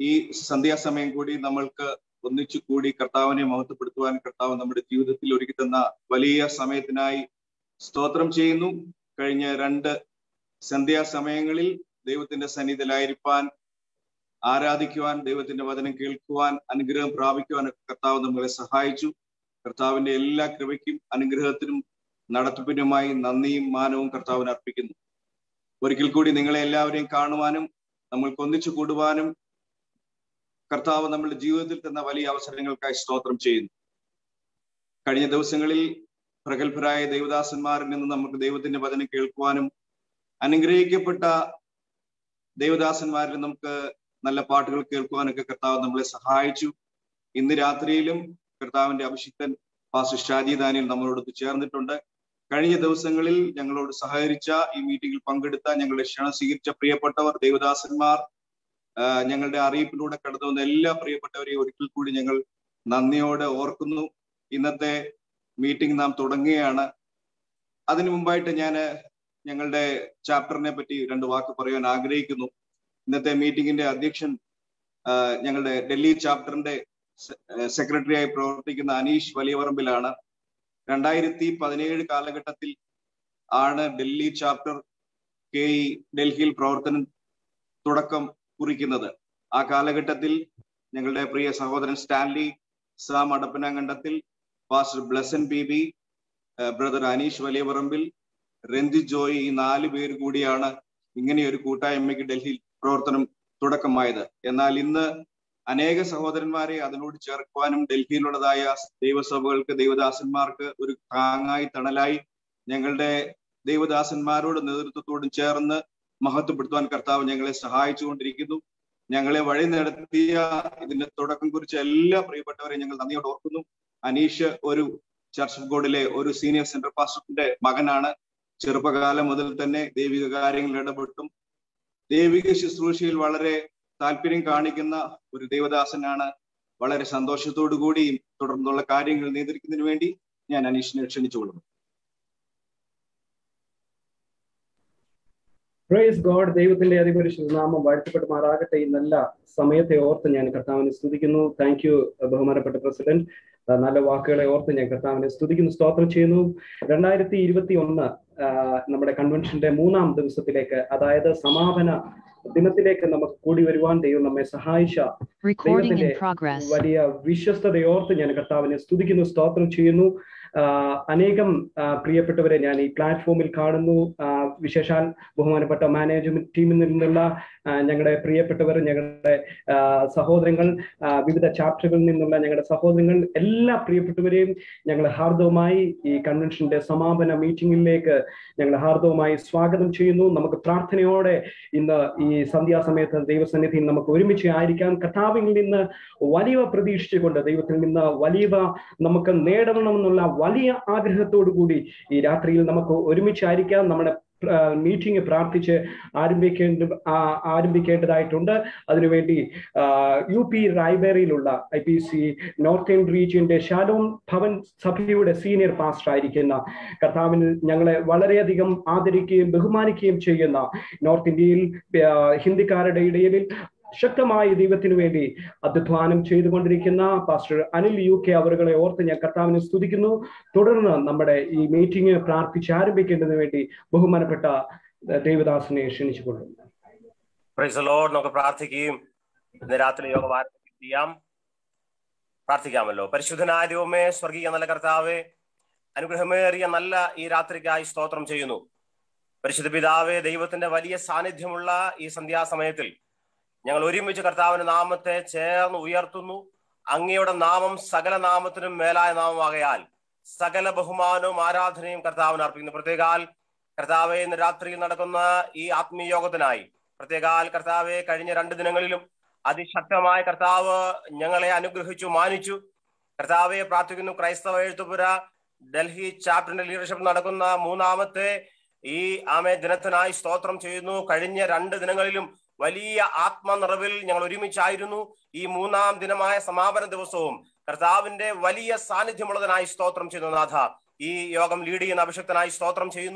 ഈ സന്ധ്യാസമയം കൂടി നമ്മൾക്ക് ഒന്നിച്ചു കൂടി കർത്താവിനെ മഹത്വപ്പെടുത്തുവാൻ കർത്താവ് നമ്മുടെ ജീവിതത്തിൽ ഒരുക്കി തന്ന വലിയ സമയത്തിനായി സ്തോത്രം ചെയ്യുന്നു കഴിഞ്ഞ രണ്ട് സന്ധ്യാസമയങ്ങളിൽ ദൈവത്തിന്റെ സന്നിധിയിലായിരിക്കാൻ ആരാധിക്കുവാൻ ദൈവത്തിന്റെ വചനം കേൾക്കുവാൻ അനുഗ്രഹം പ്രാപിക്കുവാൻ കർത്താവ് നമ്മളെ സഹായിച്ചു കർത്താവിന്റെ എല്ലാ കൃപയ്ക്കും അനുഗ്രഹത്തിനും നടത്തിപ്പിനുമായി നന്ദിയും മാനവും കർത്താവിന് അർപ്പിക്കുന്നു ഒരിക്കൽ കൂടി നിങ്ങളെ എല്ലാവരെയും കാണുവാനും നമ്മൾക്ക് ഒന്നിച്ചു കൂടുവാനും കർത്താവ് നമ്മുടെ ജീവിതത്തിൽ തന്ന വലിയ അവസരങ്ങൾക്കായി സ്തോത്രം ചെയ്യുന്നു കഴിഞ്ഞ ദിവസങ്ങളിൽ പ്രഗത്ഭരായ ദൈവദാസന്മാരിൽ നിന്ന് നമുക്ക് ദൈവത്തിന്റെ വചനം കേൾക്കുവാനും അനുഗ്രഹിക്കപ്പെട്ട ദേവദാസന്മാരിൽ നമുക്ക് നല്ല പാട്ടുകൾ കേൾക്കുവാനൊക്കെ കർത്താവ് നമ്മളെ സഹായിച്ചു ഇന്ന് രാത്രിയിലും കർത്താവിന്റെ അഭിഷിക്തൻ പാസ്റ്റർ ഷാജി ദാനിൽ നമ്മളോട് ചേർന്നിട്ടുണ്ട് കഴിഞ്ഞ ദിവസങ്ങളിൽ ഞങ്ങളോട് സഹകരിച്ച ഈ മീറ്റിംഗിൽ പങ്കെടുത്ത ഞങ്ങളുടെ ക്ഷണം സ്വീകരിച്ച പ്രിയപ്പെട്ടവർ ദേവദാസന്മാർ ഞങ്ങളുടെ അറിയിപ്പിലൂടെ കടന്നു വന്ന എല്ലാ പ്രിയപ്പെട്ടവരെയും ഒരിക്കൽ കൂടി ഞങ്ങൾ നന്ദിയോടെ ഓർക്കുന്നു ഇന്നത്തെ മീറ്റിംഗ് നാം തുടങ്ങുകയാണ് അതിനു മുമ്പായിട്ട് ഞാൻ ഞങ്ങളുടെ ചാപ്റ്ററിനെ പറ്റി രണ്ട് വാക്ക് പറയാൻ ആഗ്രഹിക്കുന്നു ഇന്നത്തെ മീറ്റിംഗിന്റെ അധ്യക്ഷൻ ഞങ്ങളുടെ ഡൽഹി ചാപ്റ്ററിന്റെ സെക്രട്ടറിയായി പ്രവർത്തിക്കുന്ന അനീഷ് വലിയവറമ്പിലാണ് രണ്ടായിരത്തി പതിനേഴ് കാലഘട്ടത്തിൽ ആണ് ഡൽഹി ചാപ്റ്റർ കെ ഇ ഡൽഹിയിൽ പ്രവർത്തനം തുടക്കം കുറിക്കുന്നത് ആ കാലഘട്ടത്തിൽ ഞങ്ങളുടെ പ്രിയ സഹോദരൻ Stanley Sam Adappanankandathil pastor Blesson B B brother Aneesh Valiyaparambil Ranjith Joy ഈ നാല് പേര് കൂടിയാണ് ഇങ്ങനെ ഒരു കൂട്ടായ്മയ്ക്ക് ഡൽഹിയിൽ പ്രവർത്തനം തുടക്കമായത് എന്നാൽ ഇന്ന് അനേക സഹോദരന്മാരെ അതിനോട് ചേർക്കുവാനും ഡൽഹിയിലുള്ളതായ ദൈവസഭകൾക്ക് ദൈവദാസന്മാർക്ക് ഒരു താങ്ങായി തണലായി ഞങ്ങളുടെ ദൈവദാസന്മാരോട് നേതൃത്വത്തോടും ചേർന്ന് മഹത്വപ്പെടുത്തുവാൻ കർത്താവ് ഞങ്ങളെ സഹായിച്ചുകൊണ്ടിരിക്കുന്നു ഞങ്ങളെ വഴി നടത്തിയ ഇതിന്റെ തുടക്കം കുറിച്ച എല്ലാ പ്രിയപ്പെട്ടവരെയും ഞങ്ങൾ നന്ദിയോട് ഓർക്കുന്നു അനീഷ് ഒരു ചർച്ച് ഓഫ് ഗോഡിലെ ഒരു സീനിയർ സെൻട്രൽ പാസ്റ്ററിന്റെ മകനാണ് ചെറുപ്പകാലം മുതൽ തന്നെ ദൈവിക കാര്യങ്ങളിൽ ഇടപെട്ടും ദൈവിക ശുശ്രൂഷയിൽ വളരെ താല്പര്യം കാണിക്കുന്ന ഒരു ദേവദാസനാണ് വളരെ സന്തോഷത്തോടു കൂടി തുടർന്നുള്ള കാര്യങ്ങൾ നിയന്ത്രിക്കുന്നതിന് വേണ്ടി ഞാൻ അനീഷിനെ ക്ഷണിച്ചുകൊള്ളുന്നു പ്രേസ് ഗോഡ് ദൈവത്തിന്റെ അതിപരിശുദ്ധ നാമം വാഴ്ത്തപ്പെട്ടുമാറാകട്ടെ ഈ നല്ല സമയത്തെ ഓർത്ത് ഞാൻ കർത്താവിനെ സ്തുതിക്കുന്നു താങ്ക് യു ബഹുമാനപ്പെട്ട പ്രസിഡന്റ് നല്ല വാക്കുകളെ ഓർത്ത് ഞാൻ കർത്താവിനെ സ്തുതിക്കുന്നു സ്തോത്രം ചെയ്യുന്നു രണ്ടായിരത്തി ഇരുപത്തി ഒന്ന് നമ്മുടെ കൺവെൻഷന്റെ മൂന്നാം ദിവസത്തിലേക്ക് അതായത് സമാപന ദിനത്തിലേക്ക് നമുക്ക് കൂടി വരുവാൻ ദൈവം നമ്മെ സഹായിച്ച ദൈവത്തിന്റെ വലിയ വിശ്വസ്തതയോർത്ത് ഞാൻ കർത്താവിനെ സ്തുതിക്കുന്നു സ്തോത്രം ചെയ്യുന്നു അനേകം പ്രിയപ്പെട്ടവരെ ഞാൻ ഈ പ്ലാറ്റ്ഫോമിൽ കാണുന്നു വിശേഷാൽ ബഹുമാനപ്പെട്ട മാനേജ്മെന്റ് ടീമിൽ നിന്നുള്ള ഞങ്ങളുടെ പ്രിയപ്പെട്ടവർ ഞങ്ങളുടെ സഹോദരങ്ങൾ വിവിധ ചാപ്റ്ററുകളിൽ നിന്നുള്ള ഞങ്ങളുടെ സഹോദരങ്ങൾ എല്ലാ പ്രിയപ്പെട്ടവരെയും ഞങ്ങൾ ഹാർദവുമായി ഈ കൺവെൻഷന്റെ സമാപന മീറ്റിംഗിലേക്ക് ഞങ്ങൾ ഹാർദവുമായി സ്വാഗതം ചെയ്യുന്നു നമുക്ക് പ്രാർത്ഥനയോടെ ഇന്ന് ഈ സന്ധ്യാസമയത്ത് ദൈവസന്നിധിയിൽ നമുക്ക് ഒരുമിച്ച് ആയിരിക്കാം കഥാവിൽ നിന്ന് വലിയ പ്രതീക്ഷിച്ചുകൊണ്ട് ദൈവത്തിൽ നിന്ന് വലിയ നമുക്ക് നേടണമെന്നുള്ള വലിയ ആഗ്രഹത്തോടു കൂടി ഈ രാത്രിയിൽ നമുക്ക് ഒരുമിച്ചായിരിക്കാം നമ്മുടെ മീറ്റിംഗ് പ്രാർത്ഥിച്ച് ആരംഭിക്കേണ്ട ആരംഭിക്കേണ്ടതായിട്ടുണ്ട് അതിനുവേണ്ടി യു പി റായ്ബേറിയിലുള്ള I P C north Indian റീജിയന്റെ ഷാലോം ഭവൻ സഭയുടെ സീനിയർ പാസ്റ്റർ ആയിരിക്കുന്ന കർത്താവിന് ഞങ്ങളെ വളരെയധികം ആദരിക്കുകയും ബഹുമാനിക്കുകയും ചെയ്യുന്ന നോർത്ത് ഇന്ത്യയിൽ ഹിന്ദിക്കാരുടെ ഇടയിൽ ശക്തമായ ദൈവത്തിനു വേണ്ടി അധ്വാനം ചെയ്തുകൊണ്ടിരിക്കുന്ന പാസ്റ്റർ അനിൽ യു കെ അവരുകളെ ഓർത്ത് ഞാൻ കർത്താവിനെ സ്തുതിക്കുന്നു തുടർന്ന് നമ്മുടെ ഈ മീറ്റിംഗ് പ്രാർത്ഥിച്ച് ആരംഭിക്കേണ്ടതിന് വേണ്ടി ബഹുമാനപ്പെട്ട ദേവദാസിനെ ക്ഷണിച്ചുകൊള്ളുന്നു നമുക്ക് പ്രാർത്ഥിക്കുകയും ഇന്ന് രാത്രി യോഗം ആരംഭിക്കുകയും ചെയ്യാം പ്രാർത്ഥിക്കാമല്ലോ പരിശുദ്ധനായ ദൈവമേ സ്വർഗീയ നല്ല കർത്താവെ അനുഗ്രഹമേറിയ നല്ല ഈ രാത്രിക്കായി സ്തോത്രം ചെയ്യുന്നു പരിശുദ്ധ പിതാവെ ദൈവത്തിന്റെ വലിയ സാന്നിധ്യമുള്ള ഈ സന്ധ്യാസമയത്തിൽ ഞങ്ങൾ ഒരുമിച്ച് കർത്താവിന്റെ നാമത്തെ ചേർന്ന് ഉയർത്തുന്നു അങ്ങയുടെ നാമം സകല നാമത്തിനും മേലായ നാമമാകയാൽ സകല ബഹുമാനവും ആരാധനയും കർത്താവിന് അർപ്പിക്കുന്നു പ്രത്യേകാൽ കർത്താവെ ഇന്ന് രാത്രിയിൽ നടക്കുന്ന ഈ ആത്മീയ യോഗത്തിനായി പ്രത്യേകാൽ കർത്താവെ കഴിഞ്ഞ രണ്ട് ദിനങ്ങളിലും അതിശക്തമായ കർത്താവ് ഞങ്ങളെ അനുഗ്രഹിച്ചു മാനിച്ചു കർത്താവെ പ്രാർത്ഥിക്കുന്നു ക്രൈസ്തവ എഴുത്തുപുര ഡൽഹി ചാപ്റ്ററിന്റെ ലീഡർഷിപ്പ് നടക്കുന്ന മൂന്നാമത്തെ ഈ ആമേ ദിനത്തിനായി സ്തോത്രം ചെയ്യുന്നു കഴിഞ്ഞ രണ്ട് ദിനങ്ങളിലും വലിയ ആത്മനിറവിൽ ഞങ്ങൾ ഒരുമിച്ചായിരുന്നു ഈ മൂന്നാം ദിനമായ സമാപന ദിവസവും കർത്താവിന്റെ വലിയ സാന്നിധ്യമുള്ളതിനായി സ്തോത്രം ചെയ്യുന്നു നാഥ ഈ യോഗം ലീഡ് ചെയ്യുന്ന അഭിഷക്തനായി സ്തോത്രം ചെയ്യുന്നു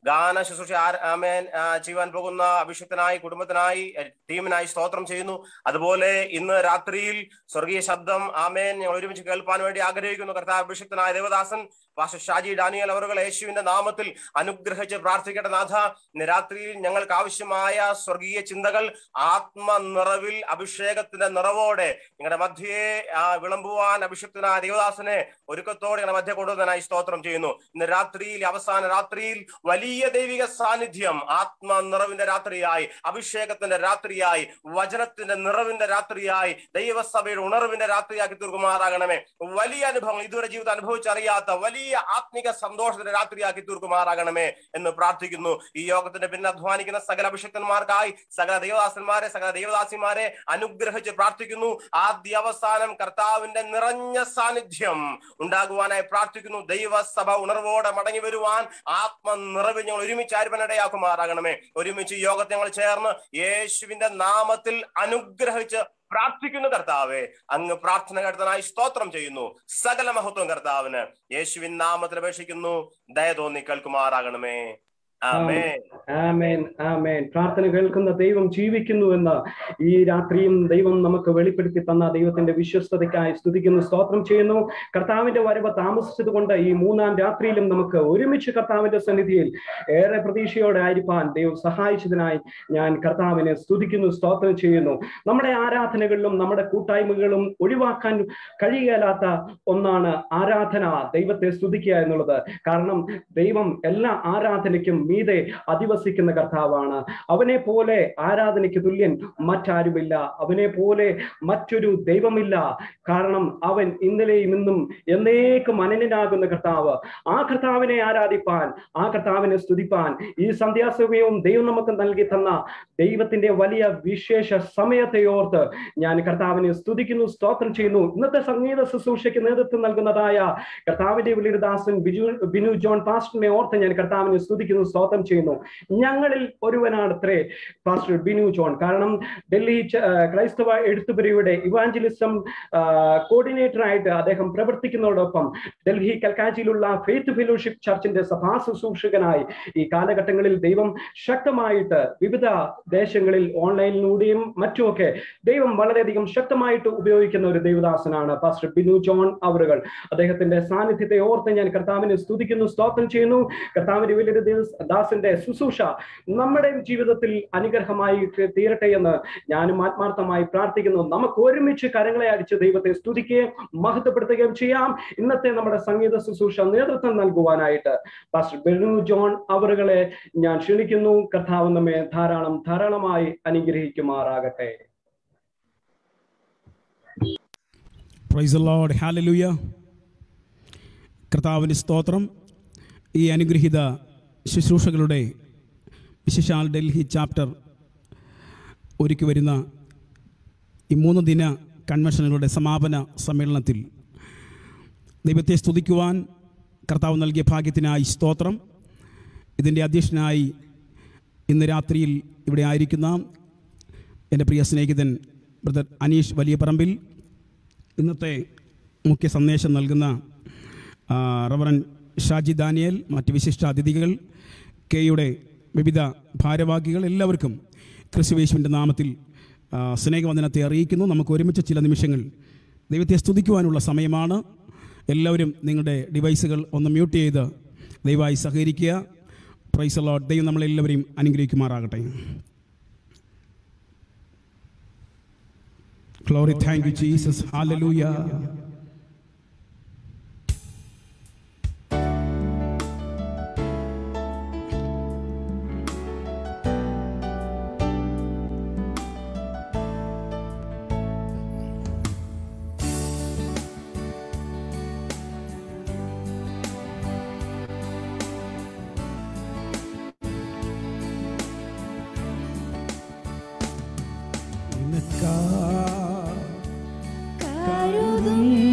ഗാന ശുശ്രൂഷ ആ- ആമേൻ ആ, ചെയ്യുവാൻ പോകുന്ന അഭിഷക്തനായി കുടുംബത്തിനായി എ, ടീമിനായി സ്തോത്രം ചെയ്യുന്നു അതുപോലെ ഇന്ന് രാത്രിയിൽ സ്വർഗീയ ശബ്ദം ആമേൻ ഞങ്ങൾ ഒരുമിച്ച് കേൾപ്പാൻ വേണ്ടി ആഗ്രഹിക്കുന്നു കർത്താവ് അഭിഷക്തനായ ദേവദാസൻ പാസ്റ്റർ ഷാജി ഡാനിയൽ അവറുകൾ യേശുവിന്റെ നാമത്തിൽ അനുഗ്രഹിച്ച് പ്രാർത്ഥിക്കട്ടെ നാഥ ഇന്ന് രാത്രിയിൽ ഞങ്ങൾക്ക് ആവശ്യമായ സ്വർഗീയ ചിന്തകൾ ആത്മനിറവിൽ അഭിഷേകത്തിന്റെ നിറവോടെ ഞങ്ങളുടെ മധ്യയെ ആ, വിളമ്പുവാൻ അഭിഷക്തനായ ദേവദാസനെ ഒരുക്കത്തോടെ ഞങ്ങളുടെ മധ്യ കൊണ്ടുവന്നതിനായി സ്തോത്രം ചെയ്യുന്നു ഇന്ന് രാത്രിയിൽ അവസാന രാത്രിയിൽ വലിയ ദൈവിക സാന്നിധ്യം ആത്മ നിറവിന്റെ രാത്രിയായി അഭിഷേകത്തിന്റെ രാത്രിയായി വചനത്തിന്റെ നിറവിന്റെ രാത്രിയായി ദൈവസഭയുടെ ഉണർവിന്റെ രാത്രിയാക്കി തീർക്കുമാറാകണമേ വലിയ അനുഭവം ഇതുവരെ ജീവിതം അനുഭവിച്ചറിയാത്ത വലിയ ആത്മിക സന്തോഷത്തിന്റെ രാത്രിയാക്കി തീർക്കുമാറാകണമേ എന്ന് പ്രാർത്ഥിക്കുന്നു ഈ യോഗത്തിന്റെ പിന്നെ അധ്വാനിക്കുന്ന സകല അഭിഷക്തന്മാർക്കായി സകല ദൈവദാസന്മാരെ സകല ദൈവദാസിമാരെ അനുഗ്രഹിച്ച് പ്രാർത്ഥിക്കുന്നു ആദ്യ അവസാനം കർത്താവിന്റെ നിറഞ്ഞ സാന്നിധ്യം ഉണ്ടാകുവാനായി പ്രാർത്ഥിക്കുന്നു ദൈവസഭ ഉണർവോടെ മടങ്ങി വരുവാൻ ആത്മ നിറവിൽ ഞങ്ങൾ ഒരുമിച്ച് ആർപ്പനിടയാക്കുമാറാകണമേ ഒരുമിച്ച് ഈ യോഗത്തെ ഞങ്ങൾ ചേർന്ന് യേശുവിന്റെ നാമത്തിൽ അനുഗ്രഹിച്ച് പ്രാർത്ഥിക്കുന്നു കർത്താവെ അങ്ങ് പ്രാർത്ഥന കേട്ടതിനായി സ്തോത്രം ചെയ്യുന്നു സകല മഹത്വം കർത്താവിന് യേശുവിൻ നാമത്തിൽ അപേക്ഷിക്കുന്നു ദയ തോന്നി കേൾക്കുമാറാകണമേ ആമേൻ ആമേൻ ആമേൻ പ്രാർത്ഥന കേൾക്കുന്ന ദൈവം ജീവിക്കുന്നു എന്ന് ഈ രാത്രിയും ദൈവം നമുക്ക് വെളിപ്പെടുത്തി തന്ന ദൈവത്തിന്റെ വിശ്വസ്തതയ്ക്കായി സ്തുതിക്കുന്നു സ്തോത്രം ചെയ്യുന്നു കർത്താവിന്റെ വരവ് താമസിച്ചത് കൊണ്ട് ഈ മൂന്നാം രാത്രിയിലും നമുക്ക് ഒരുമിച്ച് കർത്താവിന്റെ സന്നിധിയിൽ ഏറെ പ്രതീക്ഷയോടെ ആയിരിക്കാൻ ദൈവം സഹായിച്ചതിനായി ഞാൻ കർത്താവിനെ സ്തുതിക്കുന്നു സ്തോത്രം ചെയ്യുന്നു നമ്മുടെ ആരാധനകളിലും നമ്മുടെ കൂട്ടായ്മകളിലും ഒഴിവാക്കാൻ കഴിയലാത്ത ഒന്നാണ് ആരാധന ദൈവത്തെ സ്തുതിക്കുക എന്നുള്ളത് കാരണം ദൈവം എല്ലാ ആരാധനയ്ക്കും മീതെ അധിവസിക്കുന്ന കർത്താവാണ് അവനെ പോലെ ആരാധനയ്ക്ക് തുല്യൻ മറ്റാരുമില്ല അവനെ പോലെ മറ്റൊരു ദൈവമില്ല കാരണം അവൻ ഇന്നലെയും ഇന്നും എന്നേക്കും അനന്യനാകുന്ന കർത്താവ് ആ കർത്താവിനെ ആരാധിപ്പാൻ ആ കർത്താവിനെ സ്തുതിപ്പാൻ ഈ സന്ധ്യാസമയവും ദൈവം നമുക്ക് നൽകി തന്ന ദൈവത്തിന്റെ വലിയ വിശേഷ സമയത്തെ ഓർത്ത് ഞാൻ കർത്താവിനെ സ്തുതിക്കുന്നു സ്തോത്രം ചെയ്യുന്നു ഇന്നത്തെ സംഗീത ശുശ്രൂഷയ്ക്ക് നേതൃത്വം നൽകുന്നതായ കർത്താവിന്റെ വലിയൊരു ദാസൻ ബിജു ബിനു ജോൺ പാസ്റ്ററിനെ ഓർത്ത് ഞാൻ കർത്താവിനെ സ്തുതിക്കുന്നു സ്തോത്രം ചെയ്യുന്നു ഞങ്ങളിൽ ഒരുവനാണത്രേ പാസ്റ്റർ ബിനു ജോൺ കാരണം ഡൽഹി ച- ആ, ക്രൈസ്തവ എഴുത്തുപുരയുടെ ഇവാഞ്ചലിസം കോർഡിനേറ്റർ ആയിട്ട് അദ്ദേഹം പ്രവർത്തിക്കുന്നതോടൊപ്പം ഡൽഹി കൽക്കാച്ചിയിലുള്ള ഫെയ്ത്ത് ഫെലോഷിപ്പ് ചർച്ചിന്റെ സഭാ ശുശ്രൂഷകനായി ഈ കാലഘട്ടങ്ങളിൽ ദൈവം ശക്തമായിട്ട് വിവിധ ദേശങ്ങളിൽ ഓൺലൈനിലൂടെയും മറ്റുമൊക്കെ ദൈവം വളരെയധികം ശക്തമായിട്ട് ഉപയോഗിക്കുന്ന ഒരു ദൈവദാസനാണ് പാസ്റ്റർ ബിനു ജോൺ അവറുകൾ അദ്ദേഹത്തിന്റെ സാന്നിധ്യത്തെ ഓർത്ത് ഞാൻ കർത്താവിനെ സ്തുതിക്കുന്നു സ്തോത്രം ചെയ്യുന്നു കർത്താവിന്റെ വലിയൊരു ദിവസ- ദാസന്റെ ശുശ്രൂഷ നമ്മുടെ ജീവിതത്തിൽ അനുഗ്രഹമായി തീരട്ടെ എന്ന് ഞാനും ആത്മാർത്ഥമായി പ്രാർത്ഥിക്കുന്നു നമുക്ക് ഒരുമിച്ച് കരങ്ങളെ അടിച്ച് ദൈവത്തെ സ്തുതിക്കുകയും മഹത്വപ്പെടുത്തുകയും ചെയ്യാം ഇന്നത്തെ നമ്മുടെ സംഗീത ശുശ്രൂഷ നേതൃത്വം നൽകുവാനായിട്ട് പാസ്റ്റർ ബെനു ജോൺ അവറുകളെ ഞാൻ ക്ഷണിക്കുന്നു കർത്താവ് നമ്മെ ധാരാളം ധാരാളമായി അനുഗ്രഹിക്കുമാറാകട്ടെ പ്രൈസ് ലോഡ് ഹാലലൂയ കർത്താവിന് സ്തോത്രം ഈ അനുഗ്രഹീത ശുശ്രൂഷകളുടെ വിശേഷാൽ ഡൽഹി ചാപ്റ്റർ ഒരുക്കി വരുന്ന ഈ മൂന്ന് ദിന കൺവെൻഷനുകളുടെ സമാപന സമ്മേളനത്തിൽ ദൈവത്തെ സ്തുതിക്കുവാൻ കർത്താവ് നൽകിയ ഭാഗ്യത്തിനായി സ്തോത്രം ഇതിൻ്റെ അധ്യക്ഷനായി ഇന്ന് രാത്രിയിൽ ഇവിടെ ആയിരിക്കുന്ന എൻ്റെ പ്രിയ സ്നേഹിതൻ ബ്രദർ അനീഷ് വലിയ പറമ്പിൽ ഇന്നത്തെ മുഖ്യ സന്ദേശം നൽകുന്ന ആ, റവറൻ ഷാജി ദാനിയൽ മറ്റ് വിശിഷ്ട അതിഥികൾ കെയുടെ വിവിധ ഭാരവാഹികൾ എല്ലാവർക്കും ക്രിസ്തുവേശുവിൻ്റെ നാമത്തിൽ ആ, സ്നേഹവന്ദനത്തെ അറിയിക്കുന്നു നമുക്ക് ഒരുമിച്ച് ചില നിമിഷങ്ങൾ ദൈവത്തെ സ്തുതിക്കുവാനുള്ള സമയമാണ് എല്ലാവരും നിങ്ങളുടെ ഡിവൈസുകൾ ഒന്ന് മ്യൂട്ട് ചെയ്ത് ദയവായി സഹകരിക്കുക പ്രൈസ് ലോട്ട് ദൈവം നമ്മളെല്ലാവരെയും അനുഗ്രഹിക്കുമാറാകട്ടെ Glory, thank you, Jesus. Hallelujah. നിനക്കാ കരുതും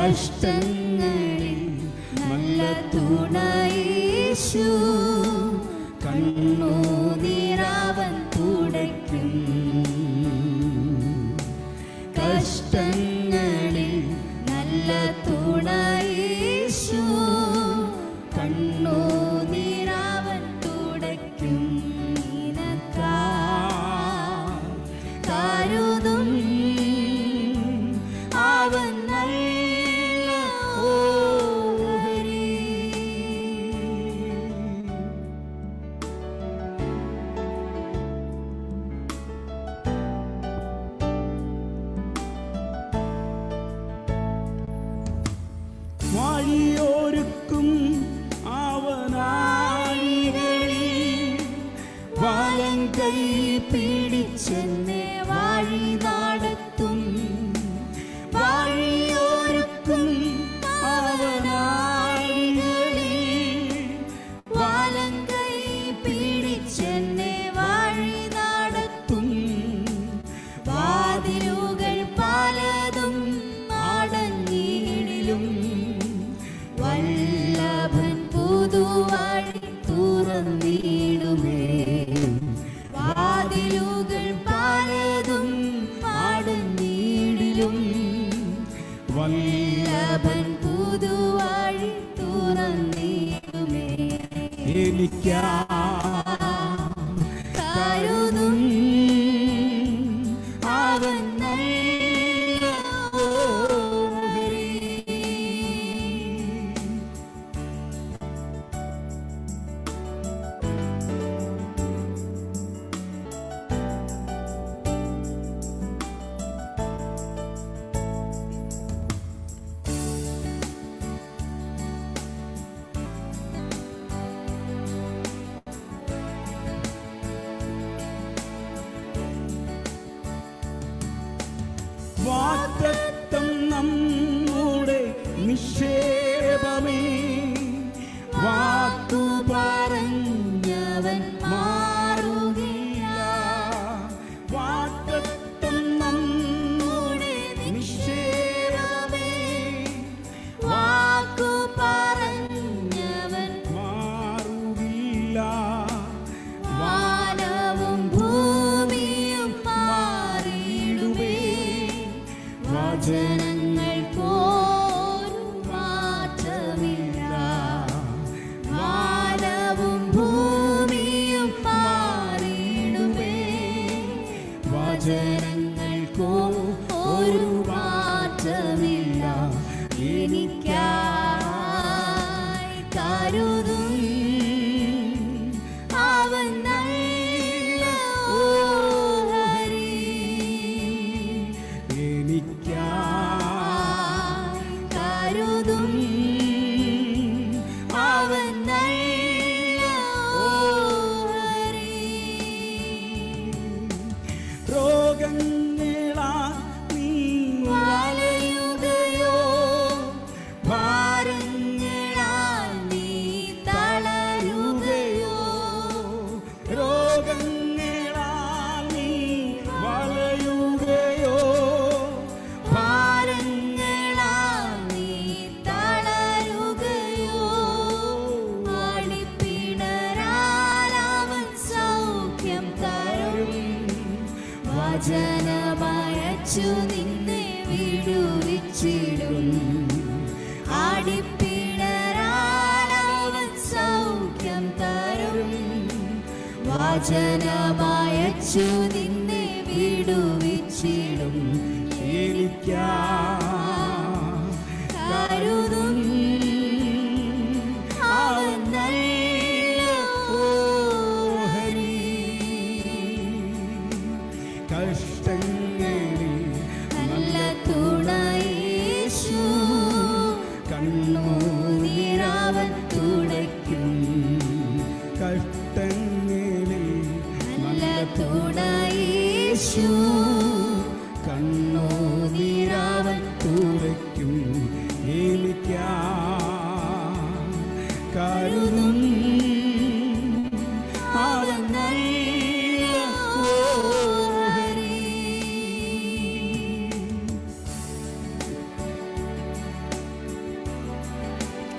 കഷ്ടങ്ങളിൽ നല്ല തുണയേശു കണ്ണുനീരാവൻ തുടയ്ക്കും കഷ്ടങ്ങളിൽ നല്ല തുണയേശു കണ്ണുനീരാവൻ തുടയ്ക്കും നിനക്കാ കരുതും അവൻ നല്ല ഓഹരി വഴിയൊരുക്കും അവനാഴികളിൽ വലം കൈ പിടിച്ചെന്നെ വഴി നടത്തും വഴിയൊരുക്കും അവനാഴികളിൽ വലം കൈ പിടിച്ചെന്നെ വഴി നടത്തും വാതിലുകൾ പലതും അടഞ്ഞിടിലും വല്ലഭൻ പുതുവഴി തുറന്നിടുമേ വാതിലുകൾ പലതും അടഞ്ഞിടിലും വല്ലഭൻ പുതുവഴി തുറന്നിടുമേ എനിക്കാ കരുതും അവൻ നല്ല ഓഹരി വാറ്റത്തം നമ്മുടെ നിക്ഷേപമേ വാക്കു പറഞ്ഞവൻ മാറുകയില്ല വാറ്റത്തം നമ്മുടെ നിക്ഷേപമേ വാക്കു പറഞ്ഞവൻ മാറുകില്ല വാനവും ഭൂമിയും മാറിയിടുമേ വചനങ്ങൾ പോലും മാറ്റമില്ല വാനവും ഭൂമിയും മാറിയിടുമേ വചനങ്ങൾക്കോ ഒരു മാറ്റമില്ല എനിക്കായി കരുതും അവൻ നല്ല ഓഹരി എനിക്കാ കരുതും അവൻ നല്ല ഓഹരി രോഗങ്ങളാ നീ വലയുകയോ ഭാരങ്ങളാൽ നീ തളരുകയോ രോഗങ്ങളാ നീ വളയുകയോ ഭാരങ്ങളാൽ നീ തളരുകയോ അടിപ്പിണരാൽ അവൻ സൗഖ്യം തരും വചനമയച്ചു നിന്നെ വിടുവിച്ചിടും അടിപ്പിണരാൽ അവൻ സൗഖ്യം തരും വചനമയച്ചു നിന്നെ വിടുവിച്ചിടും എനിക്കാ കരുതും അവൻ നല്ല ഓഹരി കഷ്ടങ്ങളിൽ നല്ല തുണയേശു കണ്ണുനീരാവൻ തുടയ്ക്കും കഷ്ടങ്ങളിൽ നല്ല തുണയേശു കണ്ണുനീരാവൻ തുറയ്ക്കും എനിക്കാ കരുതും അവൻ നല്ല ഓഹരി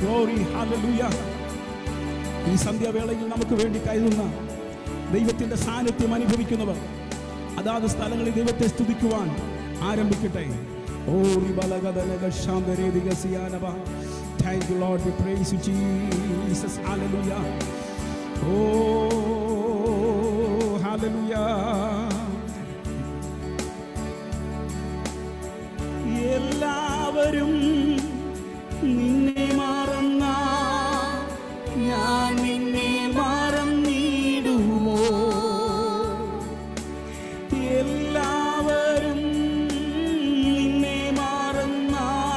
ഗ്ലോറി ഹല്ലേലൂയ ഈ സന്ധ്യാവേളയിൽ നമുക്ക് വേണ്ടി കരുതുന്ന ദൈവത്തിന്റെ സാന്നിധ്യം അനുഭവിക്കുന്നവർ അതാത് സ്ഥലങ്ങളിൽ ദൈവത്തെ സ്തുതിക്കുവാൻ ആരംഭിക്കട്ടെ ഓ റിബലഗദലഗ ശാന്തരേതിക സിയാനബ thank you Lord we praise you Jesus hallelujah oh hallelujah എല്ലാവരും നിന്നെ മറന്ന ഞാൻ നിന്നെ മറന്നിടുമോ എല്ലാവരും നിന്നെ മറന്ന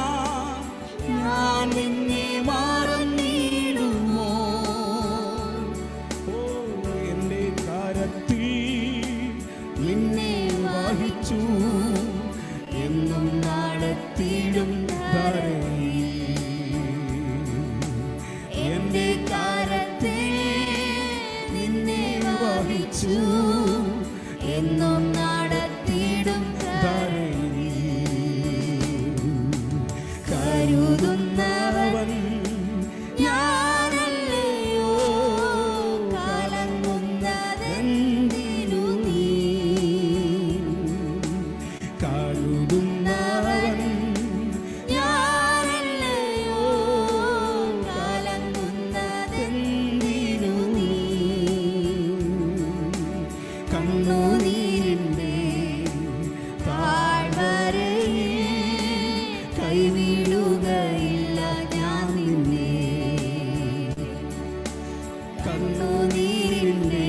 ഞാൻ നിന്നെ മറന്നിടുമോ ഓ എൻ്റെ കരത്തിൽ നിന്നെ വഹിച്ചു എന്നും നടത്തിയിടും ധരയിൽ. എന്റെ കാലത്തെ നിന്നെ വഹിച്ചു എന്നും നടത്തിയിടും കരുതുന്നവൻ ഞാനല്ലയോ കലങ്ങുന്നതെന്തിനു നീ കരുതുന്നവൻ ഞാനല്ലയോ കലങ്ങുന്നതെന്തിനു നീ കണ്ണുനീരിൻ്റെ താഴ്വരയിൽ കൈവിടുകയില്ല ഞാൻ നിന്നെ കണ്ണുനീരിൻ്റെ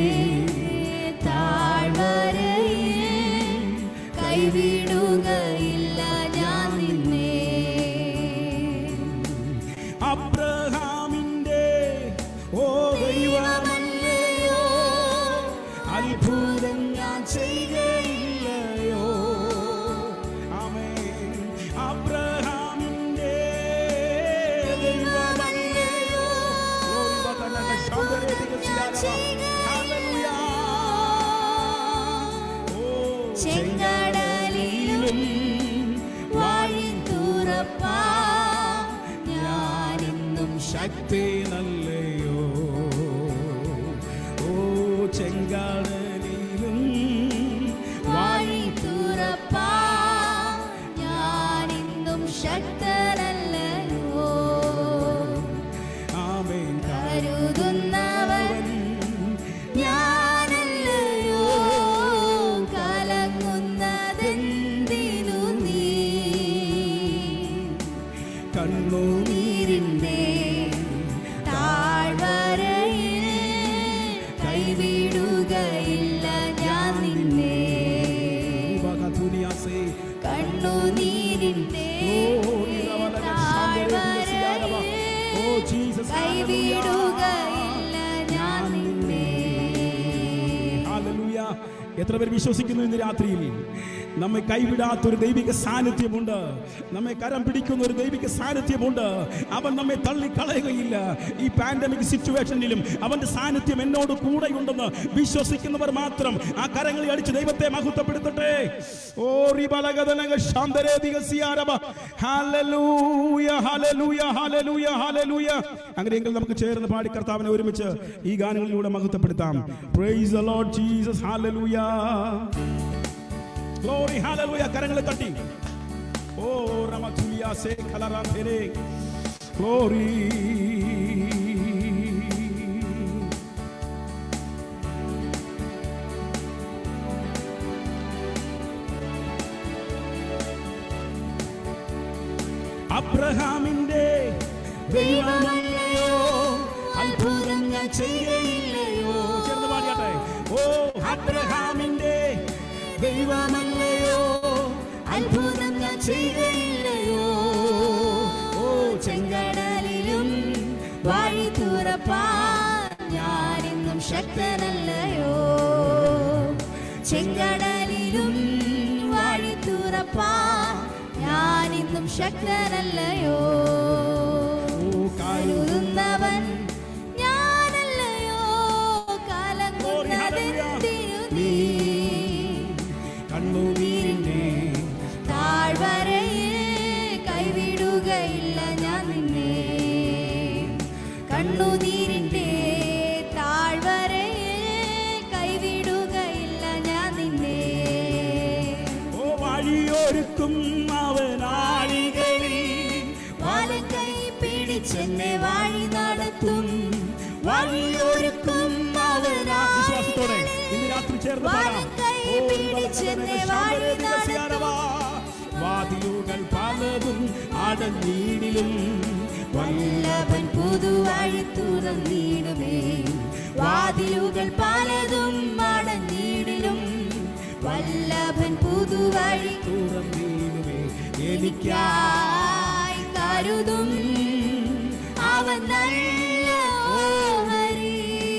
താഴ്വരയിൽ കൈവിടുകയില്ല ഞാൻ നിന്നെ അബ്രഹാമിന്റെ ഓ ദൈവമല്ലയോ അത്ഭുതം ഞാൻ ചെയ്യുകയില്ലയോ ആമേൻ അബ്രഹാമിന്റെ ദൈവമല്ലയോ ചെങ്കടലിലും വാഴി തുറപ്പാ ഞാനെന്നും ശക്തി നല്ലയോ ഓ ചെങ്കാടലിലും വാഴി തുറപ്പാ ഞാനെന്നും ശക്തനല്ലയോ ആമേൻ കരുതുന്നവൻ ഞാനല്ലയോ കലങ്ങുന്നതെന്തിനു നീ കണ്ണുനീരിൻ്റെ നീരിൻ്റെ താഴ്വരയിൽ കൈവിടുകയില്ല ഞാൻ നിന്നെ വകതുനിയാസേ കണ്ണുനീരിൻ്റെ ഓ ജീസസ് കൈവിടുകയില്ല ഞാൻ നിന്നെ ഹല്ലേലൂയ എത്ര പേർ വിശ്വസിക്കുന്നു ഇന്ന് രാത്രിയിൽ നമ്മെ കൈവിടാത്ത ഒരു ദൈവിക സാന്നിധ്യമുണ്ട് നമ്മെ കരം പിടിക്കുന്ന ഒരു ദൈവിക സാന്നിധ്യമുണ്ട് അവൻ നമ്മെ തള്ളിക്കളയുകയില്ല ഈ പാൻഡമിക് സിറ്റുവേഷനിലും അവന്റെ സാന്നിധ്യം എന്നോട് കൂടെയുണ്ടെന്ന് വിശ്വസിക്കുന്നവർ മാത്രം ആ കരങ്ങളിൽ അടിച്ച് ദൈവത്തെ മഹത്വപ്പെടുത്തട്ടെ ഓ റിബലഗദനഗ ശാന്തരേതിക സിയാരബ ഹല്ലേലൂയ ഹല്ലേലൂയ ഹല്ലേലൂയ ഹല്ലേലൂയ അങ്ങനെയെങ്കിൽ നമുക്ക് ചേർന്ന് പാടി കർത്താവിനെ ഒരുമിച്ച് ഈ ഗാനങ്ങളിലൂടെ മഹത്വപ്പെടുത്താം praise the Lord Jesus hallelujah glory hallelujah കരങ്ങളെ തട്ടി ഓ റമതുലിയ സേ ഖലറ ഫെരെ ഗ്ലോറി അബ്രഹാമിന്റെ ദൈവമല്ലയോ അത്ഭുതം ഞാൻ ചെയ്യുകയില്ലയോ ചേർന്ന് പാടിയാട്ടെ ഓ അബ്രഹാമിന്റെ ദൈവമല്ലയോ അത്ഭുതം ഞാൻ ചെയ്യുകയില്ലയോ ഓ ചെങ്കടലിലും വഴി തുറപ്പാ ഞാനെന്നും ശക്തനല്ലയോ ചെങ്കടലിലും വഴി തുറപ്പാ ഞാനിന്നും ശക്തനല്ലയോ കരുതുന്നവൻ ഞാനല്ലയോ കലങ്ങുന്നതെന്തിനു നീ കണ്ണുനീരിന്റെ താഴ്വരയിൽ കൈവിടുകയില്ല ഞാൻ നിന്നെ പിടിച്ചെന്നെ വഴി നടത്തും വഴിയൊരുക്കും അവനാ വിശ്വാസത്തോടെ ഇന്ന് രാത്രി ചേർന്ന് പാടാം. വലങ്കൈ ഓ, പിടിച്ചെന്നെ ശാന്തരേ വഴി ദിവസ്യാരവാ. വാതിലുകൾ പലതും അടഞ്ഞീടിലും വല്ലഭൻ പുതുവഴി തുറന്നിടുമേ വാതിലുകൾ പലതും അടഞ്ഞിടിലും വല്ലഭൻ പുതുവഴി തുറന്നീടുമേ എനിക്കായി എനിക്കായി കരുതും അവൻ നല്ല ഓഹരി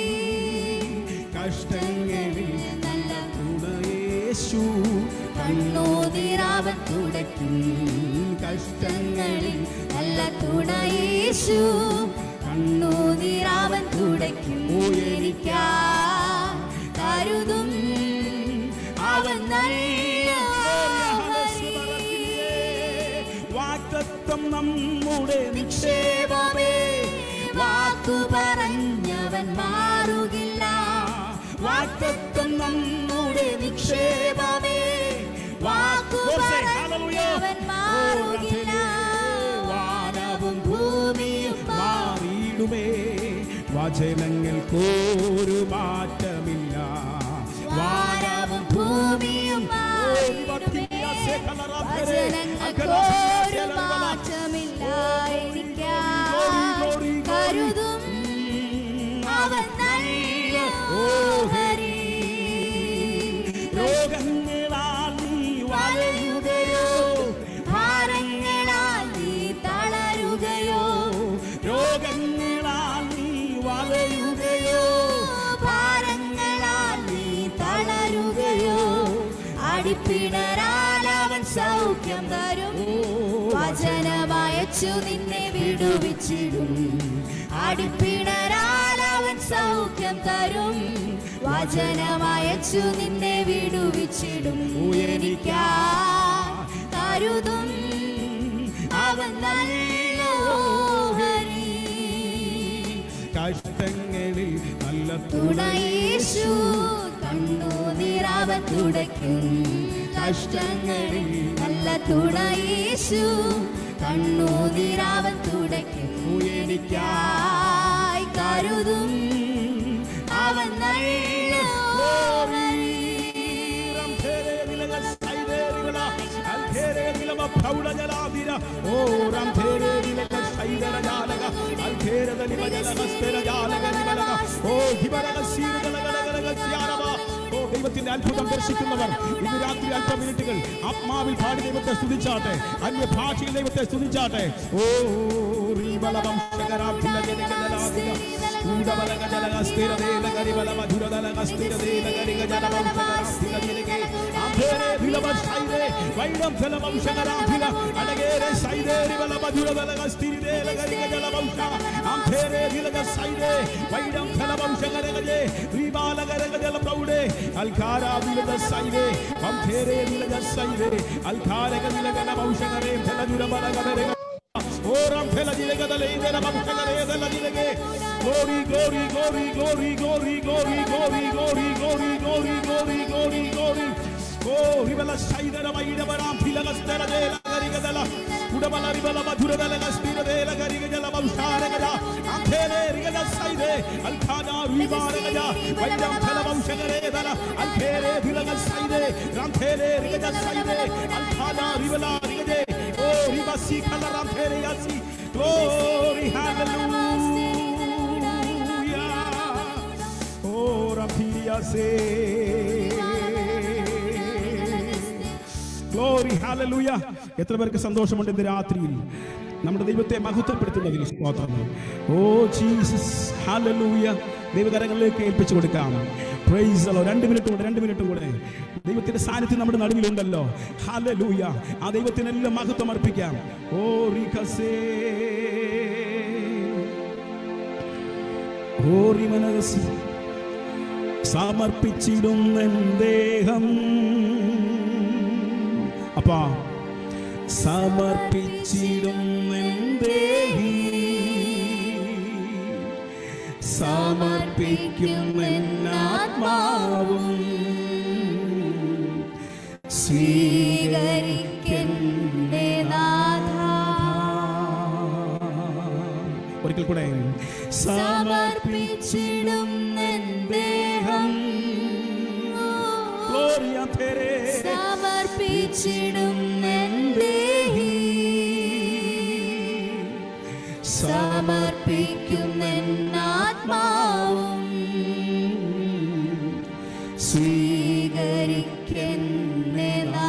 കഷ്ടങ്ങളിൽ നല്ല തുണയേശു കണ്ണൂതിരാവൻ തുടയ്ക്കും കഷ്ടങ്ങളിൽ നല്ല തുണയേശു കണ്ണൂതിരാവൻ തുടയ്ക്കും എനിക്കാ കരുതും അവൻ നല്ല ഓഹരി. വാക്തത്വം നമ്മുടെ നിക്ഷേപമേ വാക്കു പറഞ്ഞവൻ മാറുകില്ല വാക്തത്വം നമ്മുടെ നിക്ഷേപമേ വാക്കു പറഞ്ഞവൻ മാറുകില്ല വാനവും ഭൂമിയും മാറിയിടുമേ വചനങ്ങൾക്കൊരു മാറ്റമില്ല വാനവും ഭൂമിയും മാറിയിടുമേ വചനങ്ങൾക്കൊരു മാറ്റമില്ല എനിക്കാ കരുതും അവൻ നല്ല ഓഹരി രോഗങ്ങളാൽ നീ വലയുകയോ ഭാരങ്ങളാൽ നീ തളരുകയോ രോഗങ്ങളാൽ നീ വലയുകയോ ഭാരങ്ങളാൽ നീ തളരുകയോ അടിപ്പിണരാൽ അവൻ സൗഖ്യം തരും വചനമയച്ചു നിന്നെ വിടുവിച്ചിടും അടിപ്പിണരാൽ അവൻ സൗഖ്യം തരും വചനമയച്ചു നിന്നെ വിടുവിച്ചിടും എനിക്കാ കരുതും അവൻ നല്ല ഓഹരി കഷ്ടങ്ങളിൽ നല്ല തുണയേശു കണ്ണുനീരാവൻ തുടയ്ക്കും കഷ്ടങ്ങളിൽ നല്ല തുണയേശു കണ്ണുനീരാവൻ തുടയ്ക്കും എനിക്കായി കരുതും അവൻ നല്ല ഓഹരി. ദൈവത്തിന്റെ അത്ഭുതം ദർശിക്കുന്നവർ ഇന്ന് രാത്രി അല്പ മിനിറ്റുകൾ ആത്മാവിൽ പാടി ദൈവത്തെ സ്തുതിച്ചാട്ടെ അന്യ ഭാഷയിൽ ദൈവത്തെ സ്തുതിച്ചാട്ടെ ഓ റീബലവം ശകരാഭില ജനകജലാദില ൂഢബലഗജലക സ്ഥിരദേല കരിബല മധുരദലക സ്ഥിരദേല കരിക ജലവം ശകരാഭില ജനകേ ആഭേരേ ഭിലവ ശൈരേ വൈഡം ഫലവം ശകരാഭില അടഗേരെ ശൈരേരി ബല മധുരദലക സ്ഥിരദേല കരിക ജലവം ശ ആഭേരേ ഭിലക ശൈരേ വൈഡം ഫലവം ശകരഗജേ റീബാലകരഗ ജല പ്രൗഢേ അൽഖാരാ വിലക ശൈരേ വംഭേരേ വിലക ശൈരേ അൽഖാരക വിലക വംശകരേ ഫലജുര ബലഗരേ Oram pela dilega da lei della babucagare della dileghe. Glory, glory, glory, glory, glory, glory, glory, glory, glory, glory, glory, glory, glory. Oh, ribella saida da maida baram pila la stella della gariga della Udabala ribala madura della gaspira della gariga della babushara gada. Antele riga da saide al khana ribara gada. Vaidam pela babushagare della al khere dilega saide. Rantele riga da saide al khana ribala riga de. Oh, ribasi kala rantele yasi. Glory, hallelujah. Oh, rampiria se. Glory hallelujah എത്ര പേർക്ക് സന്തോഷമുണ്ട് ഇന്ന് രാത്രിയിൽ നമ്മുടെ ദൈവത്തെ മഹത്വപ്പെടുത്തുന്നതിൽ സ്തോത്രം oh Jesus hallelujah ദൈവകരങ്ങളിലേക്ക് ഏൽപ്പിച്ചു കൊടുക്കാം പ്രൈസ് അല്ലോ രണ്ട് മിനിറ്റും കൂടെ രണ്ട് മിനിറ്റും കൂടെ ദൈവത്തിന്റെ സാന്നിധ്യം നമ്മുടെ നടുവിലുണ്ടല്ലോ ഹാലലൂയ ആ ദൈവത്തിനെല്ലാം മഹത്വം അർപ്പിക്കാം ഓ റികസേ ഓ റിമനസ് സമർപ്പിച്ചിടുന്ന ദേഹം അപ്പാ സമർപ്പിച്ചിടും ദേഹി സമർപ്പിക്കും ആത്മാവും സ്വീകരിക്കന്റെ നാഥ ഒരിക്കൽ കൂടെ സമർപ്പിച്ചിടും എൻ ദേഹം Gloria a te. സമർപ്പിച്ചിടും എൻ ദേഹി സമർപ്പിക്കും എൻ ആത്മാവും സ്വീകരിക്കെന്നെ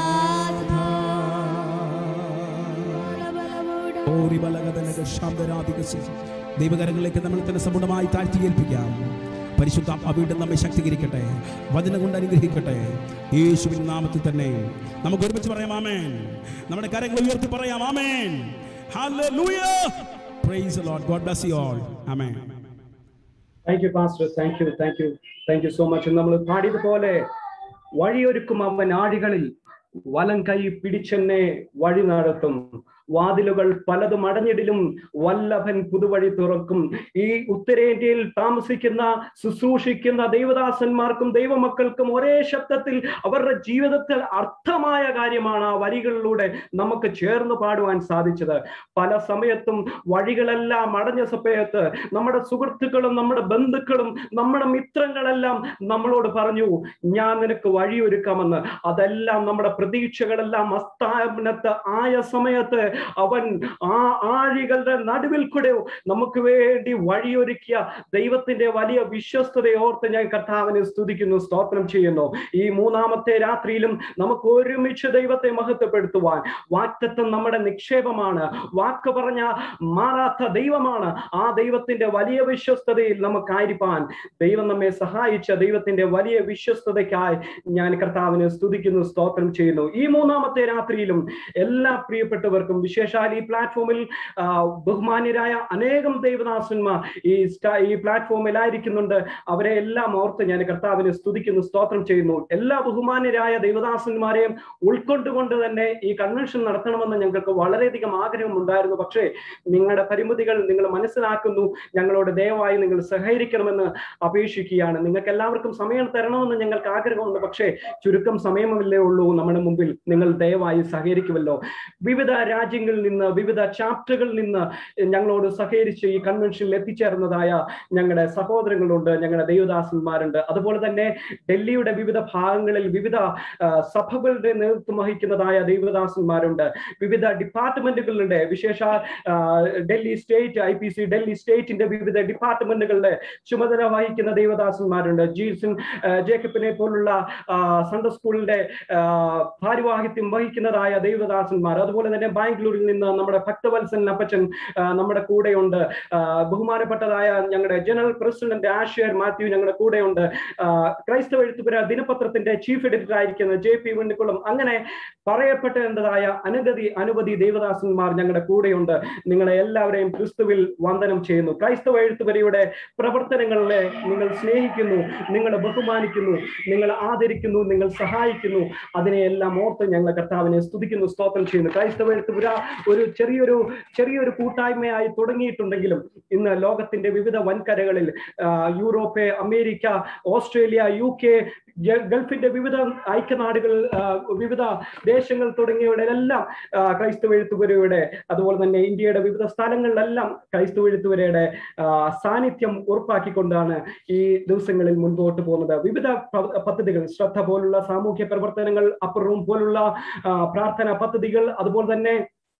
ഓരി ബലഗതനക ശാന്തരാധികസി. ദൈവകരങ്ങളിലേക്ക് നമ്മൾ തന്നെ സമ്പൂർണ്ണമായി താഴ്ത്തി ഏൽപ്പിക്കാം പരിശുദ്ധ അവിടെ നമ്മെ ശക്തീകരിക്കട്ടെ വചനം കൊണ്ട് അനുഗ്രഹിക്കട്ടെ യേശുവിൻ നാമത്തിൽ തന്നെ നമുക്ക് ഒരുമിച്ച് പറയാം ആമേൻ നമ്മുടെ കരങ്ങൾ ഉയർത്തി പറയാം amen hallelujah praise the Lord God bless you all amen thank you pastor thank you thank you thank you so much നമ്മൾ പാടിയതുപോലെ വഴിയൊരുക്കും അവൻ ആഴികളിൽ വലം കൈ പിടിച്ചെന്നെ വഴി നടത്തും വാതിലുകൾ പലതും അടഞ്ഞിടിലും വല്ലഭൻ പുതുവഴി തുറക്കും ഈ ഉത്തരേന്ത്യയിൽ താമസിക്കുന്ന ശുശ്രൂഷിക്കുന്ന ദൈവദാസന്മാർക്കും ദൈവമക്കൾക്കും ഒരേ ശബ്ദത്തിൽ അവരുടെ ജീവിതത്തിൽ അർത്ഥമായ കാര്യമാണ് ആ വരികളിലൂടെ നമുക്ക് ചേർന്ന് പാടുവാൻ സാധിച്ചത് പല സമയത്തും വഴികളെല്ലാം അടഞ്ഞ സമയത്ത് നമ്മുടെ സുഹൃത്തുക്കളും നമ്മുടെ ബന്ധുക്കളും നമ്മുടെ മിത്രങ്ങളെല്ലാം നമ്മളോട് പറഞ്ഞു ഞാൻ നിനക്ക് വഴിയൊരുക്കാമെന്ന് അതെല്ലാം നമ്മുടെ പ്രതീക്ഷകളെല്ലാം അസ്ഥാനത്ത് ആയ സമയത്ത് അവൻ ആ ആഴികളുടെ നടുവിൽ കൂടെ നമുക്ക് വേണ്ടി വഴിയൊരുക്കിയ ദൈവത്തിന്റെ വലിയ വിശ്വസ്തതയെ ഓർത്ത് ഞാൻ കർത്താവിനെ സ്തുതിക്കുന്നു സ്തോത്രം ചെയ്യുന്നു ഈ മൂന്നാമത്തെ രാത്രിയിലും നമുക്ക് ഒരുമിച്ച് ദൈവത്തെ മഹത്വപ്പെടുത്തുവാൻ വാറ്റത്വം നമ്മുടെ നിക്ഷേപമാണ് വാക്ക് പറഞ്ഞ മാറാത്ത ദൈവമാണ് ആ ദൈവത്തിന്റെ വലിയ വിശ്വസ്തതയിൽ നമുക്കായിരിക്കാൻ ദൈവം നമ്മെ സഹായിച്ച ദൈവത്തിന്റെ വലിയ വിശ്വസ്തതയ്ക്കായി ഞാൻ കർത്താവിനെ സ്തുതിക്കുന്നു സ്തോത്രം ചെയ്യുന്നു ഈ മൂന്നാമത്തെ രാത്രിയിലും എല്ലാ പ്രിയപ്പെട്ടവർക്കും വിശേഷാൽ ഈ പ്ലാറ്റ്ഫോമിൽ ആ, ബഹുമാന്യരായ അനേകം ദൈവദാസന്മാർ ഈ സ്റ്റ- ഈ പ്ലാറ്റ്ഫോമിലായിരിക്കുന്നുണ്ട് അവരെ എല്ലാം ഓർത്ത് ഞാൻ കർത്താവിനെ സ്തുതിക്കുന്നു സ്തോത്രം ചെയ്യുന്നു എല്ലാ ബഹുമാന്യരായ ദൈവദാസന്മാരെയും ഉൾക്കൊണ്ടുകൊണ്ട് തന്നെ ഈ കൺവെൻഷൻ നടത്തണമെന്ന് ഞങ്ങൾക്ക് വളരെയധികം ആഗ്രഹം ഉണ്ടായിരുന്നു പക്ഷേ നിങ്ങളുടെ പരിമിതികൾ നിങ്ങൾ മനസ്സിലാക്കുന്നു ഞങ്ങളോട് ദയവായി നിങ്ങൾ സഹകരിക്കണമെന്ന് അപേക്ഷിക്കുകയാണ് നിങ്ങൾക്ക് എല്ലാവർക്കും സമയം തരണമെന്ന് ഞങ്ങൾക്ക് ആഗ്രഹമുണ്ട് പക്ഷേ ചുരുക്കം സമയമല്ലേ ഉള്ളൂ നമ്മുടെ മുമ്പിൽ നിങ്ങൾ ദയവായി സഹകരിക്കുമല്ലോ വിവിധ രാജ്യങ്ങളിൽ നിന്ന് വിവിധ ചാപ്റ്ററുകളിൽ നിന്ന് ഞങ്ങളോട് സഹകരിച്ച് ഈ കൺവെൻഷനിൽ എത്തിച്ചേർന്നതായ ഞങ്ങളുടെ സഹോദരങ്ങളുണ്ട് ഞങ്ങളുടെ ദൈവദാസന്മാരുണ്ട് അതുപോലെ തന്നെ ഡൽഹിയുടെ വിവിധ ഭാഗങ്ങളിൽ വിവിധ ആ, സഭകളുടെ നേതൃത്വം വഹിക്കുന്നതായ ദൈവദാസന്മാരുണ്ട് വിവിധ ഡിപ്പാർട്ട്മെന്റുകളുടെ വിശേഷ ആ, Delhi state I P C Delhi സ്റ്റേറ്റിന്റെ വിവിധ ഡിപ്പാർട്ട്മെന്റുകളുടെ ചുമതല വഹിക്കുന്ന ദൈവദാസന്മാരുണ്ട് ജീസൺ ആ, ജേക്കബിനെ പോലുള്ള ആ, സൺഡേ സ്കൂളിന്റെ ആ, ഭാരവാഹിത്യം വഹിക്കുന്നതായ ദൈവദാസന്മാർ അതുപോലെ തന്നെ ബാംഗ്ലൂരിൽ നിന്ന് നമ്മുടെ ഭക്തവത്സൻ അപ്പച്ചൻ ആ, നമ്മുടെ കൂടെയുണ്ട് ആ, ബഹുമാനപ്പെട്ടതായ ഞങ്ങളുടെ ജനറൽ പ്രസിഡന്റ് ആഷിയർ മാത്യു ഞങ്ങളുടെ കൂടെയുണ്ട് ആ, ക്രൈസ്തവ എഴുത്തുപുര ദിനപത്രത്തിന്റെ ചീഫ് എഡിറ്റർ ആയിരിക്കുന്ന ജെ പി വെണ്ണിക്കുളം അങ്ങനെ പറയപ്പെട്ടതായ അനഗതി അനവധി ദേവദാസന്മാർ ഞങ്ങളുടെ കൂടെയുണ്ട് നിങ്ങളെ എല്ലാവരെയും ക്രിസ്തുവിൽ വന്ദനം ചെയ്യുന്നു ക്രൈസ്തവ എഴുത്തുപുരയുടെ പ്രവർത്തനങ്ങളെ നിങ്ങൾ സ്നേഹിക്കുന്നു നിങ്ങൾ ബഹുമാനിക്കുന്നു നിങ്ങൾ ആദരിക്കുന്നു നിങ്ങൾ സഹായിക്കുന്നു അതിനെയെല്ലാം ഓർത്ത് ഞങ്ങൾ കർത്താവിനെ സ്തുതിക്കുന്നു സ്തോത്രം ചെയ്യുന്നു ക്രൈസ്തവ എഴുത്തുപുര ഒരു ചെറിയൊരു ചെറിയൊരു കൂട്ടായ്മയായി തുടങ്ങിയിട്ടുണ്ടെങ്കിലും ഇന്ന് ലോകത്തിന്റെ വിവിധ വൻകരകളിൽ ആ, Europe America Australia U K ഗ- ഗൾഫിന്റെ വിവിധ ഐക്യനാടുകൾ ആ, വിവിധ ദേശങ്ങൾ തുടങ്ങിയവയിലെല്ലാം ആ, ക്രൈസ്തവ എഴുത്തുപുരയുടെ അതുപോലെ തന്നെ ഇന്ത്യയുടെ വിവിധ സ്ഥലങ്ങളിലെല്ലാം ക്രൈസ്തവ എഴുത്തുപുരയുടെ ആ, സാന്നിധ്യം ഉറപ്പാക്കിക്കൊണ്ടാണ് ഈ ദിവസങ്ങളിൽ മുൻപോട്ട് പോകുന്നത് വിവിധ പ- പദ്ധതികൾ ശ്രദ്ധ പോലുള്ള സാമൂഹ്യ പ്രവർത്തനങ്ങൾ അപ്പർ റൂം പോലുള്ള ആ, പ്രാർത്ഥന പദ്ധതികൾ അതുപോലെ തന്നെ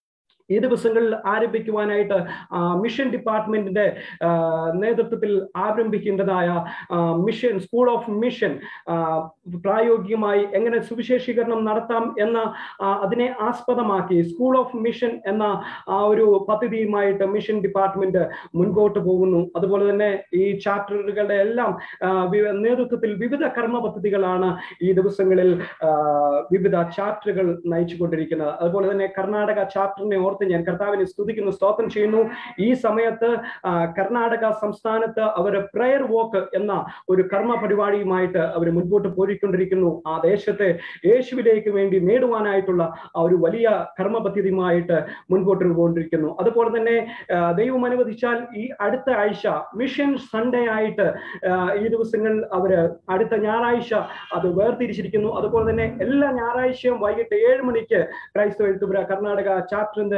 ഈ ദിവസങ്ങളിൽ ആരംഭിക്കുവാനായിട്ട് ആ, മിഷൻ ഡിപ്പാർട്ട്മെന്റിന്റെ ആ, നേതൃത്വത്തിൽ ആരംഭിക്കേണ്ടതായ ആ, മിഷൻ സ്കൂൾ ഓഫ് മിഷൻ ആ, പ്രായോഗികമായി എങ്ങനെ സുവിശേഷീകരണം നടത്താം എന്ന ആ, അതിനെ ആസ്പദമാക്കി സ്കൂൾ ഓഫ് മിഷൻ എന്ന ആ ഒരു പദ്ധതിയുമായിട്ട് മിഷൻ ഡിപ്പാർട്ട്മെന്റ് മുൻപോട്ട് പോകുന്നു അതുപോലെ തന്നെ ഈ ചാപ്റ്ററുകളുടെ എല്ലാം ആ, വി- നേതൃത്വത്തിൽ വിവിധ കർമ്മ പദ്ധതികളാണ് ഈ ദിവസങ്ങളിൽ ആ, വിവിധ ചാപ്റ്ററുകൾ നയിച്ചുകൊണ്ടിരിക്കുന്നത് അതുപോലെ തന്നെ കർണാടക ചാപ്റ്ററിനെ ഓർത്ത് ഞാൻ കർത്താവിനെ സ്തുതിക്കുന്നു സ്തോത്രം ചെയ്യുന്നു ഈ സമയത്ത് ആ, കർണാടക സംസ്ഥാനത്ത് അവർ പ്രയർ വോക്ക് എന്ന ഒരു കർമ്മ പരിപാടിയുമായിട്ട് അവർ മുൻപോട്ട് പോയിക്കൊണ്ടിരിക്കുന്നു ആ ദേശത്തെ യേശുവിലേക്ക് വേണ്ടി നേടുവാനായിട്ടുള്ള ആ ഒരു വലിയ കർമ്മ പദ്ധതിയുമായിട്ട് മുൻപോട്ട് പോകൊണ്ടിരിക്കുന്നു അതുപോലെ തന്നെ ആ, ദൈവം അനുവദിച്ചാൽ ഈ അടുത്ത ആഴ്ച മിഷൻ സൺഡേ ആയിട്ട് ആ, ഈ ദിവസങ്ങളിൽ അവര് അടുത്ത ഞായറാഴ്ച അത് വേർതിരിച്ചിരിക്കുന്നു അതുപോലെ തന്നെ എല്ലാ ഞായറാഴ്ചയും വൈകിട്ട് ഏഴ് മണിക്ക് ക്രൈസ്തവ എഴുത്തുപുര കർണാടക ചാപ്റ്ററിന്റെ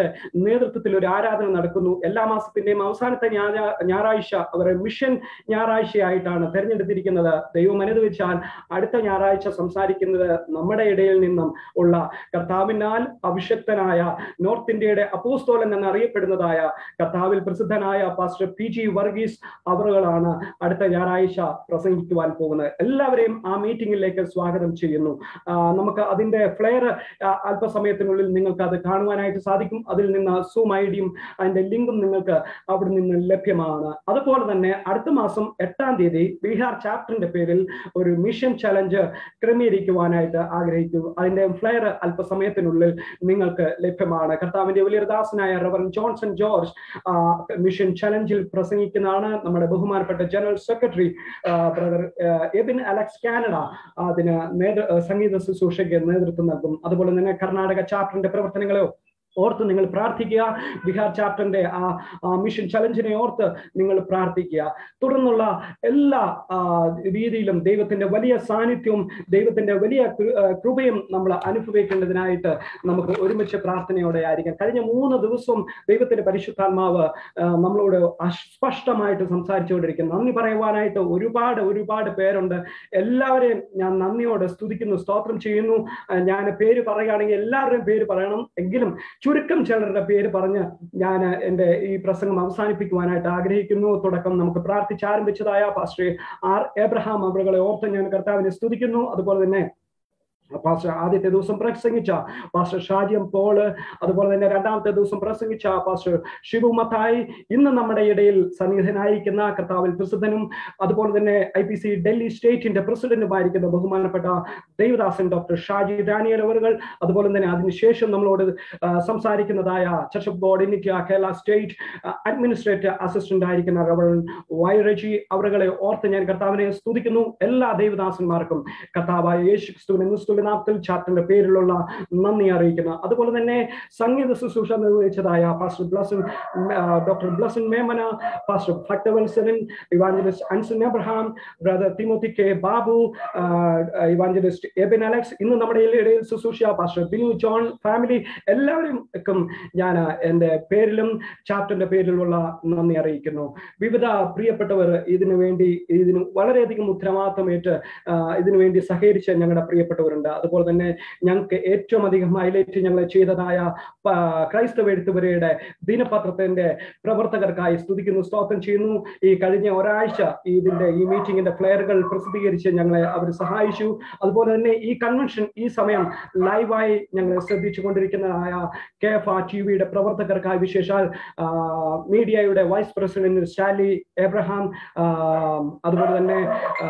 നേതൃത്വത്തിൽ ഒരു ആരാധന നടക്കുന്നു എല്ലാ മാസത്തിന്റെയും അവസാനത്തെ ഞായറാ- ഞായറാഴ്ച അവർ മിഷൻ ഞായറാഴ്ചയായിട്ടാണ് തെരഞ്ഞെടുത്തിരിക്കുന്നത് ദൈവം അനുവദിച്ചാൽ അടുത്ത ഞായറാഴ്ച സംസാരിക്കുന്നത് നമ്മുടെ ഇടയിൽ നിന്നും ഉള്ള കർത്താവിനാൽ അഭിഷക്തനായ നോർത്ത് ഇന്ത്യയുടെ അപ്പോസ്തോലൻ എന്നറിയപ്പെടുന്നതായ കർത്താവിൽ പ്രസിദ്ധനായ പാസ്റ്റർ പി ജി വർഗീസ് അവറുകളാണ് അടുത്ത ഞായറാഴ്ച പ്രസംഗിക്കുവാൻ പോകുന്നത് എല്ലാവരെയും ആ മീറ്റിംഗിലേക്ക് സ്വാഗതം ചെയ്യുന്നു ആ, നമുക്ക് അതിന്റെ ഫ്ലെയർ അല്പസമയത്തിനുള്ളിൽ നിങ്ങൾക്ക് അത് കാണുവാനായിട്ട് സാധിക്കും അതിൽ നിന്ന് സൂം ഐ ഡിയും അതിന്റെ ലിങ്കും നിങ്ങൾക്ക് അവിടെ നിന്ന് ലഭ്യമാണ് അതുപോലെ തന്നെ അടുത്ത മാസം എട്ടാം തീയതി ബീഹാർ ചാപ്റ്ററിന്റെ പേരിൽ ഒരു മിഷൻ ചലഞ്ച് ക്രമീകരിക്കുവാനായിട്ട് ആഗ്രഹിക്കുന്നു അതിന്റെ ഫ്ലെയർ അല്പസമയത്തിനുള്ളിൽ നിങ്ങൾക്ക് ലഭ്യമാണ് കർത്താവിന്റെ വലിയ ദാസനായ റവൻ ജോൺസൺ ജോർജ് ആ, മിഷൻ ചലഞ്ചിൽ പ്രസംഗിക്കുന്നതാണ് നമ്മുടെ ബഹുമാനപ്പെട്ട general secretary brother Ebin Alex Canada അതിന് നേതൃ സംഗീത ശുശ്രൂഷയ്ക്ക് നേതൃത്വം നൽകും അതുപോലെ തന്നെ കർണാടക ചാപ്റ്ററിന്റെ പ്രവർത്തനങ്ങളെ ഓർത്ത് നിങ്ങൾ പ്രാർത്ഥിക്കുക ബീഹാർ ചാപ്റ്ററിന്റെ ആ ആ മിഷൻ ചലഞ്ചിനെ ഓർത്ത് നിങ്ങൾ പ്രാർത്ഥിക്കുക തുടർന്നുള്ള എല്ലാ ആ, രീതിയിലും ദൈവത്തിന്റെ വലിയ സാന്നിധ്യവും ദൈവത്തിന്റെ വലിയ കൃ- ആ, കൃപയും നമ്മൾ അനുഭവിക്കേണ്ടതിനായിട്ട് നമുക്ക് ഒരുമിച്ച് പ്രാർത്ഥനയോടെ ആയിരിക്കാം കഴിഞ്ഞ മൂന്ന് ദിവസവും ദൈവത്തിന്റെ പരിശുദ്ധാത്മാവ് ആ, നമ്മളോട് അസ്പഷ്ടമായിട്ട് സംസാരിച്ചുകൊണ്ടിരിക്കുന്നു നന്ദി പറയുവാനായിട്ട് ഒരുപാട് ഒരുപാട് പേരുണ്ട് എല്ലാവരെയും ഞാൻ നന്ദിയോടെ സ്തുതിക്കുന്നു സ്തോത്രം ചെയ്യുന്നു ആ, ഞാൻ പേര് പറയുകയാണെങ്കിൽ എല്ലാവരുടെയും പേര് പറയണം എങ്കിലും ചുരുക്കം ചിലരുടെ പേര് പറഞ്ഞ് ഞാൻ എൻ്റെ ഈ പ്രസംഗം അവസാനിപ്പിക്കുവാനായിട്ട് ആഗ്രഹിക്കുന്നു തുടക്കം നമുക്ക് പ്രാർത്ഥിച്ചാരംഭിച്ചതായ പാസ്റ്റർ ആർ എബ്രഹാം അവരുകളെ ഓർത്ത് ഞാൻ കർത്താവിനെ സ്തുതിക്കുന്നു അതുപോലെ തന്നെ പാസ്റ്റർ ആദ്യത്തെ ദിവസം പ്രസംഗിച്ച പാസ്റ്റർ ഷാജിയം പോള് അതുപോലെ തന്നെ രണ്ടാമത്തെ ദിവസം പ്രസംഗിച്ച പാസ്റ്റർ ഷിബു മത്തായി ഇന്ന് നമ്മുടെ ഇടയിൽ സന്നിഹിതനായിരിക്കുന്ന കർത്താവിൽ പ്രസിദ്ധനും അതുപോലെ തന്നെ ഐ പി സി ഡൽഹി സ്റ്റേറ്റിന്റെ പ്രസിഡന്റുമായിരിക്കുന്ന ബഹുമാനപ്പെട്ട ദേവദാസൻ ഡോക്ടർ ഷാജി ഡാനിയൽ അവറുകൾ അതുപോലെ തന്നെ അതിനുശേഷം നമ്മളോട് ആ, സംസാരിക്കുന്നതായ church of God India Kerala state administrative assistant ആയിരിക്കുന്ന റവറൻ വൈറജി അവരുകളെ ഓർത്ത് ഞാൻ കർത്താവിനെ സ്തുതിക്കുന്നു എല്ലാ ദേവദാസന്മാർക്കും കർത്താവായ യേശു ക്രിസ്തുവിനെ നിസ്തുല നാമത്തിൽ ചാർട്ടിന്റെ പേരിലുള്ള നന്ദി അറിയിക്കുന്നു അതുപോലെ തന്നെ സംഗീത ശുശ്രൂഷ നിർവഹിച്ചതായ pastor Blesson doctor Blesson Memana pastor Bhakthavatsalan evangelist Anson Abraham brother Timothy K Babu evangelist Ebin Alex ഇന്ന് നമ്മുടെ ഇടയിൽ ശുശ്രൂഷ പാസ്റ്റർ ബിനു ജോൺ ഫാമിലി എല്ലാവരും ഞാൻ എൻ്റെ പേരിലും ചാപ്റ്ററിന്റെ പേരിലുള്ള നന്ദി അറിയിക്കുന്നു വിവിധ പ്രിയപ്പെട്ടവർ ഇതിനു വേണ്ടി ഇതിന് വളരെയധികം ഉത്തരവാദിത്തമേറ്റ് ആ, ഇതിനു വേണ്ടി സഹകരിച്ച ഞങ്ങളുടെ പ്രിയപ്പെട്ടവരുണ്ട് അതുപോലെ തന്നെ ഞങ്ങൾക്ക് ഏറ്റവും അധികം ഹൈലൈറ്റ് ഞങ്ങൾ ചെയ്തതായ പ- ക്രൈസ്തവ എഴുത്തുപുരയുടെ ദിനപത്രത്തിന്റെ പ്രവർത്തകർക്കായി സ്തുതിക്കുന്നു സ്തോത്രം ചെയ്യുന്നു ഈ കഴിഞ്ഞ ഒരാഴ്ച ഇതിന്റെ ഈ മീറ്റിംഗിന്റെ ഫ്ലെയറുകൾ പ്രസിദ്ധീകരിച്ച് ഞങ്ങളെ അവർ സഹായിച്ചു അതുപോലെ തന്നെ ഈ കൺവെൻഷൻ ഈ സമയം ലൈവായി ഞങ്ങളെ ശ്രദ്ധിച്ചു കൊണ്ടിരിക്കുന്നതായ കെ എഫ് ആർ ടി വിയുടെ പ്രവർത്തകർക്കായി വിശേഷാൽ ആ, മീഡിയയുടെ വൈസ് പ്രസിഡന്റ് സ്റ്റാലി എബ്രഹാം ആ, അതുപോലെ തന്നെ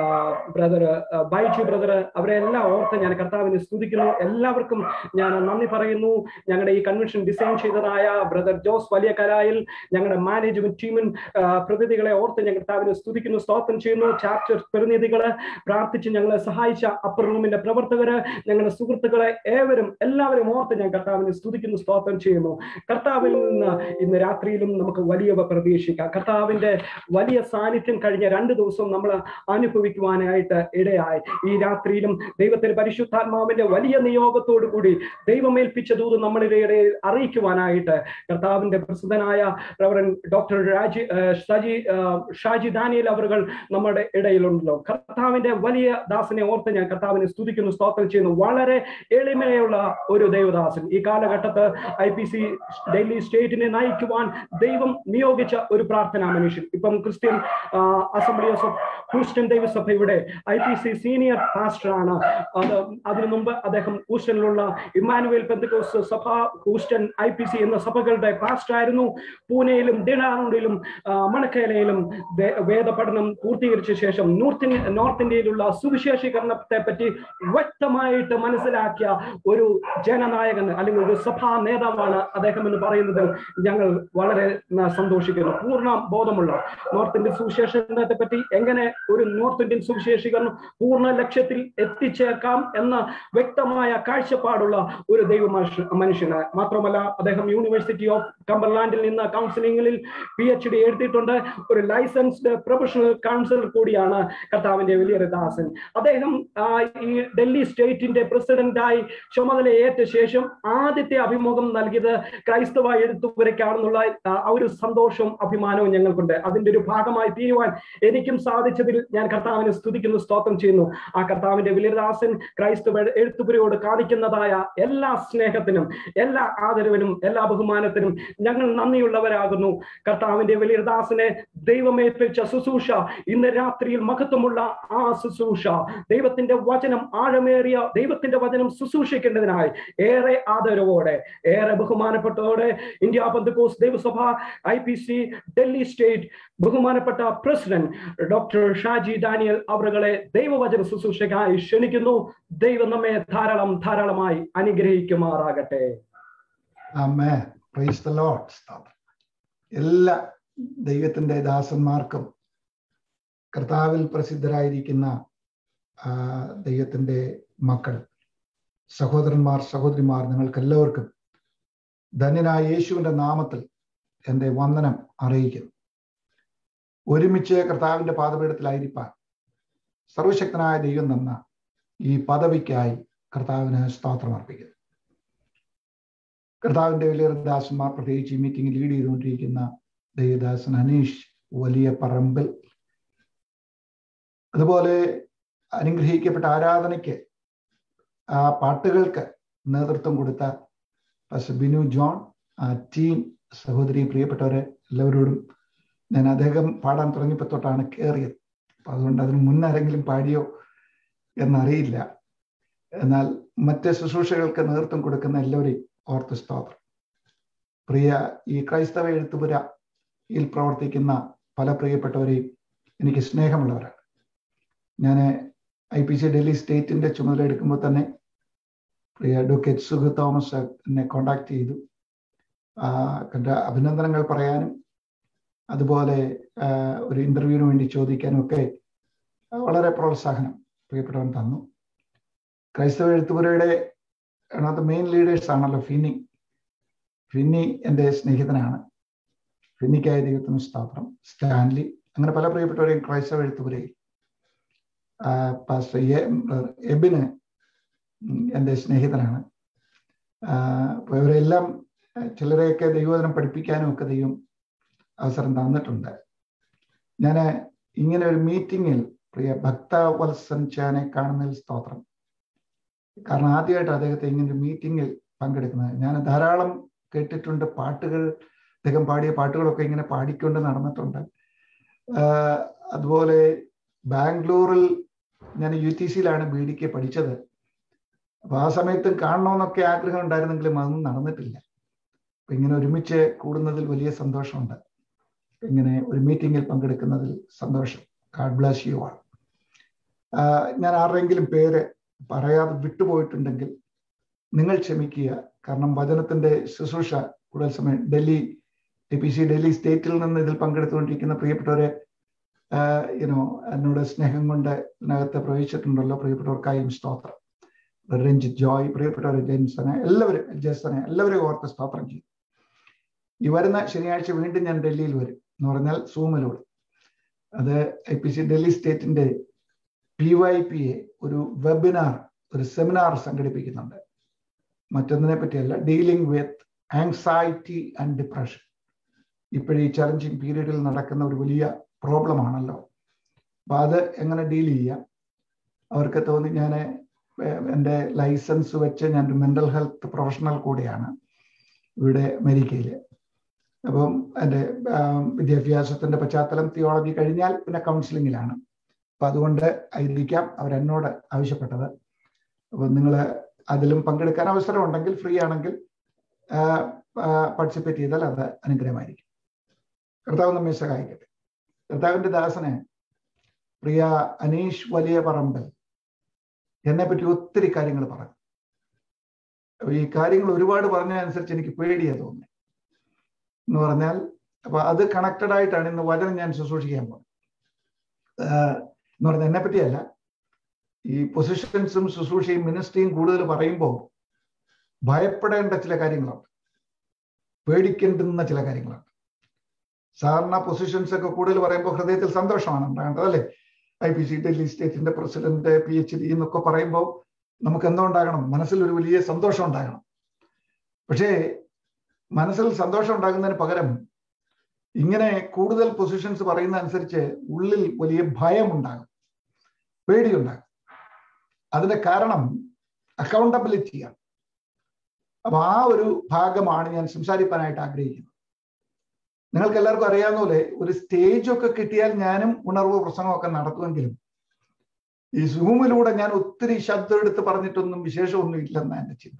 ബ്രദർ ബൈജു ബ്രദർ അവരെ എല്ലാം ഓർത്ത് ഞാൻ കർത്താവിനെ സ്തുതിക്കുന്നു എല്ലാവർക്കും ഞാൻ നന്ദി പറയുന്നു ഞങ്ങളുടെ ഈ കൺവെൻഷൻ ഡിസൈൻ ചെയ്തതായ ബ്രദർ ജോസ് വലിയ കരായിൽ ഞങ്ങളുടെ മാനേജ്മെന്റ് ടീമിൻ പ്രതിനിധികളെ ഓർത്ത് ഞാൻ കർത്താവിനെ സ്തുതിക്കുന്നു സ്തോത്രം ചെയ്യുന്നു ചാപ്റ്റർ പ്രതിനിധികള് പ്രാർത്ഥിച്ച് ഞങ്ങളെ സഹായിച്ച അപ്പർ റൂമിന്റെ പ്രവർത്തകര് ഞങ്ങളുടെ സുഹൃത്തുക്കളെ ഏവരും എല്ലാവരും ഓർത്ത് ഞാൻ കർത്താവിനെ സ്തുതിക്കുന്നു സ്തോത്രം ചെയ്യുന്നു കർത്താവിൽ നിന്ന് ഇന്ന് രാത്രിയിലും നമുക്ക് വലിയവ പ്രതീക്ഷിക്കാം കർത്താവിന്റെ വലിയ സാന്നിധ്യം കഴിഞ്ഞ രണ്ട് ദിവസം നമ്മൾ അനുഭവിക്കുവാനായിട്ട് ഇടയായി ഈ രാത്രിയിലും ദൈവത്തിന്റെ പരിശുദ്ധാത്മാവിന്റെ വലിയ നിയോഗത്തോടു കൂടി ദൈവമേൽപ്പിച്ച ദൂത് നമ്മളുടെ ഇടയിൽ അറിയിക്കുവാനായിട്ട് കർത്താവിന്റെ പ്രസിദ്ധനായ റവറൻ ഡോക്ടർ രാജി ആ, ഷാജി ആ, ഷാജി ദാനിയൽ അവറുകൾ നമ്മുടെ ഇടയിലുണ്ടല്ലോ കർത്താവിന്റെ വലിയ ദാസനെ ഓർത്ത് ഞാൻ കർത്താവിനെ സ്തുതിക്കുന്നു സ്തോത്രം ചെയ്യുന്നു വളരെ എളിമയുള്ള ഒരു ദൈവദാസൻ ഈ കാലഘട്ടത്ത് ഐ പി സി ഡൽഹി സ്റ്റേറ്റിനെ നയിക്കുവാൻ ദൈവം നിയോഗിച്ച ഒരു പ്രാർത്ഥനാ മനുഷ്യൻ ഇപ്പം ക്രിസ്ത്യൻ ആ, അസംബ്ലി ഓഫ് ഹൂസ്റ്റൺ ദൈവസഭയുടെ I P C senior pastor ആണ് അത് അതിനു മുമ്പ് അദ്ദേഹം ഹൂസ്റ്റണിലുള്ള ഇമ്മാനുവേൽ പെന്തക്കോസ് സഭ ഹൂസ്റ്റൺ ഐ പി സി എന്ന സഭകളുടെ പാസ്റ്റർ ആയിരുന്നു പൂനെയിലും ദിനാറൂഡിലും മണക്കേലയിലും വേ- വേദപഠനം പൂർത്തീകരിച്ച ശേഷം നോർത്ത് ഇന്ത്യ നോർത്ത് ഇന്ത്യയിലുള്ള സുവിശേഷീകരണത്തെ പറ്റി വ്യക്തമായിട്ട് മനസ്സിലാക്കിയ ഒരു ജനനായകൻ അല്ലെങ്കിൽ ഒരു സഭാ നേതാവാണ് അദ്ദേഹം എന്ന് പറയുന്നത് ഞങ്ങൾ വളരെ ന- സന്തോഷിക്കുന്നു പൂർണ്ണ ബോധമുള്ള നോർത്ത് ഇന്ത്യൻ സുവിശേഷണത്തെ പറ്റി എങ്ങനെ ഒരു നോർത്ത് ഇന്ത്യൻ സുവിശേഷീകരണം പൂർണ്ണ ലക്ഷ്യത്തിൽ എത്തിച്ചേക്കാം എന്ന എന്ന വ്യക്തമായ കാഴ്ചപ്പാടുള്ള ഒരു ദൈവ മനുഷ്യ- മനുഷ്യന് മാത്രമല്ല അദ്ദേഹം യൂണിവേഴ്സിറ്റി ഓഫ് കമ്പർലാൻഡിൽ നിന്ന് കൗൺസിലിംഗിൽ പി എച്ച് ഡി എഴുതിയിട്ടുണ്ട് ഒരു ലൈസൻസ്ഡ് പ്രൊഫഷണൽ കൗൺസിലർ കൂടിയാണ് കർത്താവിന്റെ വലിയൊരു ദാസൻ അദ്ദേഹം ആ, ഈ ഡൽഹി സ്റ്റേറ്റിന്റെ പ്രസിഡന്റായി ചുമതലയേറ്റ ശേഷം ആദ്യത്തെ അഭിമുഖം നൽകിയത് ക്രൈസ്തവ എഴുത്തുപുരയ്ക്കാണെന്നുള്ള ആ, ആ ഒരു സന്തോഷവും അഭിമാനവും ഞങ്ങൾക്കുണ്ട് അതിന്റെ ഒരു ഭാഗമായി തീരുവാൻ എനിക്കും സാധിച്ചതിൽ ഞാൻ കർത്താവിനെ സ്തുതിക്കുന്നു സ്തോത്രം ചെയ്യുന്നു ആ കർത്താവിന്റെ വലിയദാസൻ ക്രൈസ്തവ എഴുത്തുപുരയോട് കാണിക്കുന്നതായ എല്ലാ സ്നേഹത്തിനും എല്ലാ ആദരവിനും എല്ലാ ബഹുമാനത്തിനും ഞങ്ങൾ നന്ദിയുള്ളവരാകുന്നു കർത്താവിന്റെ വലിയദാസനെ ദൈവമേൽപ്പിച്ച ശുശ്രൂഷ ഇന്ന് രാത്രിയിൽ മഹത്വമുള്ള ആ ശുശ്രൂഷ ദൈവത്തിന്റെ വചനം ആഴമേറിയ ദൈവത്തിന്റെ വചനം ശുശ്രൂഷിക്കേണ്ടതിനായി ഏറെ ആദരവോടെ ഏറെ ബഹുമാനപ്പെട്ടതോടെ ഇന്ത്യ ബന്ധുക്കോസ് ദൈവസഭ I P C Delhi state ബഹുമാനപ്പെട്ട പ്രസിഡന്റ് ഡോക്ടർ ഷാജി ഡാനിയൽ അവരുകളെ ദൈവവചന ശുശ്രൂഷയ്ക്കായി ക്ഷണിക്കുന്നു ദൈവം നമ്മെ ധാരാളം ധാരാളമായി അനുഗ്രഹിക്കുമാറാകട്ടെ ആമേ പ്രൈസ് ദ ലോർഡ് സ്തോത്രം എല്ലാ ദൈവത്തിന്റെ ദാസന്മാർക്കും കർത്താവിൽ പ്രസിദ്ധരായിരിക്കുന്ന ആ, ദൈവത്തിന്റെ മക്കൾ സഹോദരന്മാർ സഹോദരിമാർ നിങ്ങൾക്ക് എല്ലാവർക്കും ധന്യനായ യേശുവിന്റെ നാമത്തിൽ എൻ്റെ വന്ദനം അറിയിക്കുന്നു ഒരുമിച്ച് കർത്താവിന്റെ പാദപീഠത്തിലായിരിക്കാൻ സർവശക്തനായ ദൈവം തന്ന ഈ പദവിക്കായി കർത്താവിന് സ്തോത്രം അർപ്പിക്കുന്നു കർത്താവിന്റെ വലിയ ദാസന്മാർ പ്രത്യേകിച്ച് ഈ മീറ്റിംഗ് ലീഡ് ചെയ്തുകൊണ്ടിരിക്കുന്ന ദൈവദാസൻ അനീഷ് വലിയ പറമ്പിൽ അതുപോലെ അനുഗ്രഹിക്കപ്പെട്ട ആരാധനയ്ക്ക് ആ പാട്ടുകൾക്ക് നേതൃത്വം കൊടുത്ത പാസ്റ്റർ ബിനു ജോൺ ആ ടീം സഹോദരി പ്രിയപ്പെട്ടവരെ എല്ലാവരോടും ഞാൻ അദ്ദേഹം പാടാൻ തുടങ്ങിയപ്പോൾ തൊട്ടാണ് കയറിയത് അപ്പൊ അതുകൊണ്ട് അതിന് മുന്നാരെങ്കിലും പാടിയോ എന്നറിയില്ല എന്നാൽ മറ്റ് ശുശ്രൂഷകൾക്ക് നേതൃത്വം കൊടുക്കുന്ന എല്ലാവരെയും ഓർത്ത് സ്തോത്രം പ്രിയ ഈ ക്രൈസ്തവ എഴുത്തുപുരയിൽ പ്രവർത്തിക്കുന്ന പല പ്രിയപ്പെട്ടവരെയും എനിക്ക് സ്നേഹമുള്ളവരാണ് ഞാൻ ഐ പി സി ഡൽഹി സ്റ്റേറ്റിന്റെ ചുമതല എടുക്കുമ്പോൾ തന്നെ പ്രിയ അഡ്വക്കേറ്റ് സുഖ തോമസ് എന്നെ കോണ്ടാക്ട് ചെയ്തു ആ, കണ്ട അഭിനന്ദനങ്ങൾ പറയാനും അതുപോലെ ആ, ഒരു ഇന്റർവ്യൂവിന് വേണ്ടി ചോദിക്കാനും ഒക്കെ വളരെ പ്രോത്സാഹനം പ്രിയപ്പെട്ടവൻ തന്നു ക്രൈസ്തവ എഴുത്തുപുരയുടെ അതിനകത്ത് മെയിൻ ലീഡേഴ്സ് ആണല്ലോ ഫിന്നി ഫിന്നി എൻ്റെ സ്നേഹിതനാണ് ഫിന്നിക്കായ ദൈവത്തിന് സ്തോത്രം സ്റ്റാൻലി അങ്ങനെ പല പ്രിയപ്പെട്ടവരെയും ക്രൈസ്തവ എഴുത്തുപുരയിൽ ആ, പാസ്റ്റർ എ- എബിന് ഉം, എൻ്റെ സ്നേഹിതനാണ് ആ, അപ്പൊ ഇവരെല്ലാം ആ, ചിലരെയൊക്കെ ദൈവവചനം പഠിപ്പിക്കാനും ഒക്കെ ദൈവം അവസരം തന്നിട്ടുണ്ട് ഞാൻ ഇങ്ങനെ ഒരു മീറ്റിങ്ങിൽ പ്രിയ ഭക്തവത്സൻ ചാനെ കാണുന്നതിൽ സ്തോത്രം കാരണം ആദ്യമായിട്ട് അദ്ദേഹത്തെ ഇങ്ങനെ ഒരു മീറ്റിങ്ങിൽ പങ്കെടുക്കുന്നത് ഞാൻ ധാരാളം കേട്ടിട്ടുണ്ട് പാട്ടുകൾ അദ്ദേഹം പാടിയ പാട്ടുകളൊക്കെ ഇങ്ങനെ പാടിക്കൊണ്ട് നടന്നിട്ടുണ്ട് ആഹ് അതുപോലെ ബാംഗ്ലൂരിൽ ഞാൻ യു ടി സിയിലാണ് ബി ഡിക്ക് പഠിച്ചത് അപ്പൊ ആ സമയത്തും കാണണമെന്നൊക്കെ ആഗ്രഹം ഉണ്ടായിരുന്നെങ്കിലും അതൊന്നും നടന്നിട്ടില്ല അപ്പൊ ഇങ്ങനെ ഒരുമിച്ച് കൂടുന്നതിൽ വലിയ സന്തോഷമുണ്ട് ഇങ്ങനെ ഒരു മീറ്റിങ്ങിൽ പങ്കെടുക്കുന്നതിൽ സന്തോഷം ഗാഡ് ബ്ലസ് യു ആൾ ഞാൻ ആരുടെയെങ്കിലും പേര് പറയാതെ വിട്ടുപോയിട്ടുണ്ടെങ്കിൽ നിങ്ങൾ ക്ഷമിക്കുക കാരണം വചനത്തിന്റെ ശുശ്രൂഷ കൂടുതൽ സമയം Delhi A P C Delhi സ്റ്റേറ്റിൽ നിന്ന് ഇതിൽ പങ്കെടുത്തുകൊണ്ടിരിക്കുന്ന പ്രിയപ്പെട്ടവരെ യുനോ എന്നോട് സ്നേഹം കൊണ്ട് ഇതിനകത്ത് പ്രവേശിച്ചിട്ടുണ്ടല്ലോ പ്രിയപ്പെട്ടവർക്കായും സ്തോത്രം രഞ്ജിത്ത് ജോയ് പ്രിയപ്പെട്ടവരെ ജെയിംസനെ എല്ലാവരും ജെസനെ എല്ലാവരെയും ഓർത്ത് സ്തോത്രം ചെയ്യും ഈ വരുന്ന ശനിയാഴ്ച വീണ്ടും ഞാൻ ഡൽഹിയിൽ വരും എന്ന് പറഞ്ഞാൽ സൂമിലൂടെ അത് ഐ പി സി ഡൽഹി സ്റ്റേറ്റിന്റെ പി വൈ പി എ ഒരു വെബിനാർ ഒരു സെമിനാർ സംഘടിപ്പിക്കുന്നുണ്ട് മറ്റൊന്നിനെ പറ്റിയല്ല dealing with anxiety and depression ഇപ്പോഴീ ചലഞ്ചിങ് പീരീഡിൽ നടക്കുന്ന ഒരു വലിയ പ്രോബ്ലം ആണല്ലോ അപ്പൊ അത് എങ്ങനെ ഡീൽ ചെയ്യാം അവർക്ക് തോന്നി ഞാൻ എൻ്റെ ലൈസൻസ് വെച്ച് ഞാൻ ഒരു മെന്റൽ ഹെൽത്ത് പ്രൊഫഷണൽ കൂടിയാണ് ഇവിടെ അമേരിക്കയിൽ അപ്പം എൻ്റെ വിദ്യാഭ്യാസത്തിന്റെ പശ്ചാത്തലം തിയോളജി കഴിഞ്ഞാൽ പിന്നെ കൗൺസിലിങ്ങിലാണ് അപ്പൊ അതുകൊണ്ട് ആയിരിക്കാം അവരെന്നോട് ആവശ്യപ്പെട്ടത് അപ്പൊ നിങ്ങൾ അതിലും പങ്കെടുക്കാൻ അവസരം ഉണ്ടെങ്കിൽ ഫ്രീ ആണെങ്കിൽ പാർട്ടിസിപ്പേറ്റ് ചെയ്താൽ അത് അനുഗ്രഹമായിരിക്കും കർത്താവ് നമ്മെ സഹായിക്കട്ടെ കർത്താവിന്റെ ദാസനെ പ്രിയ അനീഷ് വലിയ പറമ്പൽ എന്നെ പറ്റി ഒത്തിരി കാര്യങ്ങൾ പറഞ്ഞു അപ്പൊ ഈ കാര്യങ്ങൾ ഒരുപാട് പറഞ്ഞതനുസരിച്ച് എനിക്ക് പേടിയാ തോന്നുന്നത് എന്ന് പറഞ്ഞാൽ അപ്പൊ അത് കണക്റ്റഡ് ആയിട്ടാണ് ഇന്ന് വചനം ഞാൻ ശുശ്രൂഷിക്കാൻ പോകുന്നത് എന്ന് പറഞ്ഞാൽ എന്നെ പറ്റിയല്ല ഈ പൊസിഷൻസും ശുശ്രൂഷയും മിനിസ്ട്രിയും കൂടുതൽ പറയുമ്പോൾ ഭയപ്പെടേണ്ട ചില കാര്യങ്ങളുണ്ട് പേടിക്കേണ്ടുന്ന ചില കാര്യങ്ങളുണ്ട് സാധാരണ പൊസിഷൻസ് ഒക്കെ കൂടുതൽ പറയുമ്പോൾ ഹൃദയത്തിൽ സന്തോഷമാണ് ഉണ്ടാകേണ്ടത് അല്ലേ ഐ പി സി ഡൽഹി സ്റ്റേറ്റിന്റെ പ്രസിഡന്റ് പി എച്ച് ഡി എന്നൊക്കെ പറയുമ്പോൾ നമുക്ക് എന്തോ ഉണ്ടാകണം മനസ്സിൽ ഒരു വലിയ സന്തോഷം ഉണ്ടാകണം പക്ഷേ മനസ്സിൽ സന്തോഷം ഉണ്ടാകുന്നതിന് പകരം ഇങ്ങനെ കൂടുതൽ പൊസിഷൻസ് പറയുന്ന അനുസരിച്ച് ഉള്ളിൽ വലിയ ഭയം ഉണ്ടാകും പേടിയുണ്ടാകും അതിന്റെ കാരണം അക്കൗണ്ടബിലിറ്റിയാണ് അപ്പൊ ആ ഒരു ഭാഗമാണ് ഞാൻ സംസാരിക്കാനായിട്ട് ആഗ്രഹിക്കുന്നത് നിങ്ങൾക്ക് എല്ലാവർക്കും അറിയാവുന്ന പോലെ ഒരു സ്റ്റേജ് ഒക്കെ കിട്ടിയാൽ ഞാനും ഉണർവ് പ്രസംഗമൊക്കെ നടത്തുമെങ്കിലും ഈ സൂമിലൂടെ ഞാൻ ഒത്തിരി ശബ്ദം എടുത്ത് പറഞ്ഞിട്ടൊന്നും വിശേഷമൊന്നും ഇല്ലെന്ന എന്റെ ചിന്ത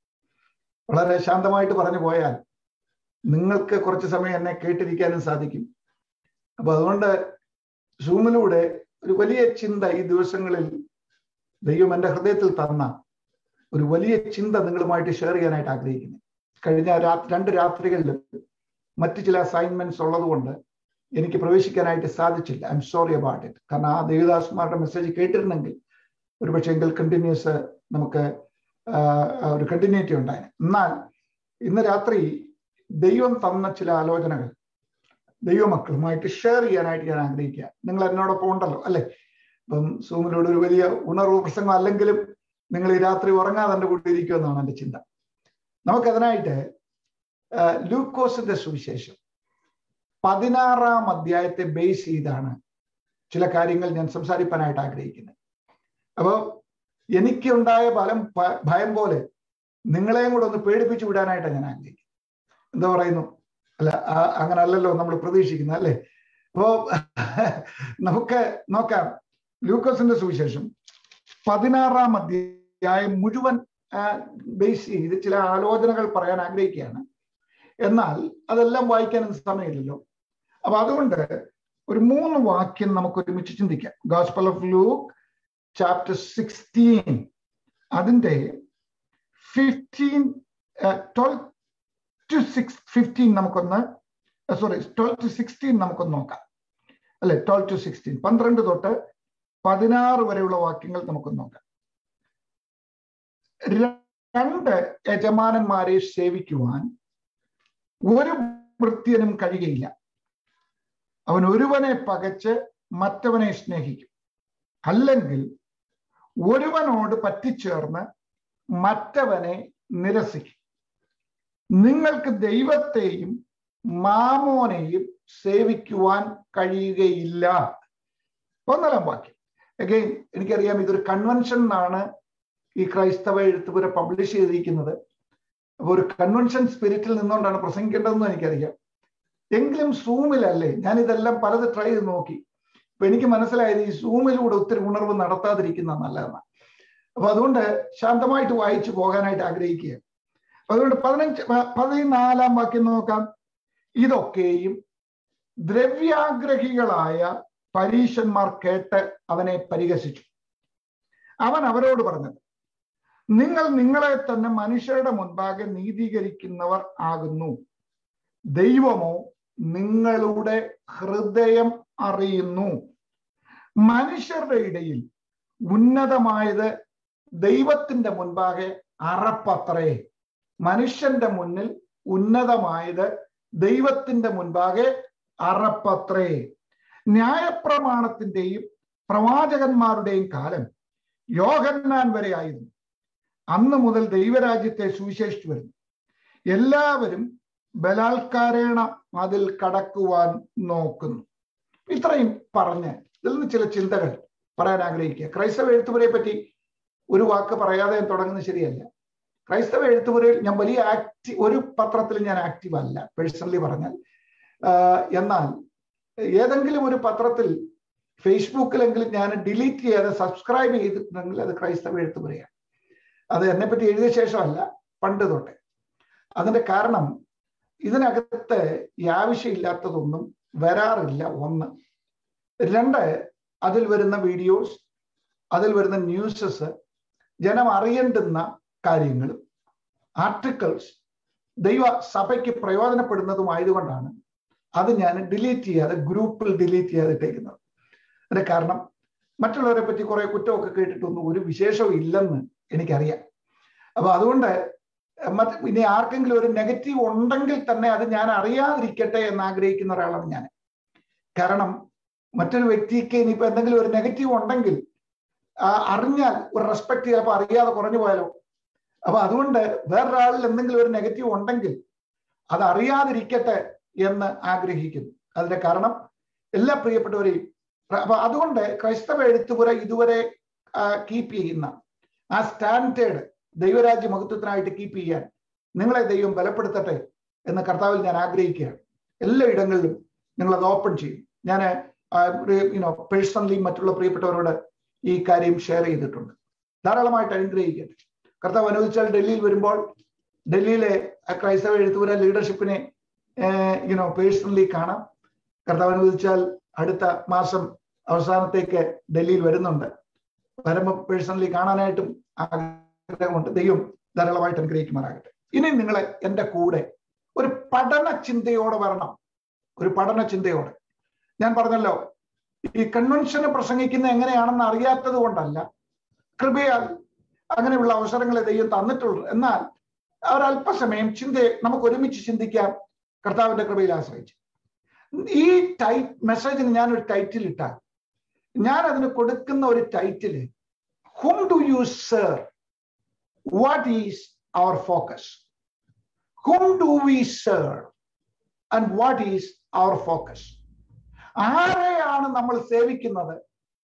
വളരെ ശാന്തമായിട്ട് പറഞ്ഞു പോയാൽ നിങ്ങൾക്ക് കുറച്ച് സമയം എന്നെ കേട്ടിരിക്കാനും സാധിക്കും അപ്പൊ അതുകൊണ്ട് സൂമിലൂടെ ഒരു വലിയ ചിന്ത ഈ ദിവസങ്ങളിൽ ദൈവം എൻ്റെ ഹൃദയത്തിൽ തന്ന ഒരു വലിയ ചിന്ത നിങ്ങളുമായിട്ട് ഷെയർ ചെയ്യാനായിട്ട് ആഗ്രഹിക്കുന്നു കഴിഞ്ഞ രാത്രി രണ്ട് രാത്രികളിൽ മറ്റു ചില അസൈൻമെന്റ്സ് ഉള്ളതുകൊണ്ട് എനിക്ക് പ്രവേശിക്കാനായിട്ട് സാധിച്ചില്ല I am sorry about it കാരണം ആ ദേവദാസ്മാരുടെ മെസ്സേജ് കേട്ടിരുന്നെങ്കിൽ ഒരുപക്ഷെ എങ്കിൽ കണ്ടിന്യൂസ് നമുക്ക് ഒരു കണ്ടിന്യൂറ്റി ഉണ്ടായിരുന്നു എന്നാൽ ഇന്ന് രാത്രി ദൈവം തന്ന ചില ആലോചനകൾ ദൈവമക്കളുമായിട്ട് ഷെയർ ചെയ്യാനായിട്ട് ഞാൻ ആഗ്രഹിക്കുക നിങ്ങൾ എന്നോടൊപ്പം ഉണ്ടല്ലോ അല്ലെ ഇപ്പം സൂമിലൂടെ ഒരു വലിയ ഉണർവ് പ്രസംഗം അല്ലെങ്കിലും നിങ്ങൾ ഈ രാത്രി ഉറങ്ങാതെ എൻ്റെ കൂടെ ഇരിക്കുമെന്നാണ് എൻ്റെ ചിന്ത നമുക്കതിനായിട്ട് ലൂക്കോസിന്റെ സുവിശേഷം പതിനാറാം അധ്യായത്തെ ബേസ് ചെയ്താണ് ചില കാര്യങ്ങൾ ഞാൻ സംസാരിക്കാനായിട്ട് ആഗ്രഹിക്കുന്നത് അപ്പോൾ എനിക്കുണ്ടായ ഫലം ഭയം പോലെ നിങ്ങളെയും കൂടെ ഒന്ന് പേടിപ്പിച്ചു വിടാനായിട്ടാണ് ഞാൻ ആഗ്രഹിക്കുന്നത് എന്താ പറയുന്നു അല്ല അങ്ങനെ അല്ലല്ലോ നമ്മൾ പ്രതീക്ഷിക്കുന്നത് അല്ലേ അപ്പോ നമുക്ക് നോക്കാം ലൂക്കോസിന്റെ സുവിശേഷം പതിനാറാം അധ്യായം മുഴുവൻ ബേസ് ചെയ്ത് ചില ആലോചനകൾ പറയാൻ ആഗ്രഹിക്കുകയാണ് എന്നാൽ അതെല്ലാം വായിക്കാനൊന്നും സമയമില്ലല്ലോ അപ്പൊ അതുകൊണ്ട് ഒരു മൂന്ന് വാക്യം നമുക്ക് ഒരുമിച്ച് ചിന്തിക്കാം gospel of Luke chapter sixteen അതിൻ്റെ fifteen twelve to six fifteen നമുക്കൊന്ന് സോറി ട്വൽവ് ടു സിക്സ്റ്റീൻ നമുക്കൊന്ന് നോക്കാം അല്ലെ ട്വൽവ് ടു സിക്സ്റ്റീൻ പന്ത്രണ്ട് തൊട്ട് പതിനാറ് വരെയുള്ള വാക്യങ്ങൾ നമുക്കൊന്ന് നോക്കാം രണ്ട് യജമാനന്മാരെ സേവിക്കുവാൻ ഒരു വൃത്യനും കഴിയുകയില്ല അവൻ ഒരുവനെ പകച്ച് മറ്റവനെ സ്നേഹിക്കും അല്ലെങ്കിൽ ഒരുവനോട് പറ്റിച്ചേർന്ന് മറ്റവനെ നിരസിക്കും നിങ്ങൾക്ക് ദൈവത്തെയും മാമോനെയും സേവിക്കുവാൻ കഴിയുകയില്ല ഒന്നരം വാക്യം അഗെയിൻ എനിക്കറിയാം ഇതൊരു കൺവെൻഷൻ എന്നാണ് ഈ ക്രൈസ്തവ എഴുത്തുപുര പബ്ലിഷ് ചെയ്തിരിക്കുന്നത് അപ്പൊ ഒരു കൺവെൻഷൻ സ്പിരിറ്റിൽ നിന്നുകൊണ്ടാണ് പ്രസംഗിക്കേണ്ടതെന്ന് എനിക്കറിയാം എങ്കിലും സൂമിലല്ലേ ഞാൻ ഇതെല്ലാം പലത് ട്രൈ ചെയ്ത് നോക്കി അപ്പൊ എനിക്ക് മനസ്സിലായത് ഈ സൂമിലൂടെ ഒത്തിരി ഉണർവ് നടത്താതിരിക്കുന്ന നല്ലതെന്നാണ് അപ്പൊ അതുകൊണ്ട് ശാന്തമായിട്ട് വായിച്ചു പോകാനായിട്ട് ആഗ്രഹിക്കുക അതുകൊണ്ട് പതിനഞ്ച് പതിനാലാം വാക്യം നോക്കാം ഇതൊക്കെയും ദ്രവ്യാഗ്രഹികളായ പരീശന്മാർ കേട്ട് അവനെ പരിഹസിച്ചു അവൻ അവരോട് പറഞ്ഞത് നിങ്ങൾ നിങ്ങളെ തന്നെ മനുഷ്യരുടെ മുൻപാകെ നീതീകരിക്കുന്നവർ ആകുന്നു ദൈവമോ നിങ്ങളുടെ ഹൃദയം അറിയുന്നു മനുഷ്യരുടെ ഇടയിൽ ഉന്നതമായത് ദൈവത്തിന്റെ മുൻപാകെ അറപ്പത്രേ മനുഷ്യന്റെ മുന്നിൽ ഉന്നതമായത് ദൈവത്തിന്റെ മുൻപാകെ അറപ്പത്രേ ന്യായപ്രമാണത്തിന്റെയും പ്രവാചകന്മാരുടെയും കാലം യോഹന്നാൻ വരെ ആയിരുന്നു അന്ന് മുതൽ ദൈവരാജ്യത്തെ സുവിശേഷിച്ചു വരുന്നു എല്ലാവരും ബലാത്കാരേണ അതിൽ കടക്കുവാൻ നോക്കുന്നു ഇത്രയും പറഞ്ഞ് ഇതിൽ നിന്ന് ചില ചിന്തകൾ പറയാൻ ആഗ്രഹിക്കുക ക്രൈസ്തവ എഴുത്തുപുരയെ പറ്റി ഒരു വാക്ക് പറയാതെ തുടങ്ങുന്നത് ശരിയല്ല ക്രൈസ്തവ എഴുത്തുപുരയിൽ ഞാൻ വലിയ ആക്റ്റീവ് ഒരു പത്രത്തിൽ ഞാൻ ആക്റ്റീവ് അല്ല പേഴ്സണലി പറഞ്ഞാൽ എന്നാൽ ഏതെങ്കിലും ഒരു പത്രത്തിൽ ഫേസ്ബുക്കിലെങ്കിലും ഞാൻ ഡിലീറ്റ് ചെയ്യാതെ സബ്സ്ക്രൈബ് ചെയ്തിട്ടുണ്ടെങ്കിൽ അത് ക്രൈസ്തവ എഴുത്തുപുരയാണ് അത് എന്നെ പറ്റി എഴുതിയ ശേഷമല്ല പണ്ട് തൊട്ടേ അതിന്റെ കാരണം ഇതിനകത്ത് ഈ ആവശ്യമില്ലാത്തതൊന്നും വരാറില്ല ഒന്ന് രണ്ട് അതിൽ വരുന്ന വീഡിയോസ് അതിൽ വരുന്ന ന്യൂസസ് ജനം അറിയേണ്ടുന്ന കാര്യങ്ങളും ആർട്ടിക്കിൾസ് ദൈവ സഭയ്ക്ക് പ്രയോജനപ്പെടുന്നതുമായതുകൊണ്ടാണ് അത് ഞാൻ ഡിലീറ്റ് ചെയ്യാതെ ഗ്രൂപ്പിൽ ഡിലീറ്റ് ചെയ്യാതെ ഇട്ടേക്കുന്നത് അതിന്റെ കാരണം മറ്റുള്ളവരെ പറ്റി കുറെ കുറ്റമൊക്കെ കേട്ടിട്ടൊന്നും ഒരു വിശേഷവും ഇല്ലെന്ന് എനിക്കറിയാം അപ്പൊ അതുകൊണ്ട് മറ്റ് ഇനി ആർക്കെങ്കിലും ഒരു നെഗറ്റീവ് ഉണ്ടെങ്കിൽ തന്നെ അത് ഞാൻ അറിയാതിരിക്കട്ടെ എന്ന് ആഗ്രഹിക്കുന്ന ഒരാളാണ് ഞാൻ കാരണം മറ്റൊരു വ്യക്തിക്ക് ഇനിയിപ്പോ എന്തെങ്കിലും ഒരു നെഗറ്റീവ് ഉണ്ടെങ്കിൽ ആ അറിഞ്ഞാൽ ഒരു റെസ്പെക്ട് ചിലപ്പോൾ അറിയാതെ കുറഞ്ഞു പോയാലോ അപ്പൊ അതുകൊണ്ട് വേറൊരാളിൽ എന്തെങ്കിലും ഒരു നെഗറ്റീവ് ഉണ്ടെങ്കിൽ അത് അറിയാതിരിക്കട്ടെ എന്ന് ആഗ്രഹിക്കുന്നു അതിന്റെ കാരണം എല്ലാ പ്രിയപ്പെട്ടവരെയും അപ്പൊ അതുകൊണ്ട് ക്രൈസ്തവ എഴുത്തുപുര ഇതുവരെ കീപ്പ് ചെയ്യുന്ന ആ സ്റ്റാൻഡേർഡ് ദൈവരാജ്യ മഹത്വത്തിനായിട്ട് കീപ്പ് ചെയ്യാൻ നിങ്ങളെ ദൈവം ബലപ്പെടുത്തട്ടെ എന്ന് കർത്താവിൽ ഞാൻ ആഗ്രഹിക്കുകയാണ് എല്ലാ ഇടങ്ങളിലും നിങ്ങൾ അത് ഓപ്പൺ ചെയ്യും ഞാൻ യുനോ പേഴ്സണലി മറ്റുള്ള പ്രിയപ്പെട്ടവരോട് ഈ കാര്യം ഷെയർ ചെയ്തിട്ടുണ്ട് ധാരാളമായിട്ട് അനുഗ്രഹിക്കട്ടെ കർത്താവ് അനുവദിച്ചാൽ ഡൽഹിയിൽ വരുമ്പോൾ ഡൽഹിയിലെ ക്രൈസ്തവ എഴുത്തുപുര ലീഡർഷിപ്പിനെ യുനോ പേഴ്സണലി കാണാം കർത്താവ് അനുവദിച്ചാൽ അടുത്ത മാസം അവസാനത്തേക്ക് ഡൽഹിയിൽ വരുന്നുണ്ട് വരുമ്പോൾ പേഴ്സണലി കാണാനായിട്ടും ആഗ്രഹമുണ്ട് ദൈവം ധാരാളമായിട്ട് അനുഗ്രഹിക്കുമാറാകട്ടെ ഇനി നിങ്ങൾ എൻ്റെ കൂടെ ഒരു പഠന ചിന്തയോടെ വരണം ഒരു പഠന ചിന്തയോടെ ഞാൻ പറഞ്ഞല്ലോ ഈ കൺവെൻഷന് പ്രസംഗിക്കുന്ന എങ്ങനെയാണെന്ന് അറിയാത്തത് കൊണ്ടല്ല കൃപയാൽ അങ്ങനെയുള്ള അവസരങ്ങളെ ദൈവം തന്നിട്ടുള്ളൂ എന്നാൽ ഒരല്പസമയം ചിന്ത നമുക്ക് ഒരുമിച്ച് ചിന്തിക്കാം കർത്താവിന്റെ കൃപയിൽ ആശ്രയിച്ച് ഈ ടൈറ്റ് മെസ്സേജിന് ഞാൻ ഒരു ടൈറ്റിൽ ഇട്ടാൽ ഞാൻ അതിന് കൊടുക്കുന്ന ഒരു title whom do you serve what is our focus whom do we serve and what is our focus ആരെയാണ് നമ്മൾ സേവിക്കുന്നത്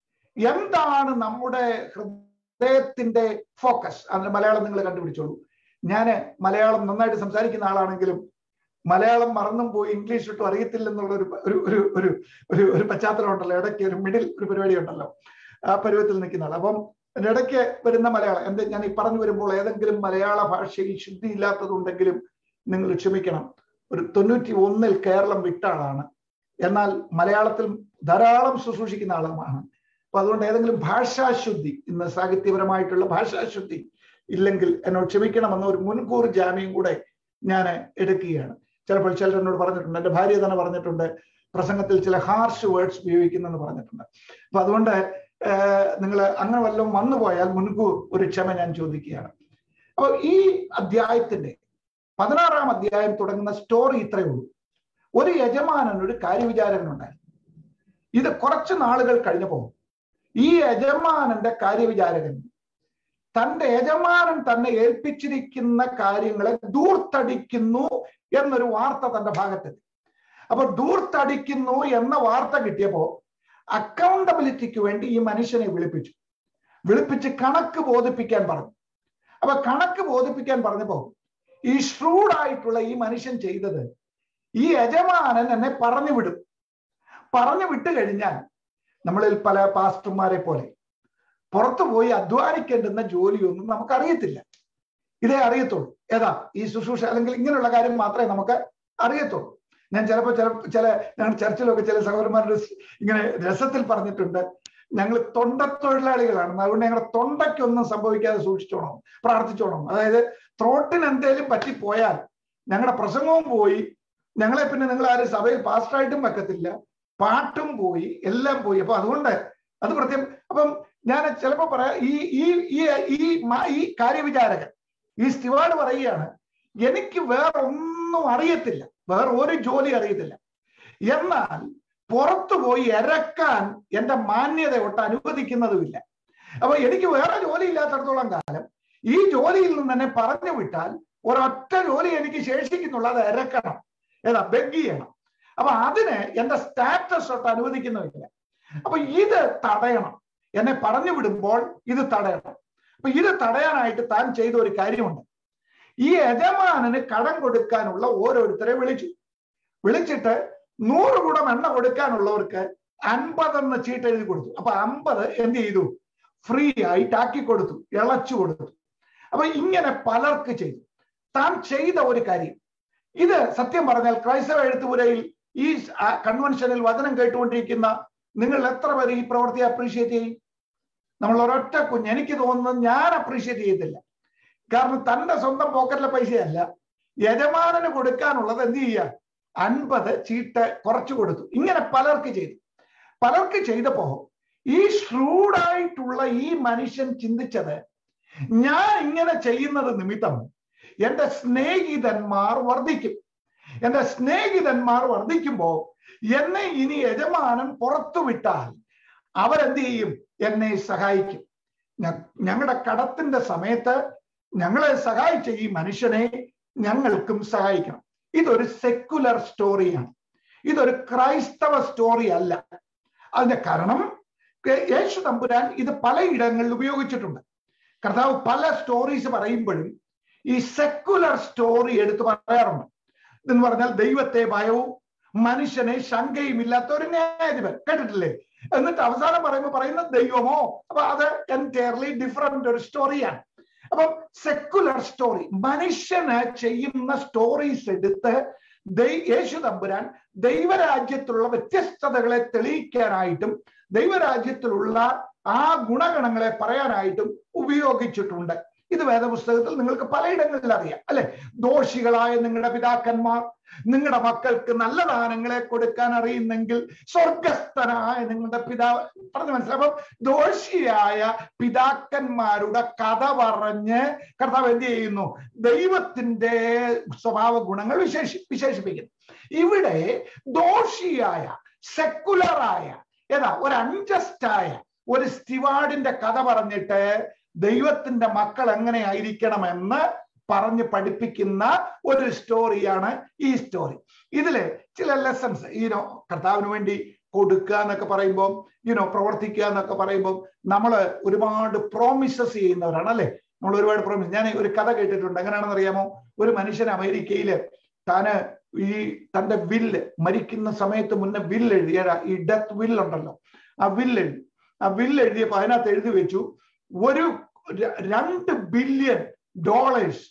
എന്താണ് നമ്മുടെ ഹൃദയത്തിന്റെ ഫോക്കസ് അതിന്റെ മലയാളം നിങ്ങൾ കണ്ടുപിടിച്ചോളൂ ഞാൻ മലയാളം നന്നായിട്ട് സംസാരിക്കുന്ന ആളാണെങ്കിലും മലയാളം മറന്നും പോയി ഇംഗ്ലീഷ് ഇട്ടും അറിയത്തില്ലെന്നുള്ള ഒരു ഒരു ഒരു ഒരു ഒരു ഒരു പശ്ചാത്തലം ഉണ്ടല്ലോ ഇടയ്ക്ക് ഒരു മിഡിൽ ഒരു പരിപാടി ഉണ്ടല്ലോ ആ പരുവത്തിൽ നിൽക്കുന്ന ആൾ അപ്പം ഇടയ്ക്ക് വരുന്ന മലയാളം എന്ത് ഞാൻ ഈ പറഞ്ഞു വരുമ്പോൾ ഏതെങ്കിലും മലയാള ഭാഷയിൽ ശുദ്ധി ഇല്ലാത്തതുണ്ടെങ്കിലും നിങ്ങൾ ക്ഷമിക്കണം ഒരു തൊണ്ണൂറ്റി ഒന്നിൽ കേരളം വിട്ട ആളാണ് എന്നാൽ മലയാളത്തിൽ ധാരാളം ശുശ്രൂഷിക്കുന്ന ആളുമാണ് അപ്പൊ അതുകൊണ്ട് ഏതെങ്കിലും ഭാഷാശുദ്ധി ഇന്ന് സാഹിത്യപരമായിട്ടുള്ള ഭാഷാശുദ്ധി ഇല്ലെങ്കിൽ എന്നോട് ക്ഷമിക്കണമെന്ന ഒരു മുൻകൂർ ജാമ്യം കൂടെ ഞാൻ എടുക്കുകയാണ് ചിലപ്പോൾ ചിലർ എന്നോട് പറഞ്ഞിട്ടുണ്ട് എൻ്റെ ഭാര്യ തന്നെ പറഞ്ഞിട്ടുണ്ട് പ്രസംഗത്തിൽ ചില ഹാർഷ് വേർഡ്സ് ഉപയോഗിക്കുന്നെന്ന് പറഞ്ഞിട്ടുണ്ട് അപ്പൊ അതുകൊണ്ട് നിങ്ങൾ അങ്ങനെ വല്ലതും വന്നു പോയാൽ മുൻകൂർ ഒരു ക്ഷമ ഞാൻ ചോദിക്കുകയാണ് അപ്പൊ ഈ അധ്യായത്തിന്റെ പതിനാറാം അധ്യായം തുടങ്ങുന്ന സ്റ്റോറി ഇത്രയേ ഉള്ളൂ ഒരു യജമാനൻ ഒരു കാര്യവിചാരകനുണ്ടായി ഇത് കുറച്ച് നാളുകൾ കഴിഞ്ഞപ്പോൾ ഈ യജമാനന്റെ കാര്യവിചാരകൻ തന്റെ യജമാനൻ തന്നെ ഏൽപ്പിച്ചിരിക്കുന്ന കാര്യങ്ങളെ ദൂർത്തടിക്കുന്നു എന്നൊരു വാർത്ത തന്റെ ഭാഗത്തെത്തി അപ്പൊ ദൂർത്തടിക്കുന്നു എന്ന വാർത്ത കിട്ടിയപ്പോ അക്കൗണ്ടബിലിറ്റിക്ക് വേണ്ടി ഈ മനുഷ്യനെ വിളിപ്പിച്ചു വിളിപ്പിച്ച് കണക്ക് ബോധിപ്പിക്കാൻ പറഞ്ഞു അപ്പൊ കണക്ക് ബോധിപ്പിക്കാൻ പറഞ്ഞപ്പോ ഈ ഷ്രൂഡായിട്ടുള്ള ഈ മനുഷ്യൻ ചെയ്തത് ഈ യജമാനൻ എന്നെ പറഞ്ഞു വിടും പറഞ്ഞു വിട്ടു കഴിഞ്ഞാൽ നമ്മളിൽ പല പാസ്റ്റർമാരെ പോലെ പുറത്തു പോയി അധ്വാനിക്കേണ്ടുന്ന ജോലിയൊന്നും നമുക്ക് അറിയത്തില്ല ഇതേ അറിയത്തുള്ളൂ ഏതാ ഈ ശുശ്രൂഷ അല്ലെങ്കിൽ ഇങ്ങനെയുള്ള കാര്യം മാത്രമേ നമുക്ക് അറിയത്തുള്ളൂ ഞാൻ ചിലപ്പോൾ ചില ചില ഞങ്ങൾ ചർച്ചിലൊക്കെ ചില സഹോദരന്മാരുടെ ഇങ്ങനെ രസത്തിൽ പറഞ്ഞിട്ടുണ്ട് ഞങ്ങൾ തൊണ്ടത്തൊഴിലാളികളാണ് അതുകൊണ്ട് ഞങ്ങളുടെ തൊണ്ടയ്ക്കൊന്നും സംഭവിക്കാതെ സൂക്ഷിച്ചോണം പ്രാർത്ഥിച്ചോണം അതായത് ത്രോട്ടിന് എന്തേലും പറ്റിപ്പോയാൽ ഞങ്ങളുടെ പ്രസംഗവും പോയി ഞങ്ങളെ പിന്നെ നിങ്ങൾ ആരും സഭയിൽ പാസ്റ്ററായിട്ടും വെക്കത്തില്ല പാട്ടും പോയി എല്ലാം പോയി അപ്പൊ അതുകൊണ്ട് അത് പ്രത്യേകം അപ്പം ഞാൻ ചിലപ്പോ പറയാം ഈ ഈ ഈ ഈ ഈ കാര്യവിചാരകൻ ഈ സ്റ്റിവാർഡ് പറയുകയാണ് എനിക്ക് വേറെ ഒന്നും അറിയത്തില്ല വേറെ ഒരു ജോലി അറിയത്തില്ല എന്നാൽ പുറത്തു പോയി ഇരക്കാൻ എന്റെ മാന്യത ഒട്ട് അനുവദിക്കുന്നതുമില്ല അപ്പൊ എനിക്ക് വേറെ ജോലി ഇല്ലാത്തടത്തോളം കാലം ഈ ജോലിയിൽ നിന്ന് തന്നെ പറഞ്ഞു വിട്ടാൽ ഒരൊറ്റ ജോലി എനിക്ക് ശേഷിക്കുന്നുള്ളൂ അത് ഇരക്കണം ഏതാ ബെഗ് ചെയ്യണം അപ്പൊ അതിന് എന്റെ സ്റ്റാറ്റസ് ഒട്ട് അനുവദിക്കുന്നുമില്ല അപ്പൊ ഇത് തടയണം എന്നെ പറഞ്ഞു വിടുമ്പോൾ ഇത് തടയണം അപ്പൊ ഇത് തടയാനായിട്ട് താൻ ചെയ്ത ഒരു കാര്യമുണ്ട് ഈ യജമാനന് കടം കൊടുക്കാനുള്ള ഓരോരുത്തരെ വിളിച്ചു വിളിച്ചിട്ട് നൂറ് കുടം എണ്ണ കൊടുക്കാനുള്ളവർക്ക് അൻപതെന്ന് ചീട്ട് എഴുതി കൊടുത്തു അപ്പൊ അമ്പത് എന്ത് ചെയ്തു ഫ്രീ ആയിട്ട് ആക്കി കൊടുത്തു ഇളച്ചു കൊടുത്തു അപ്പൊ ഇങ്ങനെ പലർക്ക് ചെയ്തു താൻ ചെയ്ത ഒരു കാര്യം ഇത് സത്യം പറഞ്ഞാൽ ക്രൈസ്തവ എഴുത്തുപുരയിൽ ഈ കൺവെൻഷനിൽ വചനം കേട്ടുകൊണ്ടിരിക്കുന്ന നിങ്ങൾ എത്ര പേര് ഈ പ്രവൃത്തി അപ്രീഷിയേറ്റ് ചെയ്യും നമ്മൾ ഒരൊറ്റ കുഞ്ഞ് എനിക്ക് തോന്നുന്നത് ഞാൻ അപ്രീഷിയേറ്റ് ചെയ്യത്തില്ല കാരണം തന്റെ സ്വന്തം പോക്കറ്റിലെ പൈസയല്ല യജമാനന് കൊടുക്കാനുള്ളത് എന്ത് ചെയ്യുക അൻപത് ചീട്ട് കുറച്ചു കൊടുത്തു ഇങ്ങനെ പലർക്ക് ചെയ്തു പലർക്ക് ചെയ്തപ്പോ ഈ ഷ്രൂഡായിട്ടുള്ള ഈ മനുഷ്യൻ ചിന്തിച്ചത് ഞാൻ ഇങ്ങനെ ചെയ്യുന്നത് നിമിത്തം എന്റെ സ്നേഹിതന്മാർ വർദ്ധിക്കും എന്റെ സ്നേഹിതന്മാർ വർദ്ധിക്കുമ്പോൾ എന്നെ ഇനി യജമാനൻ പുറത്തു വിട്ടാൽ അവരെന്ത് ചെയ്യും എന്നെ സഹായിക്കും ഞങ്ങളുടെ കടത്തിന്റെ സമയത്ത് ഞങ്ങളെ സഹായിച്ച ഈ മനുഷ്യനെ ഞങ്ങൾക്കും സഹായിക്കണം ഇതൊരു സെക്കുലർ സ്റ്റോറിയാണ് ഇതൊരു ക്രൈസ്തവ സ്റ്റോറി അല്ല അതിന്റെ കാരണം യേശു തമ്പുരാൻ ഇത് പലയിടങ്ങളിൽ ഉപയോഗിച്ചിട്ടുണ്ട് കർത്താവ് പല സ്റ്റോറീസ് പറയുമ്പോഴും ഈ സെക്കുലർ സ്റ്റോറി എടുത്ത് പറയാറുണ്ട് എന്ന് പറഞ്ഞാൽ ദൈവത്തെ ഭയവും മനുഷ്യനെ ശങ്കയും ഇല്ലാത്ത ഒരു ന്യായാധിപൻ കേട്ടിട്ടില്ലേ എന്നിട്ട് അവസാനം പറയുമ്പോൾ പറയുന്നത് ദൈവമോ അപ്പൊ അത് എൻറ്റയർലി ഡിഫറെന്റ് ഒരു സ്റ്റോറിയാണ് അപ്പം സെക്കുലർ സ്റ്റോറി മനുഷ്യന് ചെയ്യുന്ന സ്റ്റോറീസ് എടുത്ത് യേശു തമ്പുരാൻ ദൈവരാജ്യത്തിലുള്ള വ്യത്യസ്തതകളെ തെളിയിക്കാനായിട്ടും ദൈവരാജ്യത്തിലുള്ള ആ ഗുണഗണങ്ങളെ പറയാനായിട്ടും ഉപയോഗിച്ചിട്ടുണ്ട് ഇത് വേദപുസ്തകത്തിൽ നിങ്ങൾക്ക് പലയിടങ്ങളിൽ അറിയാം അല്ലെ ദോഷികളായ നിങ്ങളുടെ പിതാക്കന്മാർ നിങ്ങളുടെ മക്കൾക്ക് നല്ല ദാനങ്ങളെ കൊടുക്കാൻ അറിയുന്നെങ്കിൽ സ്വർഗസ്ഥനായ നിങ്ങളുടെ പിതാവ് പറഞ്ഞു മനസ്സിലായി അപ്പം ദോഷിയായ പിതാക്കന്മാരുടെ കഥ പറഞ്ഞ് കർത്താവ് എന്ത് ചെയ്യുന്നു ദൈവത്തിന്റെ സ്വഭാവ ഗുണങ്ങൾ വിശേഷി വിശേഷിപ്പിക്കുന്നു ഇവിടെ ദോഷിയായ സെക്കുലറായ ഏതാ ഒരു അൺജസ്റ്റായ ഒരു സ്റ്റിവാർഡിന്റെ കഥ പറഞ്ഞിട്ട് ദൈവത്തിന്റെ മക്കൾ എങ്ങനെ ആയിരിക്കണമെന്ന് പറഞ്ഞ് പഠിപ്പിക്കുന്ന ഒരു സ്റ്റോറിയാണ് ഈ സ്റ്റോറി ഇതില് ചില ലെസൺസ് ഈനോ കർത്താവിന് വേണ്ടി കൊടുക്കുക എന്നൊക്കെ പറയുമ്പോൾ യുനോ പ്രവർത്തിക്കുക എന്നൊക്കെ പറയുമ്പോൾ നമ്മൾ ഒരുപാട് പ്രോമിസസ് ചെയ്യുന്നവരാണ് അല്ലെ നമ്മൾ ഒരുപാട് പ്രോമിസ് ഞാൻ ഒരു കഥ കേട്ടിട്ടുണ്ട് എങ്ങനെയാണെന്ന് അറിയാമോ ഒരു മനുഷ്യൻ അമേരിക്കയില് താന് ഈ തന്റെ വില്ല് മരിക്കുന്ന സമയത്ത് മുന്നേ വില്ല് എഴുതിയ ഈ ഡെത്ത് വില്ലുണ്ടല്ലോ ആ വില്ല് എഴുതി ആ വില്ല് എഴുതിയപ്പോ അതിനകത്ത് എഴുതി വെച്ചു ഒരു രണ്ട് ബില്യൺ ഡോളേഴ്സ്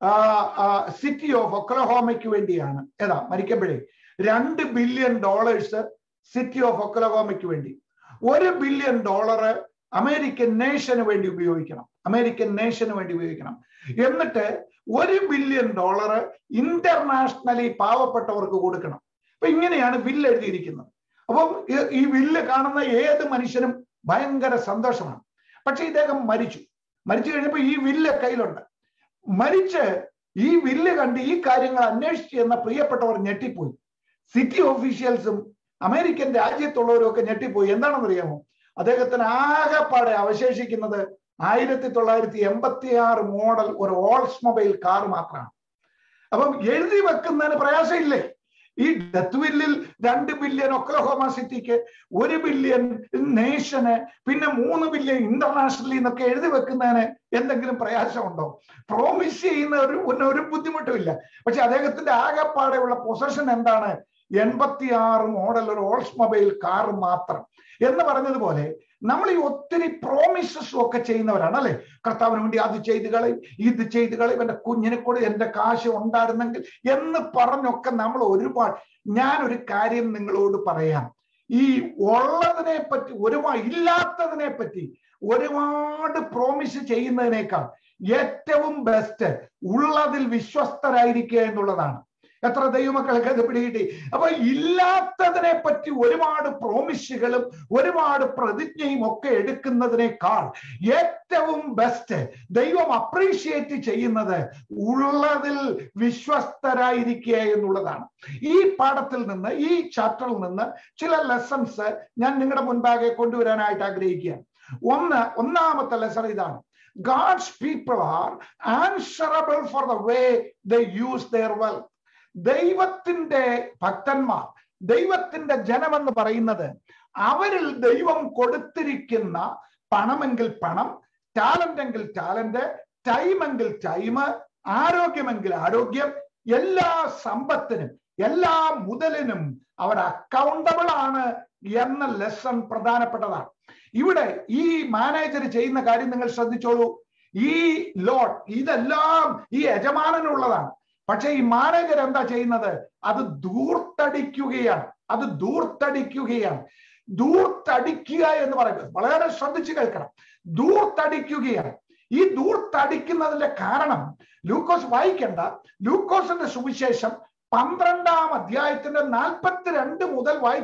സിറ്റി ഓഫ് ഒക്ലഹോമയ്ക്ക് വേണ്ടിയാണ് ഏതാ മരിക്കുമ്പോഴേ രണ്ട് ബില്യൺ ഡോളേഴ്സ് സിറ്റി ഓഫ് ഒക്ലഹോമയ്ക്ക് വേണ്ടി ഒരു ബില്യൺ ഡോളർ അമേരിക്കൻ നേഷന് വേണ്ടി ഉപയോഗിക്കണം അമേരിക്കൻ നേഷന് വേണ്ടി ഉപയോഗിക്കണം എന്നിട്ട് ഒരു ബില്യൺ ഡോളർ ഇന്റർനാഷണലി പാവപ്പെട്ടവർക്ക് കൊടുക്കണം അപ്പൊ ഇങ്ങനെയാണ് ബില്ല് എഴുതിയിരിക്കുന്നത് അപ്പം ഈ ബില്ല് കാണുന്ന ഏത് മനുഷ്യനും ഭയങ്കര സന്തോഷമാണ് പക്ഷെ ഇദ്ദേഹം മരിച്ചു മരിച്ചു കഴിഞ്ഞപ്പോൾ ഈ വില്ല് കയ്യിലുണ്ട് മരിച്ച് ഈ വില്ല് കണ്ട് ഈ കാര്യങ്ങൾ അന്വേഷിച്ച് എന്ന പ്രിയപ്പെട്ടവർ ഞെട്ടിപ്പോയി സിറ്റി ഓഫീഷ്യൽസും അമേരിക്കൻ രാജ്യത്തുള്ളവരും ഒക്കെ ഞെട്ടിപ്പോയി എന്താണെന്ന് അറിയാമോ അദ്ദേഹത്തിന് ആകെപ്പാടെ അവശേഷിക്കുന്നത് ആയിരത്തി തൊള്ളായിരത്തി എൺപത്തി ആറ് മോഡൽ ഒരു ഓൾസ് മൊബൈൽ കാർ മാത്രമാണ് അപ്പം എഴുതി വെക്കുന്നതിന് പ്രയാസമില്ലേ ഈ ഡെത്ത് ബില്ലിൽ രണ്ട് ബില്യൺ ഒക്ലഹോമ സിറ്റിക്ക് ഒരു ബില്യൺ നേഷന് പിന്നെ മൂന്ന് ബില്യൺ ഇന്റർനാഷണലി എന്നൊക്കെ എഴുതി വെക്കുന്നതിന് എന്തെങ്കിലും പ്രയാസമുണ്ടോ പ്രോമിസ് ചെയ്യുന്ന ഒരു ഒരു ബുദ്ധിമുട്ടുമില്ല പക്ഷെ അദ്ദേഹത്തിന്റെ ആകെപ്പാടെയുള്ള പൊസഷൻ എന്താണ് എൺപത്തി ആറ് മോഡൽ ഒരു ഓൾസ് മൊബൈൽ കാർ മാത്രം എന്ന് പറഞ്ഞതുപോലെ നമ്മൾ ഈ ഒത്തിരി പ്രോമിസസും ഒക്കെ ചെയ്യുന്നവരാണ് അല്ലെ കർത്താവിന് വേണ്ടി അത് ചെയ്ത് കളയും ഇത് ചെയ്ത് കളയും എന്റെ കുഞ്ഞിനെ കൂടെ എന്റെ കാശ് ഉണ്ടായിരുന്നെങ്കിൽ എന്ന് പറഞ്ഞൊക്കെ നമ്മൾ ഒരുപാട് ഞാനൊരു കാര്യം നിങ്ങളോട് പറയാം ഈ ഉള്ളതിനെ പറ്റി ഒരുപാട് ഇല്ലാത്തതിനെ പറ്റി ഒരുപാട് പ്രോമിസ് ചെയ്യുന്നതിനേക്കാൾ ഏറ്റവും ബെസ്റ്റ് ഉള്ളതിൽ വിശ്വസ്തരായിരിക്കുക എന്നുള്ളതാണ് എത്ര ദൈവമക്കൾക്ക് അത് പിടികിട്ടി അപ്പൊ ഇല്ലാത്തതിനെ പറ്റി ഒരുപാട് പ്രോമിസുകളും ഒരുപാട് പ്രതിജ്ഞയും ഒക്കെ എടുക്കുന്നതിനേക്കാൾ ഏറ്റവും ബെസ്റ്റ് ദൈവം അപ്രീഷിയേറ്റ് ചെയ്യുന്നത് ഉള്ളതിൽ വിശ്വസ്തരായിരിക്കുക എന്നുള്ളതാണ് ഈ പാഠത്തിൽ നിന്ന് ഈ ചാപ്റ്ററിൽ നിന്ന് ചില ലെസൺസ് ഞാൻ നിങ്ങളുടെ മുൻപാകെ കൊണ്ടുവരാനായിട്ട് ആഗ്രഹിക്കുകയാണ് ഒന്ന് ഒന്നാമത്തെ ലെസൺ ഇതാണ് God's people are answerable for the way the use their wealth ദൈവത്തിന്റെ ഭക്തന്മാർ ദൈവത്തിന്റെ ജനമെന്ന് പറയുന്നത് അവരിൽ ദൈവം കൊടുത്തിരിക്കുന്ന പണമെങ്കിൽ പണം ടാലന്റ് എങ്കിൽ ടാലന്റ് ടൈമെങ്കിൽ ടൈം ആരോഗ്യമെങ്കിൽ ആരോഗ്യം എല്ലാ സമ്പത്തിനും എല്ലാ മുതലിനും അവർ അക്കൗണ്ടബിൾ ആണ് എന്ന ലെസൺ പ്രധാനപ്പെട്ടതാണ് ഇവിടെ ഈ മാനേജർ ചെയ്യുന്ന കാര്യം നിങ്ങൾ ശ്രദ്ധിച്ചോളൂ ഈ ലോഡ് ഇതെല്ലാം ഈ യജമാനനുള്ളതാണ് പക്ഷെ ഈ മാനേജർ എന്താ ചെയ്യുന്നത് അത് ദൂർത്തടിക്കുകയാണ് അത് ദൂർത്തടിക്കുകയാണ് ദൂർത്തടിക്കുക എന്ന് പറയുന്നത് വളരെ ശ്രദ്ധിച്ചു കേൾക്കണം ദൂർത്തടിക്കുകയാണ് ഈ ദൂർത്തടിക്കുന്നതിന്റെ കാരണം ലൂക്കോസ് വായിക്കേണ്ട ലൂക്കോസിന്റെ സുവിശേഷം പന്ത്രണ്ടാം അധ്യായത്തിന്റെ നാൽപ്പത്തിരണ്ട് മുതൽ വായിച്ചാൽ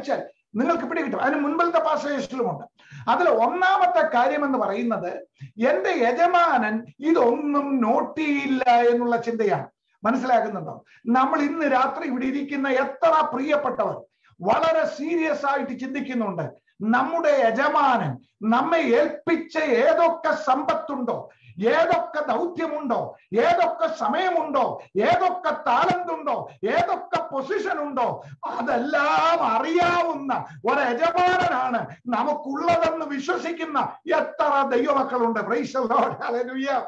നിങ്ങൾക്ക് പിടികിട്ടും അതിന് മുൻപിലത്തെ പാസേജിലുമുണ്ട് അതിൽ ഒന്നാമത്തെ കാര്യം എന്ന് പറയുന്നത് എന്റെ യജമാനൻ ഇതൊന്നും നോട്ട് ചെയ്യില്ല എന്നുള്ള ചിന്തയാണ് മനസ്സിലാക്കുന്നുണ്ടോ നമ്മൾ ഇന്ന് രാത്രി ഇവിടെ ഇരിക്കുന്ന എത്ര പ്രിയപ്പെട്ടവർ വളരെ സീരിയസ് ആയിട്ട് ചിന്തിക്കുന്നുണ്ട് നമ്മുടെ യജമാനൻ നമ്മെ ഏൽപ്പിച്ച ഏതൊക്കെ സമ്പത്തുണ്ടോ ഏതൊക്കെ ദൗത്യമുണ്ടോ ഏതൊക്കെ സമയമുണ്ടോ ഏതൊക്കെ താലന്തുണ്ടോ ഏതൊക്കെ പൊസിഷൻ ഉണ്ടോ അതെല്ലാം അറിയാവുന്ന ഒരു യജമാനനാണ് നമുക്കുള്ളതെന്ന് വിശ്വസിക്കുന്ന എത്ര ദൈവമക്കളുണ്ട് പ്രൈസ് ലോർഡ് ഹല്ലേലൂയ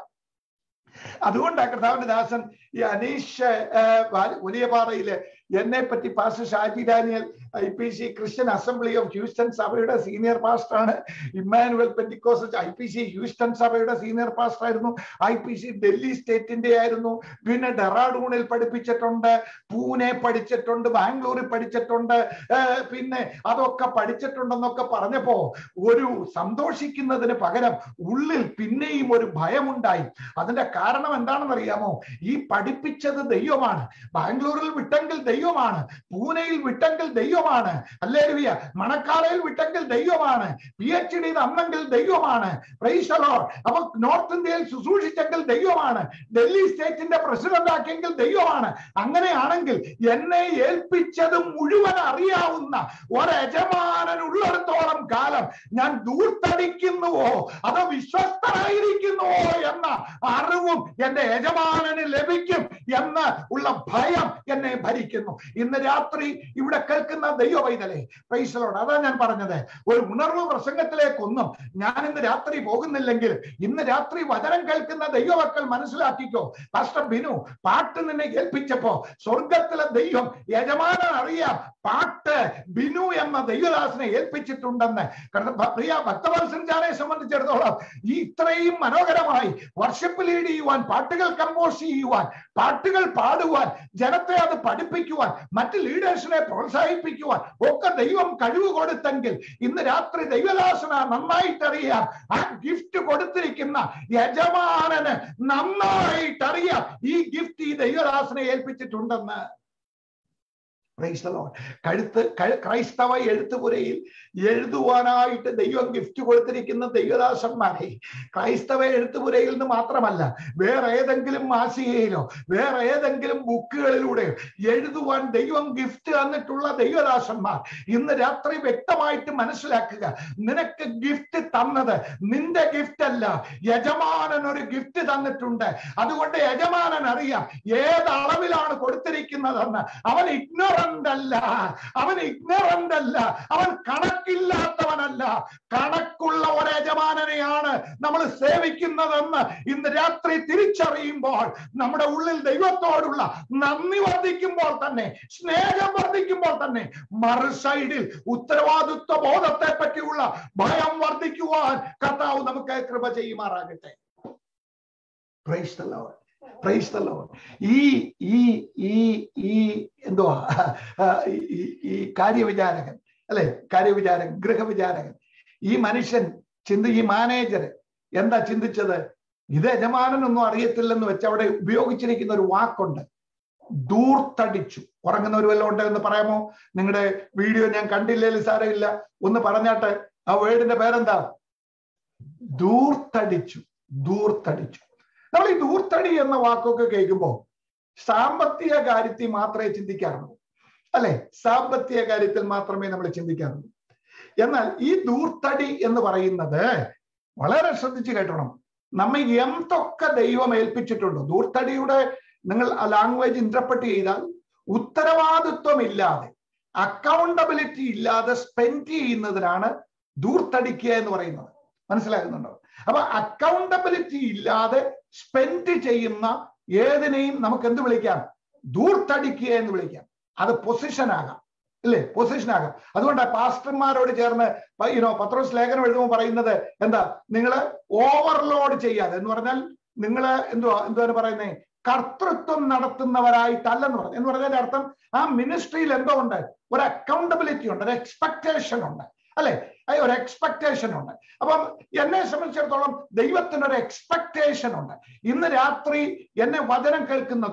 അതുകൊണ്ടാണ് കർത്താവിന്റെ ദാസൻ ഈ അനീഷ് വലിയ പാറയില് എന്നെ പറ്റി pastor Shaji Daniel I P C Christian assembly of Houston സഭയുടെ സീനിയർ പാസ്റ്റർ ആണ് Emmanuel Pentecost I P C Houston സഭയുടെ സീനിയർ പാസ്റ്റർ ആയിരുന്നു ഐ പി സി ഡൽഹി സ്റ്റേറ്റിന്റെ ആയിരുന്നു പിന്നെ ഡെറാഡൂണിൽ പഠിപ്പിച്ചിട്ടുണ്ട് പൂനെ പഠിച്ചിട്ടുണ്ട് ബാംഗ്ലൂരിൽ പഠിച്ചിട്ടുണ്ട് പിന്നെ അതൊക്കെ പഠിച്ചിട്ടുണ്ടെന്നൊക്കെ പറഞ്ഞപ്പോ ഒരു സന്തോഷിക്കുന്നതിന് പകരം ഉള്ളിൽ പിന്നെയും ഒരു ഭയമുണ്ടായി അതിന്റെ കാരണം എന്താണെന്ന് അറിയാമോ ഈ പഠിപ്പിച്ചത് ദൈവമാണ് ബാംഗ്ലൂരിൽ വിട്ടെങ്കിൽ ദൈവമാണ് പൂനെയിൽ വിട്ടെങ്കിൽ ദൈവമാണ് അല്ലേലുവിയ മണക്കാലയിൽ വിട്ടെങ്കിൽ ദൈവമാണ് പി എച്ച് ഡി തന്നെങ്കിൽ ദൈവമാണ് പ്രൈസലോ അപ്പൊ നോർത്ത് ഇന്ത്യയിൽ ശുശ്രൂഷിച്ചെങ്കിൽ ദൈവമാണ് ഡൽഹി സ്റ്റേറ്റിന്റെ പ്രസിഡന്റ് ആക്കിയെങ്കിൽ ദൈവമാണ് അങ്ങനെയാണെങ്കിൽ എന്നെ ഏൽപ്പിച്ചത് മുഴുവൻ അറിയാവുന്ന ഒരു യജമാനൻ ഉള്ളിടത്തോളം കാലം ഞാൻ ദൂർത്തടിക്കുന്നുവോ അതോ വിശ്വസ്തരായിരിക്കുന്നുവോ എന്ന അറിവും എന്റെ യജമാനന് ലഭിക്കും എന്ന് ഉള്ള ഭയം എന്നെ ഭരിക്കുന്നു ഇന്ന് രാത്രി ഇവിടെ കേൾക്കുന്ന ദൈവ പൈതലെ പ്രൈസലോട് അതാ ഞാൻ പറഞ്ഞത് ഒരു ഉണർവ് പ്രസംഗത്തിലേക്കൊന്നും ഞാൻ ഇന്ന് രാത്രി പോകുന്നില്ലെങ്കിൽ ഇന്ന് രാത്രി വചനം കേൾക്കുന്ന ദൈവമക്കൾ മനസ്സിലാക്കിക്കോ പാസ്റ്റർ ബിനു പാട്ട് നിന്നെ കേൾപ്പിച്ചപ്പോ സ്വർഗത്തിലെ ദൈവം യജമാനൻ അറിയാം പാട്ട് ബിനു എന്ന ദൈവദാസനെ ഏൽപ്പിച്ചിട്ടുണ്ടെന്ന് പ്രിയ ഭക്തവത്സഞ്ചാരെ സംബന്ധിച്ചിടത്തോളം ഈ ഇത്രയും മനോഹരമായി വർഷപ്പ് ലീഡ് ചെയ്യുവാൻ പാട്ടുകൾ കമ്പോസ് ചെയ്യുവാൻ പാട്ടുകൾ പാടുവാൻ ജനത്തെ അത് പഠിപ്പിക്കുവാൻ മറ്റ് ലീഡേഴ്സിനെ പ്രോത്സാഹിപ്പിക്കുവാൻ ഒക്കെ ദൈവം കഴിവ് കൊടുത്തെങ്കിൽ ഇന്ന് രാത്രി ദൈവദാസന നന്നായിട്ടറിയാം ആ ഗിഫ്റ്റ് കൊടുത്തിരിക്കുന്ന യജമാനന് നന്നായിട്ടറിയാം ഈ ഗിഫ്റ്റ് ഈ ദൈവദാസനെ ഏൽപ്പിച്ചിട്ടുണ്ടെന്ന് കഴുത്ത് ക്രൈസ്തവ എഴുത്തുപുരയിൽ എഴുതുവാനായിട്ട് ദൈവം ഗിഫ്റ്റ് കൊടുത്തിരിക്കുന്ന ദൈവദാസന്മാരെ ക്രൈസ്തവ എഴുത്തുപുരയിൽ നിന്ന് മാത്രമല്ല വേറെ ഏതെങ്കിലും മാസികയിലോ വേറെ ഏതെങ്കിലും ബുക്കുകളിലൂടെയോ എഴുതുവാൻ ദൈവം ഗിഫ്റ്റ് തന്നിട്ടുള്ള ദൈവദാസന്മാർ ഇന്ന് രാത്രി വ്യക്തമായിട്ട് മനസ്സിലാക്കുക നിനക്ക് ഗിഫ്റ്റ് തന്നത് നിന്റെ ഗിഫ്റ്റ് അല്ല യജമാനൻ ഒരു ഗിഫ്റ്റ് തന്നിട്ടുണ്ട് അതുകൊണ്ട് യജമാനൻ അറിയാം ഏത് അളവിലാണ് കൊടുത്തിരിക്കുന്നതെന്ന് അവൻ ഇഗ്നോറന്റ് അല്ല അവൻ ഇഗ്നോറന്റ് അല്ല അവൻ കണക്കില്ലാത്തവനല്ല കണക്കുള്ള ഒരു യജമാനനെയാണ് നമ്മൾ സേവിക്കുന്നതെന്ന് ഇന്ന് രാത്രി തിരിച്ചറിയുമ്പോൾ നമ്മുടെ ഉള്ളിൽ ദൈവത്തോടുള്ള നന്ദി വർദ്ധിക്കുമ്പോൾ തന്നെ സ്നേഹം വർദ്ധിക്കുമ്പോൾ തന്നെ മറു സൈഡിൽ ഉത്തരവാദിത്വ ബോധത്തെ പറ്റിയുള്ള ഭയം വർദ്ധിക്കുവാൻ കർത്താവ് നമുക്ക് കൃപ ചെയ്യുമാറാകട്ടെ praise the Lord praise the Lord ഈ ഈ ഈ ഈ എന്തുവാ ഈ കാര്യവിചാരകൻ അല്ലെ കാര്യവിചാരകൻ ഗൃഹവിചാരകൻ ഈ മനുഷ്യൻ ചിന്ത ഈ മാനേജർ എന്താ ചിന്തിച്ചത് ഇത് യജമാനനൊന്നും അറിയത്തില്ലെന്ന് വെച്ച് അവിടെ ഉപയോഗിച്ചിരിക്കുന്ന ഒരു വാക്കുണ്ട് ദൂർത്തടിച്ചു ഉറങ്ങുന്നവർ വല്ലതും ഉണ്ടോ എന്ന് പറയാമോ നിങ്ങളുടെ വീഡിയോ ഞാൻ കണ്ടില്ലെങ്കിൽ സാരമില്ല ഒന്ന് പറഞ്ഞാട്ടെ ആ വേർഡിന്റെ പേരെന്താ ദൂർത്തടിച്ചു ദൂർത്തടിച്ചു നമ്മൾ ഈ ദൂർത്തടി എന്ന വാക്കൊക്കെ കേൾക്കുമ്പോൾ സാമ്പത്തിക കാര്യത്തിൽ മാത്രമേ ചിന്തിക്കാറുള്ളൂ അല്ലെ സാമ്പത്തിക കാര്യത്തിൽ മാത്രമേ നമ്മൾ ചിന്തിക്കാറുള്ളൂ എന്നാൽ ഈ ദൂർത്തടി എന്ന് പറയുന്നത് വളരെ ശ്രദ്ധിച്ച് കേട്ടണം നമ്മെ എന്തൊക്കെ ദൈവം ഏൽപ്പിച്ചിട്ടുണ്ടോ ദൂർത്തടിയുടെ നിങ്ങൾ ആ ലാംഗ്വേജ് ഇന്റർപ്രറ്റ് ചെയ്താൽ ഉത്തരവാദിത്വം ഇല്ലാതെ അക്കൗണ്ടബിലിറ്റി ഇല്ലാതെ സ്പെൻഡ് ചെയ്യുന്നതിനാണ് ദൂർത്തടിക്കുക എന്ന് പറയുന്നത് മനസ്സിലാകുന്നുണ്ടോ അപ്പൊ അക്കൗണ്ടബിലിറ്റി ഇല്ലാതെ സ്പെൻഡ് ചെയ്യുന്ന ഏതിനെയും നമുക്ക് എന്ത് വിളിക്കാം ദൂർത്തടിക്കുക എന്ന് വിളിക്കാം അത് പൊസിഷൻ ആകാം ഇല്ലേ പൊസിഷൻ ആകാം അതുകൊണ്ട് പാസ്റ്റർമാരോട് ചേർന്ന് യുനോ പത്രോസ് ലേഖനം എഴുതുമ്പോൾ പറയുന്നത് എന്താ നിങ്ങൾ ഓവർലോഡ് ചെയ്യാതെ എന്ന് പറഞ്ഞാൽ നിങ്ങൾ എന്തുവാ എന്തുവാ പറയുന്നേ കർത്തൃത്വം നടത്തുന്നവരായിട്ടല്ലെന്ന് പറഞ്ഞു എന്ന് പറഞ്ഞതിന്റെ അർത്ഥം ആ മിനിസ്ട്രിയിൽ എന്തോ ഉണ്ട് ഒരു അക്കൗണ്ടബിലിറ്റി ഉണ്ട് ഒരു എക്സ്പെക്ടേഷൻ ഉണ്ട് അല്ലെ ഒരു എക്സ്പെക്ടേഷൻ ഉണ്ട് അപ്പം എന്നെ സംബന്ധിച്ചിടത്തോളം ദൈവത്തിന് ഒരു എക്സ്പെക്ടേഷൻ ഉണ്ട് ഇന്ന് രാത്രി എന്നെ വചനം കേൾക്കുന്നതോ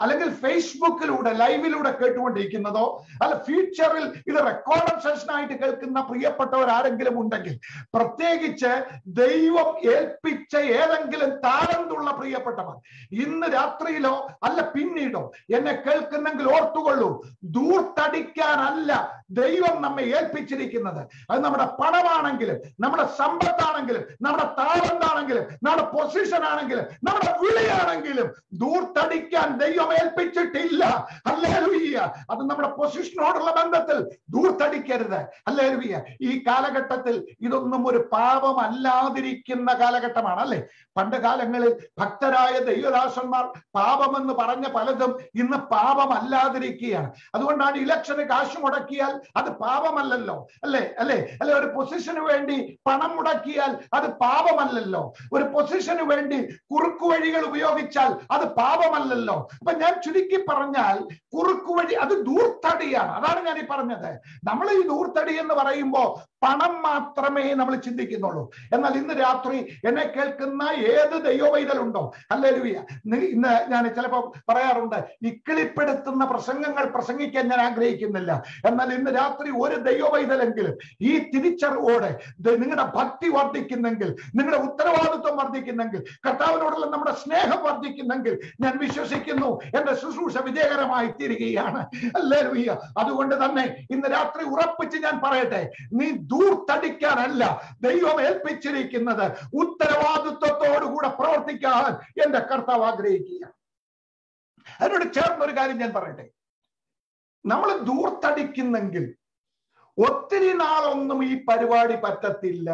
അല്ലെങ്കിൽ ഫേസ്ബുക്കിലൂടെ ലൈവിലൂടെ കേട്ടുകൊണ്ടിരിക്കുന്നതോ അല്ല ഫ്യൂച്ചറിൽ ഇത് റെക്കോർഡ് സെഷനായിട്ട് കേൾക്കുന്ന പ്രിയപ്പെട്ടവർ ആരെങ്കിലും ഉണ്ടെങ്കിൽ പ്രത്യേകിച്ച് ദൈവം ഏൽപ്പിച്ച ഏതെങ്കിലും താരന്തുള്ള പ്രിയപ്പെട്ടവർ ഇന്ന് രാത്രിയിലോ അല്ല പിന്നീടോ എന്നെ കേൾക്കുന്നെങ്കിൽ ഓർത്തുകൊള്ളൂ ദൂർത്തടിക്കാനല്ല ദൈവം നമ്മെ ഏൽപ്പിച്ചിരിക്കുന്നത് അത് നമ്മുടെ പണമാണെങ്കിലും നമ്മുടെ സമ്പത്താണെങ്കിലും നമ്മുടെ താളന്താണെങ്കിലും നമ്മുടെ പൊസിഷൻ ആണെങ്കിലും നമ്മുടെ വിളിയാണെങ്കിലും ദൂർത്തടിക്കാൻ ദൈവം ഏൽപ്പിച്ചിട്ടില്ല അല്ലേലുയ്യ അത് നമ്മുടെ പൊസിഷനോടുള്ള ബന്ധത്തിൽ ദൂർത്തടിക്കരുത് അല്ലേലുയ്യ ഈ കാലഘട്ടത്തിൽ ഇതൊന്നും ഒരു പാപമല്ലാതിരിക്കുന്ന കാലഘട്ടമാണ് അല്ലെ പണ്ട് കാലങ്ങളിൽ ഭക്തരായ ദൈവദാസന്മാർ പാപമെന്ന് പറഞ്ഞ പലതും ഇന്ന് പാപമല്ലാതിരിക്കുകയാണ് അതുകൊണ്ടാണ് ഇലക്ഷന് കാശ് മുടക്കിയാൽ അത് പാപമല്ലല്ലോ അല്ലെ അല്ലെ അല്ലെ ഒരു പൊസിഷന് വേണ്ടി പണം മുടക്കിയാൽ അത് പാപമല്ലല്ലോ ഒരു പൊസിഷന് വേണ്ടി കുറുക്കു വഴികൾ ഉപയോഗിച്ചാൽ അത് പാപമല്ലല്ലോ അപ്പൊ ഞാൻ ചുരുക്കി പറഞ്ഞാൽ കുറുക്കു വഴി അത് ദൂർത്തടിയാണ് അതാണ് ഞാൻ ഈ പറഞ്ഞത് നമ്മൾ ഈ ദൂർത്തടി എന്ന് പറയുമ്പോൾ പണം മാത്രമേ നമ്മൾ ചിന്തിക്കുന്നുള്ളൂ എന്നാൽ ഇന്ന് രാത്രി എന്നെ കേൾക്കുന്ന ഏത് ദൈവവൈതലുണ്ടോ അല്ലേ ലുവിയ ഇന്ന് ഞാൻ ചിലപ്പോൾ പറയാറുണ്ട് ഇക്കിളിപ്പെടുത്തുന്ന പ്രസംഗങ്ങൾ പ്രസംഗിക്കാൻ ഞാൻ ആഗ്രഹിക്കുന്നില്ല എന്നാൽ ഇന്ന് രാത്രി ഒരു ദൈവവൈതലെങ്കിലും ഈ തിരിച്ചറിവോടെ ദ- നിങ്ങളുടെ ഭക്തി വർദ്ധിക്കുന്നെങ്കിൽ നിങ്ങളുടെ ഉത്തരവാദിത്വം വർദ്ധിക്കുന്നെങ്കിൽ കർത്താവിനോടുള്ള നമ്മുടെ സ്നേഹം വർദ്ധിക്കുന്നെങ്കിൽ ഞാൻ വിശ്വസിക്കുന്നു എന്റെ ശുശ്രൂഷ വിജയകരമായി തീരുകയാണ് അല്ലേ ലുവിയ അതുകൊണ്ട് തന്നെ ഇന്ന് രാത്രി ഉറപ്പിച്ച് ഞാൻ പറയട്ടെ നീ ദൂർത്തടിക്കാനല്ല ദൈവം ഏൽപ്പിച്ചിരിക്കുന്നത് ഉത്തരവാദിത്വത്തോടുകൂടെ പ്രവർത്തിക്കാൻ എന്റെ കർത്താവ് ആഗ്രഹിക്കുക അതിനോട് ചേർന്നൊരു കാര്യം ഞാൻ പറയട്ടെ നമ്മൾ ദൂർത്തടിക്കുന്നെങ്കിൽ ഒത്തിരി നാളൊന്നും ഈ പരിപാടി പറ്റത്തില്ല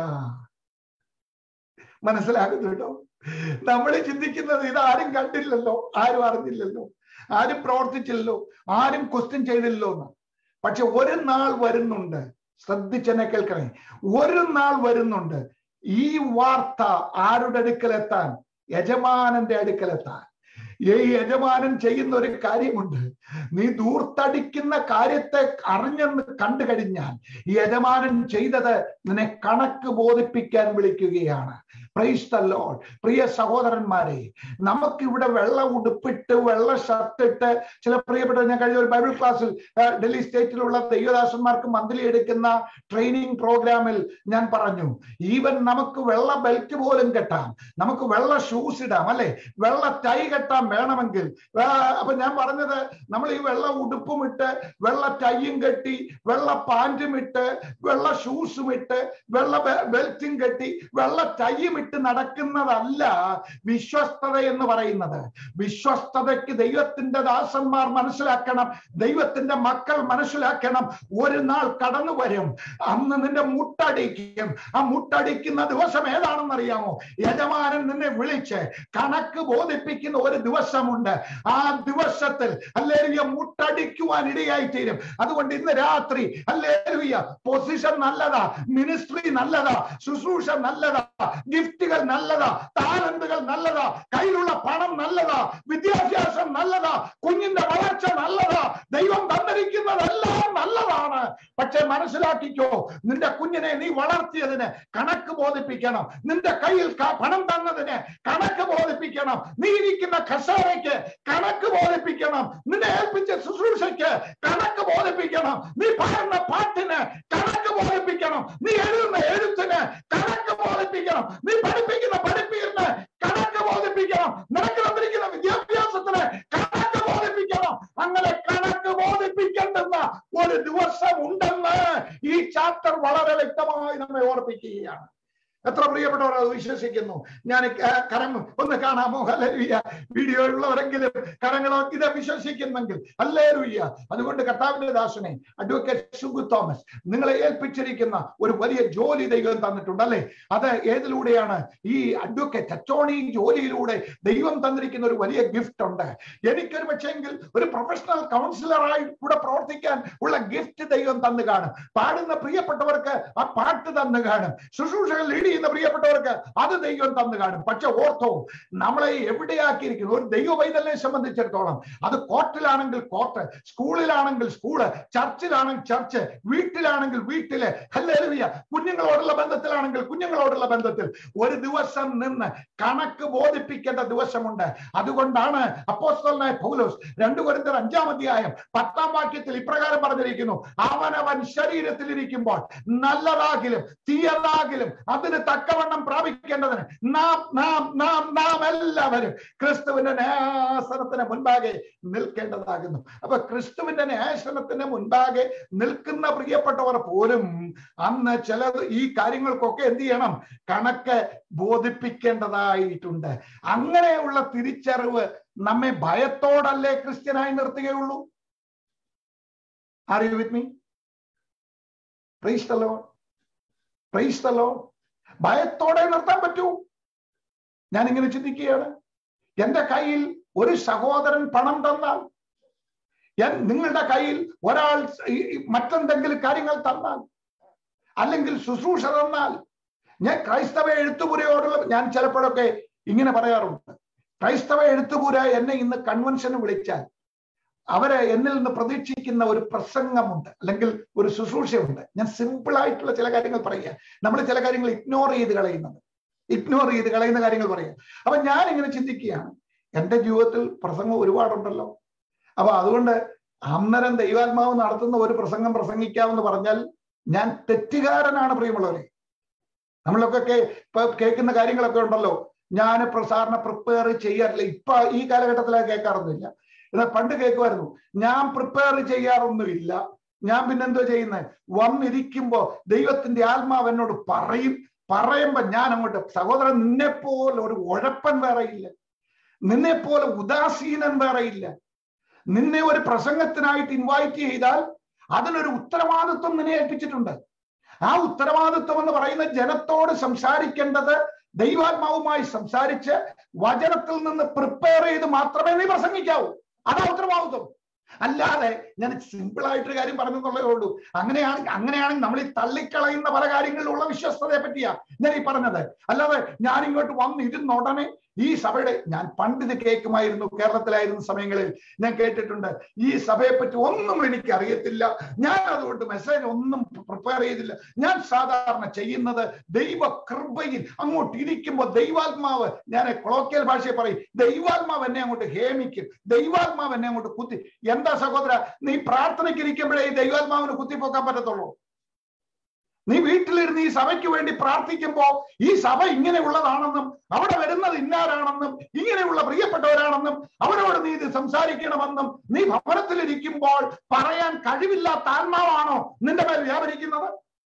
മനസ്സിലാകുന്നുണ്ടോ നമ്മൾ ചിന്തിക്കുന്നത് ഇത് ആരും കണ്ടില്ലല്ലോ ആരും അറിഞ്ഞില്ലല്ലോ ആരും പ്രവർത്തിച്ചില്ലല്ലോ ആരും ക്വസ്റ്റ്യൻ ചെയ്തില്ലല്ലോ എന്ന് പക്ഷെ ഒരു നാൾ വരുന്നുണ്ട് ശ്രദ്ധിച്ചെന്നെ കേൾക്കണേ ഒരു നാൾ വരുന്നുണ്ട് ഈ വാർത്ത ആരുടെ അടുക്കലെത്താൻ യജമാനന്റെ അടുക്കലെത്താൻ ഈ യജമാനൻ ചെയ്യുന്ന ഒരു കാര്യമുണ്ട് നീ ദൂർത്തടിക്കുന്ന കാര്യത്തെ അറിഞ്ഞെന്ന് കണ്ടു കഴിഞ്ഞാൽ ഈ യജമാനൻ ചെയ്തത് നിന്നെ കണക്ക് ബോധിപ്പിക്കാൻ വിളിക്കുകയാണ് പ്രൈസ് ദ ലോർഡ് പ്രിയ സഹോദരന്മാരെ നമുക്കിവിടെ വെള്ള ഉടുപ്പിട്ട് വെള്ള ഷർട്ട് ഇട്ട് ചില പ്രിയപ്പെട്ട ഞാൻ കഴിഞ്ഞ ഒരു ബൈബിൾ ക്ലാസ്സിൽ ആ, ഡൽഹി സ്റ്റേറ്റിലുള്ള ദൈവദാസന്മാർക്ക് മന്ത്ലി എടുക്കുന്ന ട്രെയിനിങ് പ്രോഗ്രാമിൽ ഞാൻ പറഞ്ഞു ഈവൻ നമുക്ക് വെള്ള ബെൽറ്റ് പോലും കെട്ടാം നമുക്ക് വെള്ള ഷൂസ് ഇടാം അല്ലെ വെള്ള ടൈ കെട്ടാൻ വേണമെങ്കിൽ ആ, അപ്പൊ ഞാൻ പറഞ്ഞത് നമ്മൾ ഈ വെള്ള ഉടുപ്പും ഇട്ട് വെള്ള ടൈയും കെട്ടി വെള്ള പാന്റും ഇട്ട് വെള്ള ഷൂസും ഇട്ട് വെള്ള ബെ- ബെൽറ്റും കെട്ടി വെള്ള ടൈയും ഇട്ട് നടക്കുന്നതല്ല വിശ്വസ്തത എന്ന് പറയുന്നത് വിശ്വസ്തതയ്ക്ക് ദൈവത്തിന്റെ ദാസന്മാർ മനസ്സിലാക്കണം ദൈവത്തിന്റെ മക്കൾ മനസ്സിലാക്കണം ഒരു നാൾ കടന്നു വരും അന്ന് നിന്റെ മുട്ടടിക്കും ആ മുട്ടടിക്കുന്ന ദിവസം ഏതാണെന്ന് അറിയാമോ യജമാനൻ നിന്നെ വിളിച്ച് കണക്ക് ബോധിപ്പിക്കുന്ന ഒരു ദിവസമുണ്ട് ആ ദിവസത്തിൽ അല്ലേലുയ മുട്ടടിക്കുവാൻ ഇടയായി തീരും അതുകൊണ്ട് ഇന്ന് രാത്രി അല്ലേലുയ പൊസിഷൻ നല്ലതാ മിനിസ്ട്രി നല്ലതാ ശുശ്രൂഷ നല്ലതാ ഗിഫ്റ്റുകൾ നല്ലതാ താലന്തുകൾ നല്ലതാ കയ്യിലുള്ള പണം നല്ലതാ വിദ്യാഭ്യാസം നല്ലതാ കുഞ്ഞിന്റെ വളർച്ച നല്ലതാ ദൈവം തന്നിരിക്കുന്നതെല്ലാം നല്ലതാണ് പക്ഷെ മനസ്സിലാക്കിക്കോ നിന്റെ കുഞ്ഞിനെ നീ വളർത്തിയതിന് കണക്ക് ബോധിപ്പിക്കണം നിന്റെ കയ്യിൽ ക- പണം തന്നതിന് കണക്ക് ബോധിപ്പിക്കണം നീ ഇരിക്കുന്ന ഖസാരയ്ക്ക് കണക്ക് ബോധിപ്പിക്കണം നിന്നെ ഏൽപ്പിച്ച ശുശ്രൂഷയ്ക്ക് കണക്ക് ബോധിപ്പിക്കണം നീ പാടുന്ന പാട്ടിന് കണക്ക് ബോധിപ്പിക്കണം നീ എഴുതുന്ന എഴുത്തിന് കണക്ക് ബോധിപ്പിക്കണം നീ പഠിപ്പിക്കുന്ന പഠിപ്പീരിന് കണക്ക് ബോധിപ്പിക്കണം നിനക്ക് തന്നിരിക്കുന്ന വിദ്യാഭ്യാസത്തിന് കണക്ക് ബോധിപ്പിക്കണം അങ്ങനെ കണക്ക് ബോധിപ്പിക്കേണ്ടുന്ന ഒരു ദിവസം ഉണ്ടെന്ന് ഈ ചാപ്റ്റർ വളരെ വ്യക്തമായി നമ്മെ ഓർപ്പിക്കുകയാണ് എത്ര പ്രിയപ്പെട്ടവർ അത് വിശ്വസിക്കുന്നു ഞാൻ ക- കരം ഒന്ന് കാണാമോ ഹല്ലേലൂയ വീഡിയോ ഉള്ളവരെങ്കിലും കരങ്ങളോ ഇത് വിശ്വസിക്കുന്നെങ്കിൽ ഹല്ലേലൂയ അതുകൊണ്ട് കർത്താവിന്റെ ദാസനെ അഡ്വക്കേറ്റ് ഷുഗു തോമസ് നിങ്ങളെ ഏൽപ്പിച്ചിരിക്കുന്ന ഒരു വലിയ ജോലി ദൈവം തന്നിട്ടുണ്ട് അല്ലെ അത് ഏതിലൂടെയാണ് ഈ അഡ്വക്കേറ്റ് അറ്റോണി ജോലിയിലൂടെ ദൈവം തന്നിരിക്കുന്ന ഒരു വലിയ ഗിഫ്റ്റ് ഉണ്ട് എനിക്കൊരു പക്ഷെങ്കിൽ ഒരു പ്രൊഫഷണൽ കൗൺസിലറായി കൂടെ പ്രവർത്തിക്കാൻ ഉള്ള ഗിഫ്റ്റ് ദൈവം തന്നു കാണും പാടുന്ന പ്രിയപ്പെട്ടവർക്ക് ആ പാട്ട് തന്നു കാണും ശുശ്രൂഷകൾ ലീഡ് ചെയ്യുന്ന പ്രിയപ്പെട്ടവർക്ക് അത് ദൈവം തന്നു കാണും പക്ഷെ ഓർത്തോ നമ്മളെ എവിടെയാക്കിയിരിക്കുന്നു ഒരു ദൈവ പൈതലിനെ സംബന്ധിച്ചിടത്തോളം അത് കോർട്ടിലാണെങ്കിൽ കോർട്ട് സ്കൂളിലാണെങ്കിൽ സ്കൂള് ചർച്ചിലാണെങ്കിൽ ചർച്ച് വീട്ടിലാണെങ്കിൽ വീട്ടില് ഹല്ലേലൂയ കുഞ്ഞുങ്ങളോടുള്ള ബന്ധത്തിലാണെങ്കിൽ കുഞ്ഞുങ്ങളോടുള്ള ബന്ധത്തിൽ ഒരു ദിവസം നിന്ന് കണക്ക് ബോധിപ്പിക്കേണ്ട ദിവസമുണ്ട് അതുകൊണ്ടാണ് അപ്പോസ്തലനായ പൗലോസ് രണ്ടു കൊരിന്തർ അഞ്ചാം അധ്യായം പത്താം വാക്യത്തിൽ ഇപ്രകാരം പറഞ്ഞിരിക്കുന്നു അവനവൻ ശരീരത്തിലിരിക്കുമ്പോൾ നല്ലതാകിലും തീയതാകിലും അതിന് തക്കവണ്ണം പ്രാപിക്കേണ്ടതിന് നാം നാം നാം നാം എല്ലാവരും ക്രിസ്തുവിന്റെ ന്യാസനത്തിന് മുൻപാകെ നിൽക്കേണ്ടതാകുന്നു അപ്പൊ ക്രിസ്തുവിന്റെ ന്യാസനത്തിന് മുൻപാകെ നിൽക്കുന്ന പ്രിയപ്പെട്ടവർ പോലും അന്ന് ചിലത് ഈ കാര്യങ്ങൾക്കൊക്കെ എന്ത് ചെയ്യണം കണക്ക് ബോധിപ്പിക്കേണ്ടതായിട്ടുണ്ട് അങ്ങനെയുള്ള തിരിച്ചറിവ് നമ്മെ ഭയത്തോടല്ലേ ക്രിസ്ത്യനായി നിർത്തുകയുള്ളൂ are you with me praise the Lord praise the Lord ഭയത്തോടെ നിർത്താൻ പറ്റൂ ഞാൻ ഇങ്ങനെ ചിന്തിക്കുകയാണ് എന്റെ കയ്യിൽ ഒരു സഹോദരൻ പണം തന്നാൽ എൻ- നിങ്ങളുടെ കയ്യിൽ ഒരാൾ ഈ- ഈ മറ്റെന്തെങ്കിലും കാര്യങ്ങൾ തന്നാൽ അല്ലെങ്കിൽ ശുശ്രൂഷ തന്നാൽ ഞാൻ ക്രൈസ്തവ എഴുത്തുപുരയോടുള്ള ഞാൻ ചിലപ്പോഴൊക്കെ ഇങ്ങനെ പറയാറുണ്ട് ക്രൈസ്തവ എഴുത്തുപുര എന്നെ ഇന്ന് കൺവെൻഷന് വിളിച്ചാൽ അവരെ എന്നിൽ നിന്ന് പ്രതീക്ഷിക്കുന്ന ഒരു പ്രസംഗമുണ്ട് അല്ലെങ്കിൽ ഒരു ശുശ്രൂഷയുണ്ട് ഞാൻ സിമ്പിൾ ആയിട്ടുള്ള ചില കാര്യങ്ങൾ പറയുക നമ്മൾ ചില കാര്യങ്ങൾ ഇഗ്നോർ ചെയ്ത് കളയുന്നത് ഇഗ്നോർ ചെയ്ത് കളയുന്ന കാര്യങ്ങൾ പറയുക അപ്പൊ ഞാൻ ഇങ്ങനെ ചിന്തിക്കുകയാണ് എന്റെ ജീവിതത്തിൽ പ്രസംഗം ഒരുപാടുണ്ടല്ലോ അപ്പൊ അതുകൊണ്ട് അന്നേരം ദൈവാത്മാവ് നടത്തുന്ന ഒരു പ്രസംഗം പ്രസംഗിക്കാമെന്ന് പറഞ്ഞാൽ ഞാൻ തെറ്റുകാരനാണ് പ്രിയമുള്ളവരെ നമ്മളൊക്കെ കേ- ഇപ്പൊ കേൾക്കുന്ന കാര്യങ്ങളൊക്കെ ഉണ്ടല്ലോ ഞാൻ പ്രസാരണ പ്രിപ്പയർ ചെയ്യാറില്ല ഇപ്പൊ ഈ കാലഘട്ടത്തിൽ അത് കേൾക്കാറൊന്നുമില്ല എന്നാൽ പണ്ട് കേൾക്കുമായിരുന്നു ഞാൻ പ്രിപ്പയർ ചെയ്യാറൊന്നുമില്ല ഞാൻ പിന്നെന്തോ ചെയ്യുന്നത് വന്നിരിക്കുമ്പോ ദൈവത്തിന്റെ ആത്മാവ് എന്നോട് പറയും പറയുമ്പോ ഞാൻ അങ്ങോട്ട് സഹോദരൻ നിന്നെ പോലെ ഒരു ഉഴപ്പൻ വേറെ ഇല്ല നിന്നെ പോലെ ഉദാസീനൻ വേറെ ഇല്ല നിന്നെ ഒരു പ്രസംഗത്തിനായിട്ട് ഇൻവൈറ്റ് ചെയ്താൽ അതിനൊരു ഉത്തരവാദിത്വം നിന്നെ ഏൽപ്പിച്ചിട്ടുണ്ട് ആ ഉത്തരവാദിത്വം എന്ന് പറയുന്ന ജനത്തോട് സംസാരിക്കേണ്ടത് ദൈവാത്മാവുമായി സംസാരിച്ച് വചനത്തിൽ നിന്ന് പ്രിപ്പയർ ചെയ്ത് മാത്രമേ നീ പ്രസംഗിക്കാവൂ അതാ ഉത്തരവാദിത്വം അല്ലാതെ ഞാൻ സിമ്പിൾ ആയിട്ടൊരു കാര്യം പറഞ്ഞെന്നുള്ളതേ ഉള്ളൂ അങ്ങനെയാണ് അങ്ങനെയാണെങ്കിൽ നമ്മൾ ഈ തള്ളിക്കളയുന്ന പല കാര്യങ്ങളിലുള്ള വിശ്വസ്തതയെ പറ്റിയാ ഞാൻ ഈ പറഞ്ഞത് അല്ലാതെ ഞാൻ ഇങ്ങോട്ട് വന്ന് ഇരുന്ന ഉടനെ ഈ സഭയുടെ ഞാൻ പണ്ട് ഇത് കേൾക്കുമായിരുന്നു കേരളത്തിലായിരുന്ന സമയങ്ങളിൽ ഞാൻ കേട്ടിട്ടുണ്ട് ഈ സഭയെ പറ്റി ഒന്നും എനിക്ക് അറിയത്തില്ല ഞാൻ അതുകൊണ്ട് മെസ്സേജ് ഒന്നും പ്രിപ്പയർ ചെയ്തില്ല ഞാൻ സാധാരണ ചെയ്യുന്നത് ദൈവ കൃപയിൽ അങ്ങോട്ട് ഇരിക്കുമ്പോൾ ദൈവാത്മാവ് ഞാൻ കൊളോക്കിയൽ ഭാഷയെ പറയും ദൈവാത്മാവ് എന്നെ അങ്ങോട്ട് ഹേമിക്കും ദൈവാത്മാവ് എന്നെ അങ്ങോട്ട് കുത്തി എന്താ സഹോദര നീ പ്രാർത്ഥനയ്ക്ക് ഇരിക്കുമ്പോഴേ ഈ ദൈവാത്മാവിന് കുത്തിപ്പോക്കാൻ പറ്റത്തുള്ളൂ നീ വീട്ടിലിരുന്ന് ഈ സഭയ്ക്ക് വേണ്ടി പ്രാർത്ഥിക്കുമ്പോ ഈ സഭ ഇങ്ങനെയുള്ളതാണെന്നും അവിടെ വരുന്നത് ഇന്നാരാണെന്നും ഇങ്ങനെയുള്ള പ്രിയപ്പെട്ടവരാണെന്നും അവരോട് നീ ഇത് സംസാരിക്കണമെന്നും നീ ഭവനത്തിലിരിക്കുമ്പോൾ പറയാൻ കഴിവില്ലാത്ത ആത്മാവാണോ നിന്റെ മേൽ വ്യാപരിക്കുന്നത്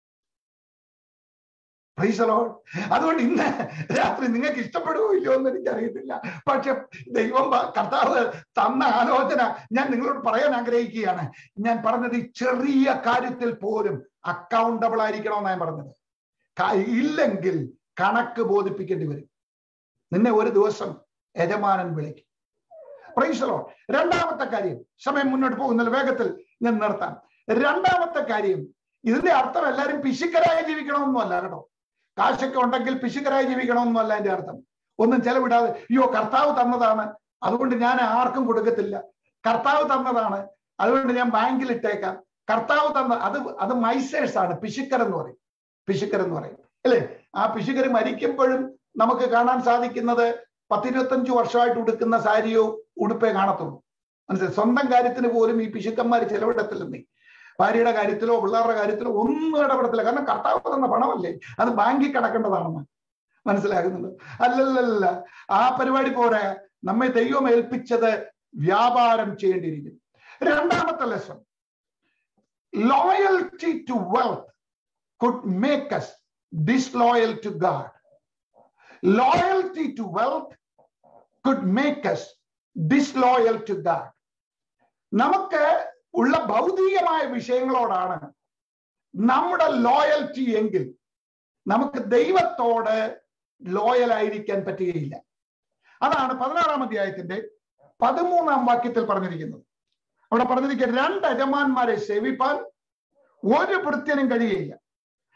Praise the Lord. അതുകൊണ്ട് ഇന്ന് രാത്രി നിങ്ങൾക്ക് ഇഷ്ടപ്പെടുവോ ഇല്ലയോ എന്ന് എനിക്കറിയത്തില്ല പക്ഷെ ദൈവം പ- കർത്താവ് തന്ന ആലോചന ഞാൻ നിങ്ങളോട് പറയാൻ ആഗ്രഹിക്കുകയാണ് ഞാൻ പറഞ്ഞത് ഈ ചെറിയ കാര്യത്തിൽ പോലും അക്കൗണ്ടബിൾ ആയിരിക്കണമെന്നാണ് ഞാൻ പറഞ്ഞത് ക- ഇല്ലെങ്കിൽ കണക്ക് ബോധിപ്പിക്കേണ്ടി വരും നിന്നെ ഒരു ദിവസം യജമാനൻ വിളിക്കും പ്രൈസലോ രണ്ടാമത്തെ കാര്യം സമയം മുന്നോട്ട് പോകുന്നില്ല വേഗത്തിൽ ഞാൻ നിർത്താം രണ്ടാമത്തെ കാര്യം ഇതിന്റെ അർത്ഥം എല്ലാവരും പിശുക്കരായി ജീവിക്കണമെന്നൊന്നും അല്ല കേട്ടോ കാശൊക്കെ ഉണ്ടെങ്കിൽ പിശുക്കരായി ജീവിക്കണമെന്നൊന്നും അല്ല എന്റെ അർത്ഥം ഒന്നും ചെലവിടാതെ അയ്യോ കർത്താവ് തന്നതാണ് അതുകൊണ്ട് ഞാൻ ആർക്കും കൊടുക്കത്തില്ല കർത്താവ് തന്നതാണ് അതുകൊണ്ട് ഞാൻ ബാങ്കിൽ ഇട്ടേക്കാം കർത്താവ് തന്ന അത് അത് മൈസേഴ്സ് ആണ് പിശുക്കർ എന്ന് പറയും പിശുക്കർ എന്ന് പറയും അല്ലേ ആ പിശുക്കർ മരിക്കുമ്പോഴും നമുക്ക് കാണാൻ സാധിക്കുന്നത് പത്തിരുപത്തഞ്ചു വർഷമായിട്ട് ഉടുക്കുന്ന സാരിയോ ഉടുപ്പേ കാണത്തുള്ളൂ മനസ്സിലായി സ്വന്തം കാര്യത്തിന് പോലും ഈ പിശുക്കന്മാർ ചെലവിടത്തില്ലെന്നേ ഭാര്യയുടെ കാര്യത്തിലോ പിള്ളേരുടെ കാര്യത്തിലോ ഒന്നും ഇടപെടത്തില്ല കാരണം കർത്താവ് തന്ന പണമല്ലേ അത് ബാങ്കിൽ കിടക്കേണ്ടതാണെന്ന് മനസ്സിലാകുന്നുണ്ട് അല്ലല്ലല്ല ആ പരിപാടി പോരാ നമ്മെ ദൈവം ഏൽപ്പിച്ചത് വ്യാപാരം ചെയ്യേണ്ടിയിരിക്കുന്നു രണ്ടാമത്തെ lesson loyalty to wealth could make us disloyal to God loyalty to wealth could make us disloyal to God നമുക്ക് ഉള്ള ഭൗതികമായ വിഷയങ്ങളോടാണ് നമ്മുടെ ലോയൽറ്റി എങ്കിൽ നമുക്ക് ദൈവത്തോട് ലോയൽ ആയിരിക്കാൻ പറ്റുകയില്ല അതാണ് പതിനാറാം അധ്യായത്തിന്റെ പതിമൂന്നാം വാക്യത്തിൽ പറഞ്ഞിരിക്കുന്നത് അവിടെ പറഞ്ഞിരിക്കുക രണ്ട് യജമാന്മാരെ സേവിപ്പാൻ ഒരു ഭൃത്യനും കഴിയുകയില്ല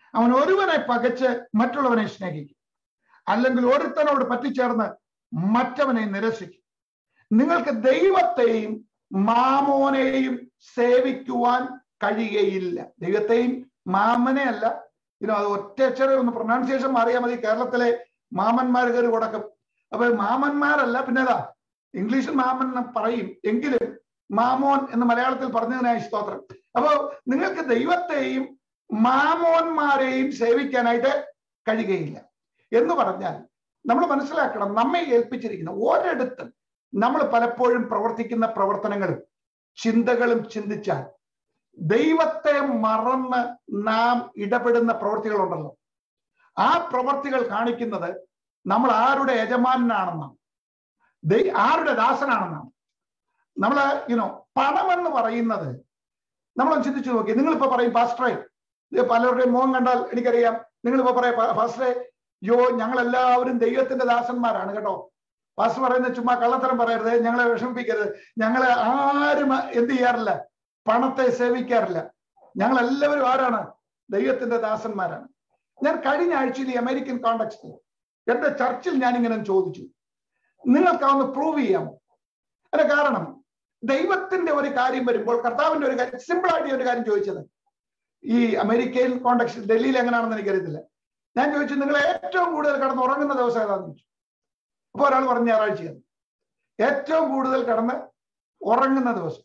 അവൻ ഒരുവനെ പകച്ച് മറ്റുള്ളവനെ സ്നേഹിക്കും അല്ലെങ്കിൽ ഒരുത്തനോട് പറ്റിച്ചേർന്ന് മറ്റവനെ നിരസിക്കും നിങ്ങൾക്ക് ദൈവത്തെയും മാമോനെയും സേവിക്കുവാൻ കഴിയുകയില്ല ദൈവത്തെയും മാമനെ അല്ല ഇനോ അത് ഒറ്റച്ചെറിയ ഒന്ന് പ്രൊനൗൺസിയേഷൻ മാറിയാൽ മതി കേരളത്തിലെ മാമന്മാർ കയറി കൊടുക്കും അപ്പൊ മാമന്മാരല്ല പിന്നെ ഏതാ ഇംഗ്ലീഷിൽ മാമൻ എന്ന് പറയും എങ്കിലും മാമോൻ എന്ന് മലയാളത്തിൽ പറഞ്ഞതിനായി സ്തോത്രം അപ്പോ നിങ്ങൾക്ക് ദൈവത്തെയും മാമോന്മാരെയും സേവിക്കാനായിട്ട് കഴിയുകയില്ല എന്ന് പറഞ്ഞാൽ നമ്മൾ മനസ്സിലാക്കണം നമ്മെ ഏൽപ്പിച്ചിരിക്കുന്ന ഒരിടത്തും നമ്മൾ പലപ്പോഴും പ്രവർത്തിക്കുന്ന പ്രവർത്തനങ്ങളും ചിന്തകളും ചിന്തിച്ചാൽ ദൈവത്തെ മറന്ന് നാം ഇടപെടുന്ന പ്രവൃത്തികളുണ്ടല്ലോ ആ പ്രവൃത്തികൾ കാണിക്കുന്നത് നമ്മൾ ആരുടെ യജമാനാണെന്നാണ് ദൈ- ആരുടെ ദാസനാണെന്നാണ് നമ്മൾ യുനോ പണമെന്ന് പറയുന്നത് നമ്മൾ ചിന്തിച്ചു നോക്കി നിങ്ങളിപ്പോ പറയും പാസ്റ്ററെ ഇത് പലരുടെയും മുഖം കണ്ടാൽ എനിക്കറിയാം നിങ്ങളിപ്പോ പറയാം "പാ- പാസ്റ്ററെ യോ ഞങ്ങൾ എല്ലാവരും ദൈവത്തിന്റെ ദാസന്മാരാണ് കേട്ടോ പാസ്റ്റർ പറയുന്ന ചുമ്മാ കള്ളത്തരം പറയരുത് ഞങ്ങളെ വിഷമിപ്പിക്കരുത് ഞങ്ങളെ ആരും എന്ത് ചെയ്യാറില്ല പണത്തെ സേവിക്കാറില്ല ഞങ്ങൾ എല്ലാവരും ആരാണ് ദൈവത്തിന്റെ ദാസന്മാരാണ് ഞാൻ കഴിഞ്ഞ ആഴ്ചയിൽ ഈ അമേരിക്കൻ കോണ്ടക്സ്റ്റിൽ എന്റെ ചർച്ചിൽ ഞാൻ ഇങ്ങനെ ചോദിച്ചു നിങ്ങൾക്ക് അതൊന്ന് പ്രൂവ് ചെയ്യാമോ അതിന്റെ കാരണം ദൈവത്തിന്റെ ഒരു കാര്യം വരുമ്പോൾ കർത്താവിന്റെ ഒരു കാര്യം സിമ്പിൾ ആയിട്ട് ഒരു കാര്യം ചോദിച്ചത് ഈ അമേരിക്കയിൽ കോണ്ടക്സ്റ്റ് ഡൽഹിയിൽ എങ്ങനെയാണെന്ന് എനിക്കറിയത്തില്ല ഞാൻ ചോദിച്ചു നിങ്ങൾ ഏറ്റവും കൂടുതൽ കടന്ന് ഉറങ്ങുന്ന ദിവസം ഏതാണെന്ന് ചോദിച്ചു അപ്പൊ ഒരാൾ പറഞ്ഞ ഞായറാഴ്ചയാണ് ഏറ്റവും കൂടുതൽ കടന്ന് ഉറങ്ങുന്ന ദിവസം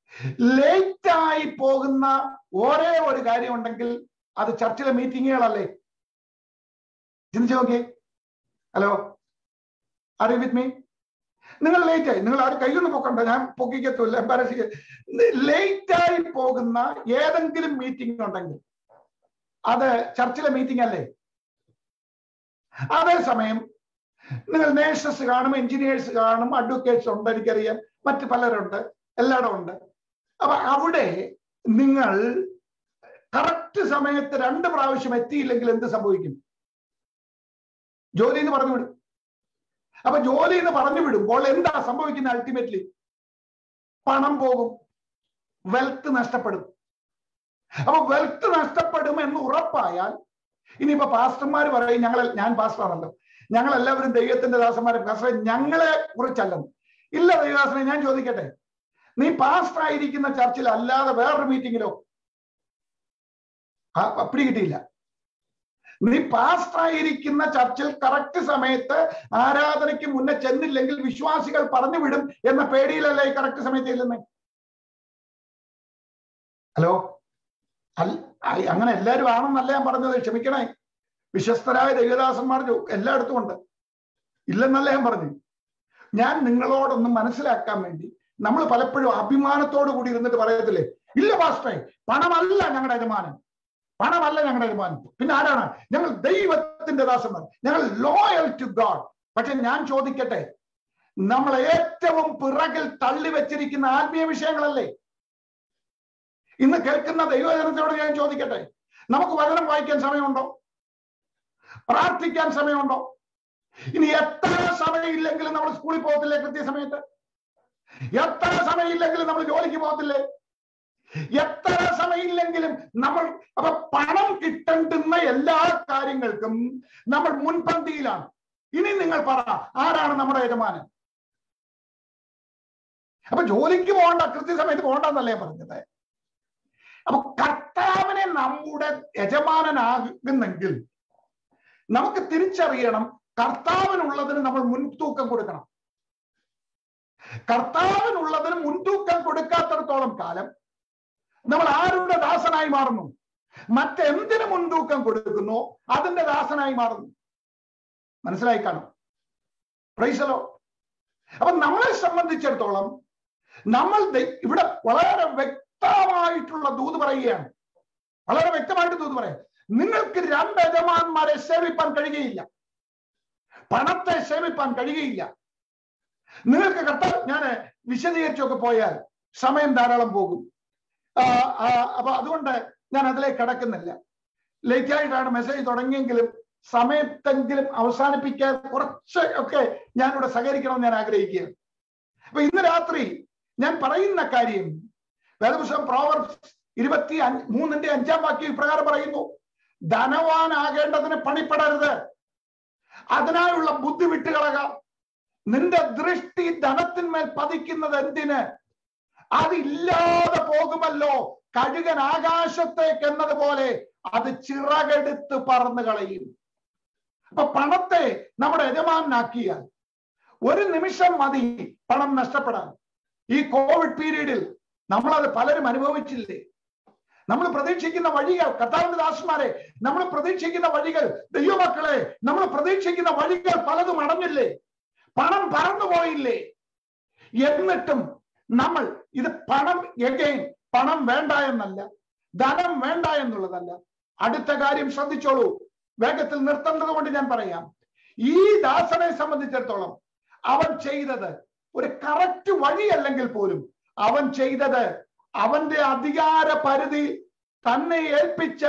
ലേറ്റ് ആയി പോകുന്ന ഒരേ ഒരു കാര്യം ഉണ്ടെങ്കിൽ അത് ചർച്ചിലെ മീറ്റിങ്ങുകളല്ലേ ചിന്തിച്ചു നോക്കിയേ ഹലോ ആർ വിത്ത് മീ നിങ്ങൾ ലേറ്റ് ആയി നിങ്ങൾ ആരും കയ്യൊന്നും പൊക്കണ്ട ഞാൻ പൊക്കിക്കത്തില്ല എംബാരസിക്ക ലേറ്റ് ആയി പോകുന്ന ഏതെങ്കിലും മീറ്റിംഗ് ഉണ്ടെങ്കിൽ അത് ചർച്ചിലെ മീറ്റിംഗ് അല്ലേ അതേസമയം നിങ്ങൾ നേഴ്സസ് കാണും എഞ്ചിനീയേഴ്സ് കാണും അഡ്വക്കേറ്റ്സ് ഉണ്ട് എനിക്കറിയാം മറ്റ് പലരുണ്ട് എല്ലായിടും ഉണ്ട് അപ്പൊ അവിടെ നിങ്ങൾ കറക്റ്റ് സമയത്ത് രണ്ട് പ്രാവശ്യം എത്തിയില്ലെങ്കിൽ എന്ത് സംഭവിക്കും ജോലി എന്ന് പറഞ്ഞു വിടും അപ്പൊ ജോലി എന്ന് പറഞ്ഞു വിടുമ്പോൾ എന്താ സംഭവിക്കുന്നത് അൾട്ടിമേറ്റ്ലി പണം പോകും വെൽത്ത് നഷ്ടപ്പെടും അപ്പൊ വെൽത്ത് നഷ്ടപ്പെടും എന്ന് ഉറപ്പായാൽ ഇനിയിപ്പോ പാസ്റ്റർമാർ പറയും ഞങ്ങൾ ഞാൻ പാസ്റ്ററാണല്ലോ ഞങ്ങൾ എല്ലാവരും ദൈവത്തിന്റെ ദാസന്മാരെ പാസ്റ്റർ ഞങ്ങളെ കുറിച്ചല്ലെന്ന് ഇല്ല ദൈവദാസനെ ഞാൻ ചോദിക്കട്ടെ നീ പാസ്റ്റർ ആയിരിക്കുന്ന ചർച്ചിൽ അല്ലാതെ വേറൊരു മീറ്റിങ്ങിലോ ആ പിടി കിട്ടിയില്ല നീ പാസ്റ്റർ ആയിരിക്കുന്ന ചർച്ചിൽ കറക്റ്റ് സമയത്ത് ആരാധനയ്ക്ക് മുന്നേ ചെന്നില്ലെങ്കിൽ വിശ്വാസികൾ പറഞ്ഞു വിടും എന്ന പേടിയിലല്ലേ ഈ കറക്റ്റ് സമയത്ത് ചെല്ലുന്നേ ഹലോ അല്ല ഐ- അങ്ങനെ എല്ലാവരും ആണെന്നല്ല ഞാൻ പറഞ്ഞത് ക്ഷമിക്കണേ വിശ്വസ്തരായ ദൈവദാസന്മാർ ജോ- എല്ലായിടത്തും ഉണ്ട് ഇല്ലെന്നല്ല ഞാൻ പറഞ്ഞു ഞാൻ നിങ്ങളോടൊന്ന് മനസ്സിലാക്കാൻ വേണ്ടി നമ്മൾ പലപ്പോഴും അഭിമാനത്തോടു കൂടി ഇരുന്നിട്ട് പറയത്തില്ലേ ഇല്ല പാസ്റ്റേ പണമല്ല ഞങ്ങളുടെ യജമാനൻ പണമല്ല ഞങ്ങളുടെ യജമാനൻ പിന്നെ ആരാണ് ഞങ്ങൾ ദൈവത്തിന്റെ ദാസന്മാർ ഞങ്ങൾ ലോയൽ ടു ഗാഡ് പക്ഷെ ഞാൻ ചോദിക്കട്ടെ നമ്മൾ ഏറ്റവും പിറകിൽ തള്ളി വെച്ചിരിക്കുന്ന ആത്മീയ വിഷയങ്ങളല്ലേ ഇന്ന് കേൾക്കുന്ന ദൈവജനത്തോട് ഞാൻ ചോദിക്കട്ടെ നമുക്ക് വചനം വായിക്കാൻ സമയമുണ്ടോ പ്രാർത്ഥിക്കാൻ സമയമുണ്ടോ ഇനി എത്ര സമയമില്ലെങ്കിലും നമ്മൾ സ്കൂളിൽ പോകത്തില്ലേ കൃത്യസമയത്ത് എത്ര സമയമില്ലെങ്കിലും നമ്മൾ ജോലിക്ക് പോകത്തില്ലേ എത്ര സമയമില്ലെങ്കിലും നമ്മൾ അപ്പൊ പണം കിട്ടേണ്ടുന്ന എല്ലാ കാര്യങ്ങൾക്കും നമ്മൾ മുൻപന്തിയിലാണ് ഇനി നിങ്ങൾ പറ ആരാണ് നമ്മുടെ യജമാനൻ അപ്പൊ ജോലിക്ക് പോകണ്ട കൃത്യസമയത്ത് പോകണ്ടെന്നല്ലേ പറഞ്ഞത് അപ്പൊ കർത്താവിനെ നമ്മുടെ യജമാനനാകുന്നെങ്കിൽ നമുക്ക് തിരിച്ചറിയണം കർത്താവിനുള്ളതിന് നമ്മൾ മുൻതൂക്കം കൊടുക്കണം കർത്താവിനുള്ളതിന് മുൻതൂക്കം കൊടുക്കാത്തിടത്തോളം കാലം നമ്മൾ ആരുടെ ദാസനായി മാറുന്നു മറ്റെന്തിനു മുൻതൂക്കം കൊടുക്കുന്നു അതിന്റെ ദാസനായി മാറുന്നു മനസ്സിലായി കാണും പ്രൈസലോ അപ്പൊ നമ്മളെ സംബന്ധിച്ചിടത്തോളം നമ്മൾ ദൈ- ഇവിടെ വളരെ വ്യക്തമായിട്ടുള്ള ദൂത് പറയുകയാണ് വളരെ വ്യക്തമായിട്ട് ദൂത് പറയാം നിങ്ങൾക്ക് രണ്ട് യജമാന്മാരെ സേവിപ്പാൻ കഴിയുകയില്ല പണത്തെ സേവിപ്പാൻ കഴിയുകയില്ല നിങ്ങൾക്ക് കർത്താവ് ഞാൻ വിശദീകരിച്ചൊക്കെ പോയാൽ സമയം ധാരാളം പോകും ആ, ആ, അപ്പൊ അതുകൊണ്ട് ഞാൻ അതിലേക്ക് കടക്കുന്നില്ല ലേറ്റ് ആയിട്ടാണ് മെസ്സേജ് തുടങ്ങിയെങ്കിലും സമയത്തെങ്കിലും അവസാനിപ്പിക്കാൻ കുറച്ച് ഒക്കെ ഞാനിവിടെ സഹകരിക്കണമെന്ന് ഞാൻ ആഗ്രഹിക്കുകയാണ് അപ്പൊ ഇന്ന് രാത്രി ഞാൻ പറയുന്ന കാര്യം വേദപുസ്തകം പ്രോവർബ്സ് ഇരുപത്തി അഞ്ച് മൂന്നിന്റെ അഞ്ചാം വാക്യം ഇപ്രകാരം പറയുന്നു ധനവാനാകേണ്ടതിന് പണിപ്പെടരുത് അതിനായുള്ള ബുദ്ധി വിട്ടുകളക നിന്റെ ദൃഷ്ടി ധനത്തിന്മേൽ പതിക്കുന്നത് എന്തിന് അതില്ലാതെ പോകുമല്ലോ കഴുകൻ ആകാശത്തേക്ക് എന്നതുപോലെ അത് ചിറകെടുത്ത് പറന്നു കളയും അപ്പൊ പണത്തെ നമ്മുടെ യജമാനാക്കിയാൽ ഒരു നിമിഷം മതി പണം നഷ്ടപ്പെടാൻ ഈ കോവിഡ് പീരീഡിൽ നമ്മളത് പലരും അനുഭവിച്ചില്ലേ നമ്മൾ പ്രതീക്ഷിക്കുന്ന വഴികൾ കർത്താവിന്റെ ദാസന്മാരെ നമ്മൾ പ്രതീക്ഷിക്കുന്ന വഴികൾ ദൈവമക്കളെ നമ്മൾ പ്രതീക്ഷിക്കുന്ന വഴികൾ പലതും അടഞ്ഞില്ലേ പണം പറന്നുപോയില്ലേ എന്നിട്ടും നമ്മൾ ഇത് പണം എഗെയിൻ പണം വേണ്ട എന്നല്ല ധനം വേണ്ട എന്നുള്ളതല്ല അടുത്ത കാര്യം ശ്രദ്ധിച്ചോളൂ വേഗത്തിൽ നിർത്തേണ്ടത് കൊണ്ട് ഞാൻ പറയാം ഈ ദാസനെ സംബന്ധിച്ചിടത്തോളം അവൻ ചെയ്തത് ഒരു കറക്റ്റ് വഴിയല്ലെങ്കിൽ പോലും അവൻ ചെയ്തത് അവന്റെ അധികാര പരിധി തന്നെ ഏൽപ്പിച്ച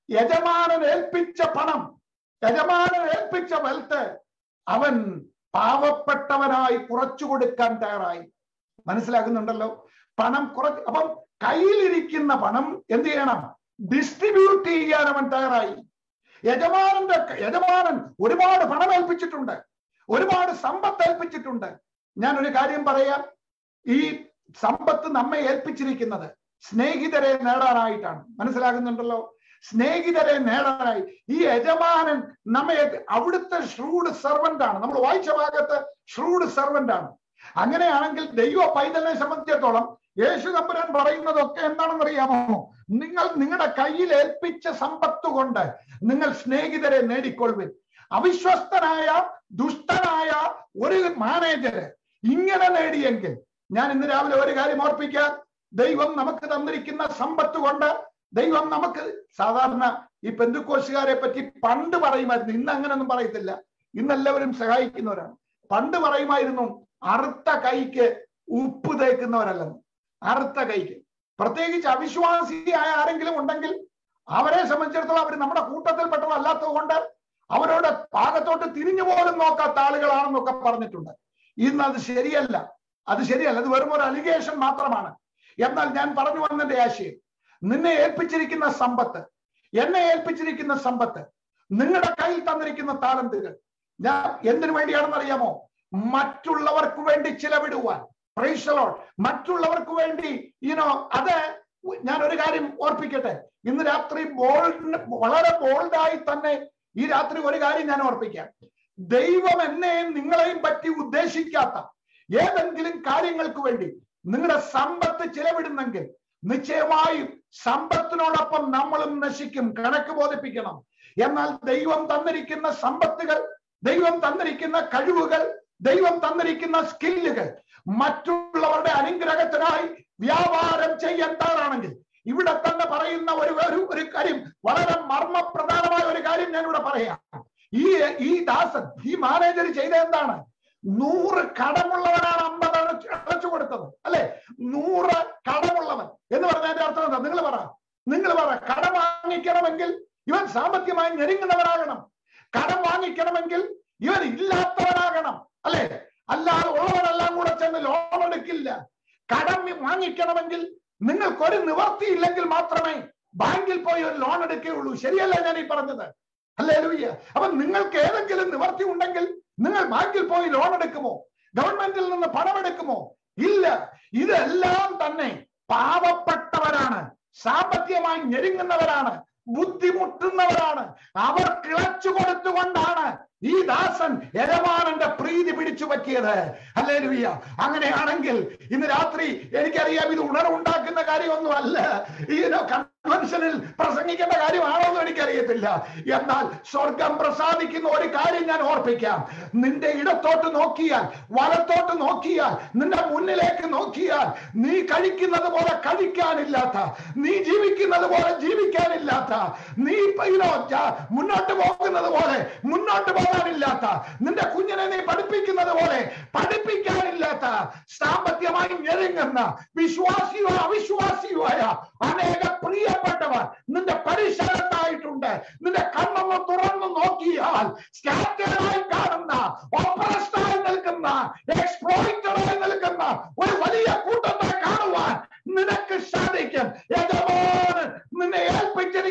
യജമാനൻ ഏൽപ്പിച്ച പണം യജമാനൻ ഏൽപ്പിച്ച വെൽത്ത് അവൻ പാവപ്പെട്ടവനായി കുറച്ചു കൊടുക്കാൻ തയ്യാറായി മനസ്സിലാക്കുന്നുണ്ടല്ലോ പണം കുറച്ച് അപ്പം കയ്യിലിരിക്കുന്ന പണം എന്ത് ചെയ്യണം ഡിസ്ട്രിബ്യൂട്ട് ചെയ്യാൻ അവൻ തയ്യാറായി യജമാനന്റെ യജമാനൻ ഒരുപാട് പണം ഏൽപ്പിച്ചിട്ടുണ്ട് ഒരുപാട് സമ്പത്ത് ഏൽപ്പിച്ചിട്ടുണ്ട് ഞാൻ ഒരു കാര്യം പറയാം ഈ സമ്പത്ത് നമ്മെ ഏൽപ്പിച്ചിരിക്കുന്നത് സ്നേഹിതരെ നേടാനായിട്ടാണ് മനസ്സിലാകുന്നുണ്ടല്ലോ സ്നേഹിതരെ നേടാനായി ഈ യജമാനൻ നമ്മെ അവിടുത്തെ ഷ്രൂഡ് സെർവന്റ് ആണ് നമ്മൾ വായിച്ച ഭാഗത്ത് ഷ്രൂഡ് സെർവന്റ് ആണ് അങ്ങനെയാണെങ്കിൽ ദൈവ പൈതലിനെ സംബന്ധിച്ചിടത്തോളം യേശു തമ്പുരാൻ പറയുന്നതൊക്കെ എന്താണെന്ന് അറിയാമോ നിങ്ങൾ നിങ്ങളുടെ കയ്യിൽ ഏൽപ്പിച്ച സമ്പത്ത് കൊണ്ട് നിങ്ങൾ സ്നേഹിതരെ നേടിക്കൊള്ളുവിൻ അവിശ്വസ്തനായ ദുഷ്ടനായ ഒരു മാനേജര് ഇങ്ങനെ നേടിയെങ്കിൽ ഞാൻ ഇന്ന് രാവിലെ ഒരു കാര്യം ഓർപ്പിക്കാം ദൈവം നമുക്ക് തന്നിരിക്കുന്ന സമ്പത്ത് കൊണ്ട് ദൈവം നമുക്ക് സാധാരണ ഈ പെന്തുക്കോശുകാരെ പറ്റി പണ്ട് പറയുമായിരുന്നു ഇന്ന് അങ്ങനെയൊന്നും പറയത്തില്ല ഇന്ന് എല്ലാവരും സഹായിക്കുന്നവരാണ് പണ്ട് പറയുമായിരുന്നു അറുത്ത കൈക്ക് ഉപ്പ് തേക്കുന്നവരല്ലെന്ന് അറുത്ത കൈക്ക് പ്രത്യേകിച്ച് അവിശ്വാസിയായ ആരെങ്കിലും ഉണ്ടെങ്കിൽ അവരെ സംബന്ധിച്ചിടത്തോളം അവർ നമ്മുടെ കൂട്ടത്തിൽപ്പെട്ടവർ അല്ലാത്തത് കൊണ്ട് അവരോട് പാകത്തോട്ട് തിരിഞ്ഞു പോലും നോക്കാത്ത ആളുകളാണെന്നൊക്കെ പറഞ്ഞിട്ടുണ്ട് ഇന്ന് അത് ശരിയല്ല അത് ശരിയല്ല അത് വെറും ഒരു അലിഗേഷൻ മാത്രമാണ് എന്നാൽ ഞാൻ പറഞ്ഞു വന്നതിന്റെ ആശയം നിന്നെ ഏൽപ്പിച്ചിരിക്കുന്ന സമ്പത്ത് എന്നെ ഏൽപ്പിച്ചിരിക്കുന്ന സമ്പത്ത് നിങ്ങളുടെ കയ്യിൽ തന്നിരിക്കുന്ന താലന്തുകൾ ഞാൻ എന്തിനു വേണ്ടിയാണെന്ന് അറിയാമോ മറ്റുള്ളവർക്ക് വേണ്ടി ചിലവിടുവാൻ പ്രൈസലോൺ മറ്റുള്ളവർക്ക് വേണ്ടി യുനോ അത് ഞാൻ ഒരു കാര്യം ഓർപ്പിക്കട്ടെ ഇന്ന് രാത്രി ബോൾഡ് വളരെ ബോൾഡായി തന്നെ ഈ രാത്രി ഒരു കാര്യം ഞാൻ ഓർപ്പിക്കാം ദൈവം എന്നെയും നിങ്ങളെയും പറ്റി ഉദ്ദേശിക്കാത്ത ഏതെങ്കിലും കാര്യങ്ങൾക്ക് വേണ്ടി നിങ്ങളുടെ സമ്പത്ത് ചിലവിടുന്നെങ്കിൽ നിശ്ചയമായും സമ്പത്തിനോടൊപ്പം നമ്മളും നശിക്കും കണക്ക് ബോധിപ്പിക്കണം എന്നാൽ ദൈവം തന്നിരിക്കുന്ന സമ്പത്തുകൾ ദൈവം തന്നിരിക്കുന്ന കഴിവുകൾ ദൈവം തന്നിരിക്കുന്ന സ്കില്ലുകൾ മറ്റുള്ളവരുടെ അനുഗ്രഹത്തിനായി വ്യാപാരം ചെയ്യാൻ തയ്യാറാണെങ്കിൽ ഇവിടെ തന്നെ പറയുന്ന ഒരു ഒരു- ഒരു കാര്യം വളരെ മർമ്മപ്രധാനമായ ഒരു കാര്യം ഞാൻ ഇവിടെ പറയാം ഈ ഈ ദാസൻ ഈ മാനേജർ ചെയ്ത എന്താണ് നൂറ് കടമുള്ളവനാണ് അമ്പത് അടച്ചു അടച്ചു കൊടുത്തത് അല്ലെ നൂറ് കടമുള്ളവൻ എന്ന് പറഞ്ഞതിന്റെ അർത്ഥം എന്താ നിങ്ങൾ പറ നിങ്ങൾ പറ കടം വാങ്ങിക്കണമെങ്കിൽ ഇവൻ സാമ്പത്തികമായി ഞെരുങ്ങുന്നവനാകണം കടം വാങ്ങിക്കണമെങ്കിൽ ഇവൻ ഇല്ലാത്തവനാകണം അല്ലെ അല്ലാതെ ഉള്ളവനെല്ലാം കൂടെ ചെന്ന് ലോൺ എടുക്കില്ല കടം വാങ്ങിക്കണമെങ്കിൽ നിങ്ങൾക്കൊരു നിവർത്തിയില്ലെങ്കിൽ മാത്രമേ ബാങ്കിൽ പോയി ഒരു ലോൺ എടുക്കുകയുള്ളൂ ശരിയല്ല ഞാൻ ഈ പറഞ്ഞത് അല്ലേ ലൂയ്യ അപ്പൊ നിങ്ങൾക്ക് ഏതെങ്കിലും നിവർത്തി ഉണ്ടെങ്കിൽ നിങ്ങൾ ബാങ്കിൽ പോയി ലോൺ എടുക്കുമോ ഗവൺമെന്റിൽ നിന്ന് പണം എടുക്കുമോ ഇല്ല ഇതെല്ലാം തന്നെ പാവപ്പെട്ടവരാണ് സാമ്പത്തികമായി ഞെരുങ്ങുന്നവരാണ് ബുദ്ധിമുട്ടുന്നവരാണ് അവർ കിളച്ചു കൊടുത്തുകൊണ്ടാണ് ഈ ദാസൻ യജമാനന്റെ പ്രീതി പിടിച്ചു പറ്റിയത് അല്ലേ ലുയ്യ അങ്ങനെയാണെങ്കിൽ ഇന്ന് രാത്രി എനിക്കറിയാം ഇത് ഉണർവുണ്ടാക്കുന്ന കാര്യമൊന്നും അല്ല ഈ കൺവെൻഷനിൽ പ്രസംഗിക്കേണ്ട കാര്യമാണോ എന്ന് എനിക്കറിയത്തില്ല എന്നാൽ സ്വർഗം പ്രസാദിക്കുന്ന ഒരു കാര്യം ഞാൻ ഓർപ്പിക്കാം നിന്റെ ഇടത്തോട്ട് നോക്കിയാൽ വലത്തോട്ട് നോക്കിയാൽ നിന്റെ മുന്നിലേക്ക് നോക്കിയാൽ നീ കഴിക്കുന്നത് പോലെ കഴിക്കാനില്ലാത്ത നീ ജീവിക്കുന്നത് പോലെ ജീവിക്കാനില്ലാത്ത നീ ഇനോ മുന്നോട്ട് പോകുന്നത് പോലെ മുന്നോട്ട് പോകാനില്ലാത്ത നിന്റെ കുഞ്ഞിനെ നീ പഠിപ്പിക്കുന്നത് പോലെ പഠിപ്പിക്കാനില്ലാത്ത സാമ്പത്തികമായി ഞെരുങ്ങുന്ന വിശ്വാസിയോ അവിശ്വാസിയുമായ അനേക പ്രിയപ്പെട്ടവർ നിന്റെ പരിസരത്തായിട്ടുണ്ട് നിന്റെ കണ്ണൊന്ന് തുറന്നു നോക്കിയാൽ സ്കാറ്ററായി കാണുന്ന ഓപ്പറേഷനായി നിൽക്കുന്ന എക്സ്പ്ലോയിറ്ററായി നിൽക്കുന്ന ഒരു വലിയ കൂട്ടത്തെ കാണുവാൻ നിനക്ക് സാധിക്കും യജമാനൻ നിന്നെ ഏൽപ്പിച്ചിരിക്കുന്ന ഈ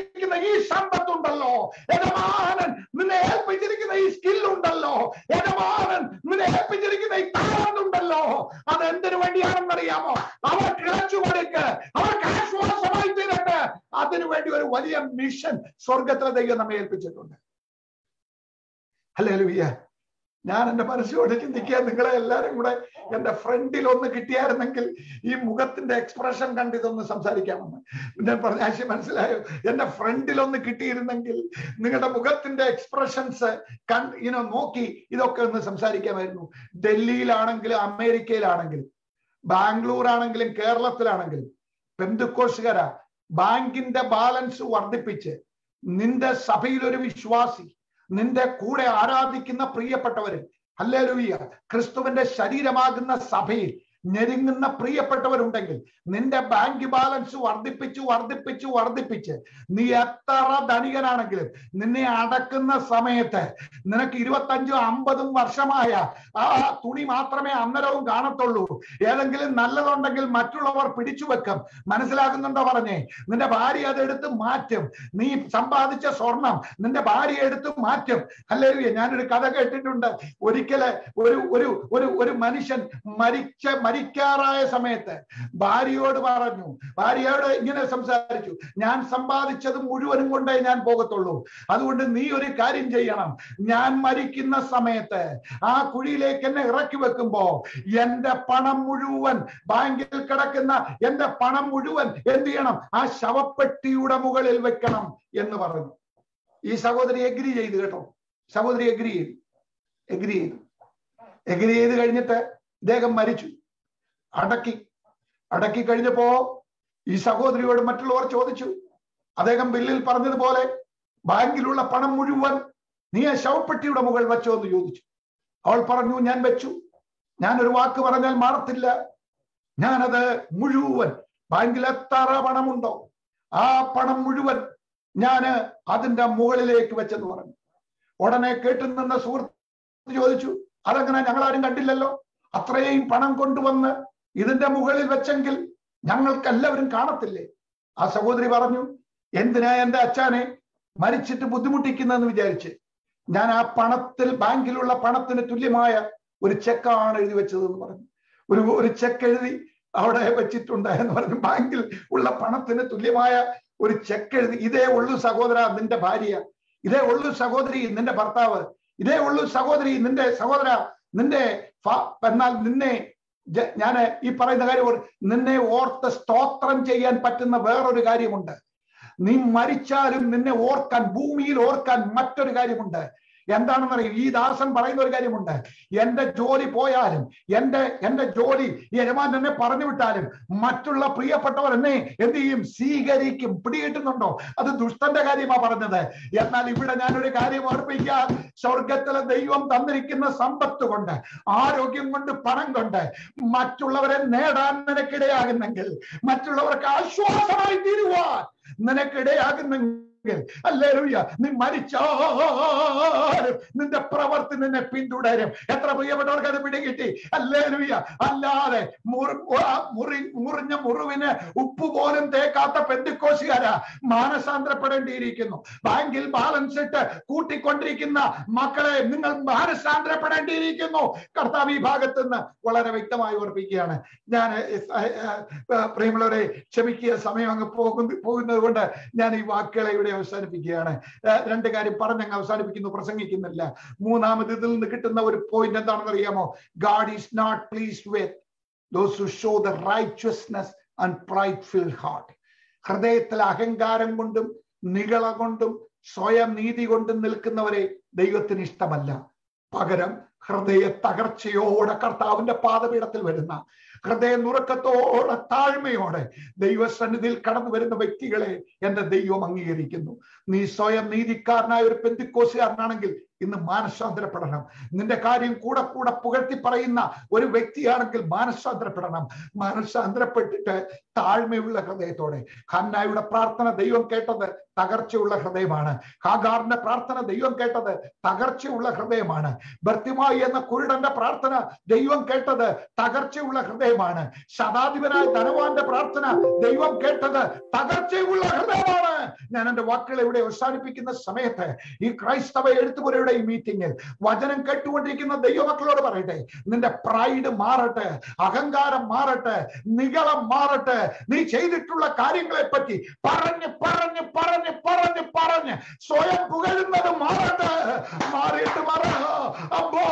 ഈ സമ്പത്തുണ്ടല്ലോ യജമാനൻ നിന്നെ ഏൽപ്പിച്ചിരിക്കുന്ന ഈ സ്കിൽ ഉണ്ടല്ലോ യജമാനൻ നിന്നെ ഏൽപ്പിച്ചിരിക്കുന്ന ഈ താളുണ്ടല്ലോ അത് എന്തിനു വേണ്ടിയാണെന്നറിയാമോ അവർക്ക് ഇളച്ചു കൊടുക്ക് അവർക്ക് ആശ്വാസമായി തീരട്ടെ അതിനു വേണ്ടി ഒരു വലിയ മിഷൻ സ്വർഗത്തിലെ ദൈവം നമ്മെ ഏൽപ്പിച്ചിട്ടുണ്ട് അല്ലേ ലുയ്യ ഞാൻ എന്റെ മനസ്സിലോട് ചിന്തിക്കുക നിങ്ങളെ എല്ലാരും കൂടെ എന്റെ ഫ്രണ്ടിൽ ഒന്ന് കിട്ടിയായിരുന്നെങ്കിൽ ഈ മുഖത്തിന്റെ എക്സ്പ്രഷൻ കണ്ട് ഇതൊന്ന് സംസാരിക്കാമെന്ന് ഞാൻ പറഞ്ഞ ആശയം മനസ്സിലായോ എന്റെ ഫ്രണ്ടിൽ ഒന്ന് കിട്ടിയിരുന്നെങ്കിൽ നിങ്ങളുടെ മുഖത്തിന്റെ എക്സ്പ്രഷൻസ് കൺ ഇനോ നോക്കി ഇതൊക്കെ ഒന്ന് സംസാരിക്കാമായിരുന്നു ഡൽഹിയിലാണെങ്കിലും അമേരിക്കയിലാണെങ്കിലും ബാംഗ്ലൂർ ആണെങ്കിലും കേരളത്തിലാണെങ്കിലും പെന്തുക്കോസുകാര ബാങ്കിന്റെ ബാലൻസ് വർദ്ധിപ്പിച്ച് നിന്റെ സഭയിൽ ഒരു വിശ്വാസി നിന്റെ കൂടെ ആരാധിക്കുന്ന പ്രിയപ്പെട്ടവര് അല്ലേ ലൂയ്യ ക്രിസ്തുവിന്റെ ശരീരമാകുന്ന സഭയിൽ ഞെരുങ്ങുന്ന പ്രിയപ്പെട്ടവരുണ്ടെങ്കിൽ നിന്റെ ബാങ്ക് ബാലൻസ് വർദ്ധിപ്പിച്ചു വർദ്ധിപ്പിച്ചു വർദ്ധിപ്പിച്ച് നീ എത്ര ധനികനാണെങ്കിലും നിന്നെ അടക്കുന്ന സമയത്ത് നിനക്ക് ഇരുപത്തഞ്ചും അമ്പതും വർഷമായ ആ തുണി മാത്രമേ അന്നരവും കാണത്തുള്ളൂ ഏതെങ്കിലും നല്ലതുണ്ടെങ്കിൽ മറ്റുള്ളവർ പിടിച്ചു വെക്കും മനസ്സിലാക്കുന്നുണ്ടോ പറഞ്ഞേ നിന്റെ ഭാര്യ അതെടുത്ത് മാറ്റും നീ സമ്പാദിച്ച സ്വർണം നിന്റെ ഭാര്യ എടുത്ത് മാറ്റും അല്ലേ ഞാനൊരു കഥ കേട്ടിട്ടുണ്ട് ഒരിക്കല് ഒരു ഒരു ഒരു ഒരു മനുഷ്യൻ മരിച്ച മരിക്കാറായ സമയത്ത് ഭാര്യയോട് പറഞ്ഞു ഭാര്യയോട് ഇങ്ങനെ സംസാരിച്ചു ഞാൻ സമ്പാദിച്ചത് മുഴുവനും കൊണ്ടേ ഞാൻ പോകത്തുള്ളൂ അതുകൊണ്ട് നീ ഒരു കാര്യം ചെയ്യണം ഞാൻ മരിക്കുന്ന സമയത്ത് ആ കുഴിയിലേക്ക് എന്നെ ഇറക്കി വെക്കുമ്പോ എന്റെ പണം മുഴുവൻ ബാങ്കിൽ കിടക്കുന്ന എന്റെ പണം മുഴുവൻ എന്ത് ചെയ്യണം ആ ശവപ്പെട്ടിയുടെ മുകളിൽ വെക്കണം എന്ന് പറഞ്ഞു ഈ സഹോദരി എഗ്രി ചെയ്തു കേട്ടോ സഹോദരി എഗ്രി ചെയ്തു എഗ്രി ചെയ്തു എഗ്രി ചെയ്ത് കഴിഞ്ഞിട്ട് ഇദ്ദേഹം മരിച്ചു അടക്കി അടക്കി കഴിഞ്ഞപ്പോ ഈ സഹോദരിയോട് മറ്റുള്ളവർ ചോദിച്ചു അദ്ദേഹം ബില്ലിൽ പറഞ്ഞതുപോലെ ബാങ്കിലുള്ള പണം മുഴുവൻ നീ ആ ശവപ്പെട്ടിയുടെ മുകളിൽ വെച്ചോ എന്ന് ചോദിച്ചു അവൾ പറഞ്ഞു ഞാൻ വെച്ചു ഞാൻ ഒരു വാക്ക് പറഞ്ഞാൽ മാറത്തില്ല ഞാനത് മുഴുവൻ ബാങ്കിൽ എത്ര പണമുണ്ടോ ആ പണം മുഴുവൻ ഞാന് അതിന്റെ മുകളിലേക്ക് വെച്ചെന്ന് പറഞ്ഞു ഉടനെ കേട്ടു നിന്ന സുഹൃത്ത് ചോദിച്ചു അതെങ്ങനെ ഞങ്ങളാരും കണ്ടില്ലല്ലോ അത്രയും പണം കൊണ്ടുവന്ന് ഇതിന്റെ മുകളിൽ വെച്ചെങ്കിൽ ഞങ്ങൾക്ക് എല്ലാവരും കാണത്തില്ലേ ആ സഹോദരി പറഞ്ഞു എന്തിനാ എന്റെ അച്ഛനെ മരിച്ചിട്ട് ബുദ്ധിമുട്ടിക്കുന്നതെന്ന് വിചാരിച്ച് ഞാൻ ആ പണത്തിൽ ബാങ്കിലുള്ള പണത്തിന് തുല്യമായ ഒരു ചെക്കാണ് എഴുതി വെച്ചത് എന്ന് പറഞ്ഞു ഒരു ഒരു ചെക്ക് എഴുതി അവിടെ വെച്ചിട്ടുണ്ട് എന്ന് പറഞ്ഞു ബാങ്കിൽ ഉള്ള പണത്തിന് തുല്യമായ ഒരു ചെക്ക് എഴുതി ഇതേ ഉള്ളു സഹോദര നിന്റെ ഭാര്യ ഇതേ ഉള്ളു സഹോദരി നിന്റെ ഭർത്താവ് ഇതേ ഉള്ളു സഹോദരി നിന്റെ സഹോദര നിന്റെ എന്നാൽ നിന്നെ ഞാൻ ഈ പറയുന്ന കാര്യം നിന്നെ ഓർത്ത് സ്തോത്രം ചെയ്യാൻ പറ്റുന്ന വേറൊരു കാര്യമുണ്ട് നീ മരിച്ചാലും നിന്നെ ഓർക്കാൻ ഭൂമിയിൽ ഓർക്കാൻ മറ്റൊരു കാര്യമുണ്ട് എന്താണെന്നറിയും ഈ ദാസൻ പറയുന്ന ഒരു കാര്യമുണ്ട് എന്റെ ജോലി പോയാലും എന്റെ എന്റെ ജോലി യജമാൻ എന്നെ പറഞ്ഞു വിട്ടാലും മറ്റുള്ള പ്രിയപ്പെട്ടവർ എന്നെ എന്ത് ചെയ്യും സ്വീകരിക്കും പിടികിട്ടുന്നുണ്ടോ അത് ദുഷ്ടന്റെ കാര്യമാ പറഞ്ഞത് എന്നാൽ ഇവിടെ ഞാനൊരു കാര്യം ഓർപ്പിക്കാൻ സ്വർഗത്തിലെ ദൈവം തന്നിരിക്കുന്ന സമ്പത്ത് കൊണ്ട് ആരോഗ്യം കൊണ്ട് പണം കൊണ്ട് മറ്റുള്ളവരെ നേടാൻ നിനക്കിടയാകുന്നെങ്കിൽ മറ്റുള്ളവർക്ക് ആശ്വാസമായി തീരുവാൻ നിനക്കിടയാകുന്നെങ്കിൽ അല്ലേലൂയ നീ മരിച്ചാലും നിന്റെ പ്രവർത്തി നിന്നെ പിന്തുടരും എത്ര പ്രിയപ്പെട്ടവർക്ക് അത് പിടികിട്ടി അല്ലേലൂയ അല്ലാതെ മുറി മുറിഞ്ഞ മുറിവിന് ഉപ്പ് പോലും തേക്കാത്ത പെന്തിക്കോശുകാരാ മാനസാന്തരപ്പെടേണ്ടിയിരിക്കുന്നു ബാങ്കിൽ ബാലൻസ് ഇട്ട് കൂട്ടിക്കൊണ്ടിരിക്കുന്ന മക്കളെ നിങ്ങൾ മാനസാന്തരപ്പെടേണ്ടിയിരിക്കുന്നു കർത്താവ് ഈ ഭാഗത്ത് നിന്ന് വളരെ വ്യക്തമായി ഓർപ്പിക്കുകയാണ് ഞാൻ പ്രിയമുള്ളവരെ ക്ഷമിക്കുക സമയം അങ്ങ് പോകുന്ന പോകുന്നത് കൊണ്ട് ഞാൻ ഈ വാക്കുകളെ ഇവിടെ അവസാനിപ്പിക്കുകയാണ് രണ്ട് കാര്യം പറഞ്ഞങ്ങ് അവസാനിപ്പിക്കുന്നു പ്രസംഗിക്കുന്നില്ല മൂന്നാമത് ഇതിൽ നിന്ന് കിട്ടുന്ന ഒരു പോയിന്റ് എന്താണെന്ന് അറിയാമോ God is not pleased with those who show the righteousness and prideful heart ഹൃദയത്തിൽ അഹങ്കാരം കൊണ്ടും നികള കൊണ്ടും സ്വയം നീതി കൊണ്ടും നിൽക്കുന്നവരെ ദൈവത്തിന് ഇഷ്ടമല്ല പകരം ഹൃദയ തകർച്ചയോടെ കർത്താവിന്റെ പാദപീഠത്തിൽ വരുന്ന ഹൃദയ നുറക്കത്തോടെ താഴ്മയോടെ ദൈവസന്നിധിയിൽ കടന്നു വരുന്ന വ്യക്തികളെ എന്റെ ദൈവം അംഗീകരിക്കുന്നു നീ സ്വയം നീതിക്കാരനായ ഒരു പെന്തിക്കോസുകാരനാണെങ്കിൽ ഇന്ന് മാനസാന്തരപ്പെടണം നിന്റെ കാര്യം കൂടെ കൂടെ പുകഴ്ത്തി പറയുന്ന ഒരു വ്യക്തിയാണെങ്കിൽ മാനസാന്തരപ്പെടണം മാനസാന്തരപ്പെട്ടിട്ട് താഴ്മയുള്ള ഹൃദയത്തോടെ ഹന്നായുടെ പ്രാർത്ഥന ദൈവം കേട്ടത് തകർച്ചയുള്ള ഹൃദയമാണ് ഹാഗാറിന്റെ പ്രാർത്ഥന ദൈവം കേട്ടത് തകർച്ചയുള്ള ഹൃദയമാണ് ഭർത്തിമായി എന്ന കുരുടന്റെ പ്രാർത്ഥന ദൈവം കേട്ടത് തകർച്ചയുള്ള ഹൃദയമാണ് ശതാധിപനായ ധനവാന്റെ പ്രാർത്ഥന ദൈവം കേട്ടത് തകർച്ചയുള്ള ഹൃദയമാണ് ഞാൻ എന്റെ വാക്കുകൾ ഇവിടെ അവസാനിപ്പിക്കുന്ന സമയത്ത് ഈ ക്രൈസ്തവ എഴുത്തുപുരയുടെ ഈ മീറ്റിംഗിൽ വചനം കേട്ടുകൊണ്ടിരിക്കുന്ന ദൈവമക്കളോട് പറയട്ടെ നിന്റെ പ്രൈഡ് മാറട്ടെ അഹങ്കാരം മാറട്ടെ നികളം മാറട്ടെ നീ ചെയ്തിട്ടുള്ള കാര്യങ്ങളെ പറ്റി പറഞ്ഞ് പറഞ്ഞ് പറഞ്ഞ് പറഞ്ഞ് പറഞ്ഞ് സ്വയം പുകഴുന്നത് മാറട്ടെ മാറിയിട്ട് പറ അപ്പോ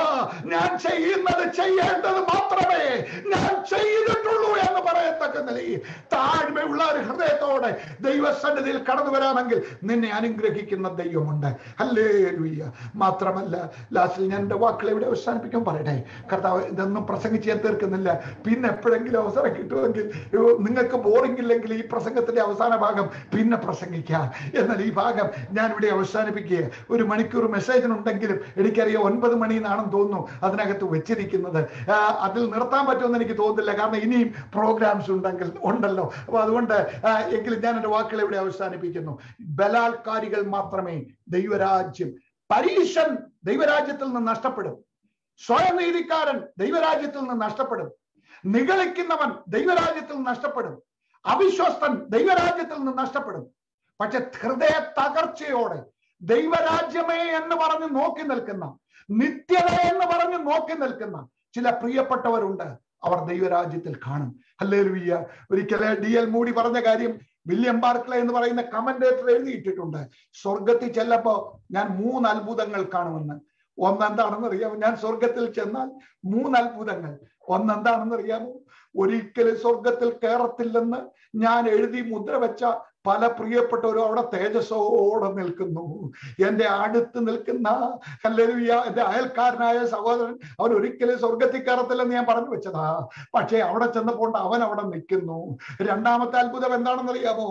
ഞാൻ ചെയ്യുന്നത് ചെയ്യേണ്ടത് മാത്രമേ ഞാൻ ചെയ്തിട്ടുള്ളൂ എന്ന് പറയത്തക്ക നിലയിൽ താഴ്മയുള്ള ഒരു ഹൃദയത്തോടെ ദൈവസന്നിധിയിൽ കടന്നു വരാമെങ്കിൽ നിന്നെ അനുഗ്രഹിക്കുന്ന ദൈവമുണ്ട് അല്ലേ മാത്രമല്ല ലാസ്റ്റിൽ ഞാൻ എന്റെ വാക്കുകൾ ഇവിടെ അവസാനിപ്പിക്കാൻ പറയട്ടെ കർത്താവ് ഇതൊന്നും പ്രസംഗിച്ച് ഞാൻ തീർക്കുന്നില്ല പിന്നെ എപ്പോഴെങ്കിലും അവസരം കിട്ടുമെങ്കിൽ അയ്യോ, നിങ്ങൾക്ക് ബോറിംഗ് ഇല്ലെങ്കിൽ ഈ പ്രസംഗത്തിന്റെ അവസാന ഭാഗം പിന്നെ പ്രസംഗിക്കാം എന്നാൽ ഈ ഭാഗം ഞാൻ ഇവിടെ അവസാനിപ്പിക്കുക ഒരു മണിക്കൂർ മെസ്സേജിനുണ്ടെങ്കിലും എനിക്കറിയാം ഒൻപത് മണി എന്നാണെന്ന് തോന്നുന്നു അതിനകത്ത് വെച്ചിരിക്കുന്നത് ആ, അതിൽ നിർത്താൻ പറ്റുമെന്ന് എനിക്ക് തോന്നുന്നില്ല കാരണം ഇനിയും പ്രോഗ്രാംസ് ഉണ്ടെങ്കിൽ ഉണ്ടല്ലോ അപ്പൊ അതുകൊണ്ട് ആ, എങ്കിലും ഞാൻ എന്റെ വാക്കുകൾ ഇവിടെ അവസാനിപ്പിക്കുന്നു ബലാത്കാരികൾ മാത്രമേ ദൈവരാജ്യം പരീശൻ ദൈവരാജ്യത്തിൽ നിന്ന് നഷ്ടപ്പെടും സ്വയം നീതിക്കാരൻ ദൈവരാജ്യത്തിൽ നിന്ന് നഷ്ടപ്പെടും നിഗളിക്കുന്നവൻ ദൈവരാജ്യത്തിൽ നിന്ന് നഷ്ടപ്പെടും അവിശ്വസ്തൻ ദൈവരാജ്യത്തിൽ നിന്ന് നഷ്ടപ്പെടും പക്ഷെ ഹൃദയ തകർച്ചയോടെ ദൈവരാജ്യമേ എന്ന് പറഞ്ഞ് നോക്കി നിൽക്കുന്ന നിത്യത എന്ന് പറഞ്ഞ് നോക്കി നിൽക്കുന്ന ചില പ്രിയപ്പെട്ടവരുണ്ട് അവർ ദൈവരാജ്യത്തിൽ കാണും അല്ലേ ഒരിക്കലെ ഡി എൽ മൂടി പറഞ്ഞ കാര്യം വില്യം ബാർക്ലെ എന്ന് പറയുന്ന കമന്റേറ്റർ എഴുതിയിട്ടിട്ടുണ്ട് സ്വർഗത്തിൽ ചെല്ലപ്പോ ഞാൻ മൂന്ന് അത്ഭുതങ്ങൾ കാണുമെന്ന് ഒന്നെന്താണെന്ന് അറിയാമോ ഞാൻ സ്വർഗത്തിൽ ചെന്നാൽ മൂന്ന് അത്ഭുതങ്ങൾ ഒന്നെന്താണെന്ന് അറിയാമോ ഒരിക്കലും സ്വർഗത്തിൽ കയറത്തില്ലെന്ന് ഞാൻ എഴുതി മുദ്ര വെച്ച പല പ്രിയപ്പെട്ടവരും അവിടെ തേജസ്സോടെ നിൽക്കുന്നു എന്റെ അടുത്ത് നിൽക്കുന്ന ഹല്ലേലൂയ എന്റെ അയൽക്കാരനായ സഹോദരൻ അവൻ ഒരിക്കലും സ്വർഗത്തിൽ കയറത്തില്ലെന്ന് ഞാൻ പറഞ്ഞു വെച്ചതാ പക്ഷേ അവിടെ ചെന്നപ്പോൾ അവൻ അവിടെ നിൽക്കുന്നു രണ്ടാമത്തെ അത്ഭുതം എന്താണെന്ന് അറിയാമോ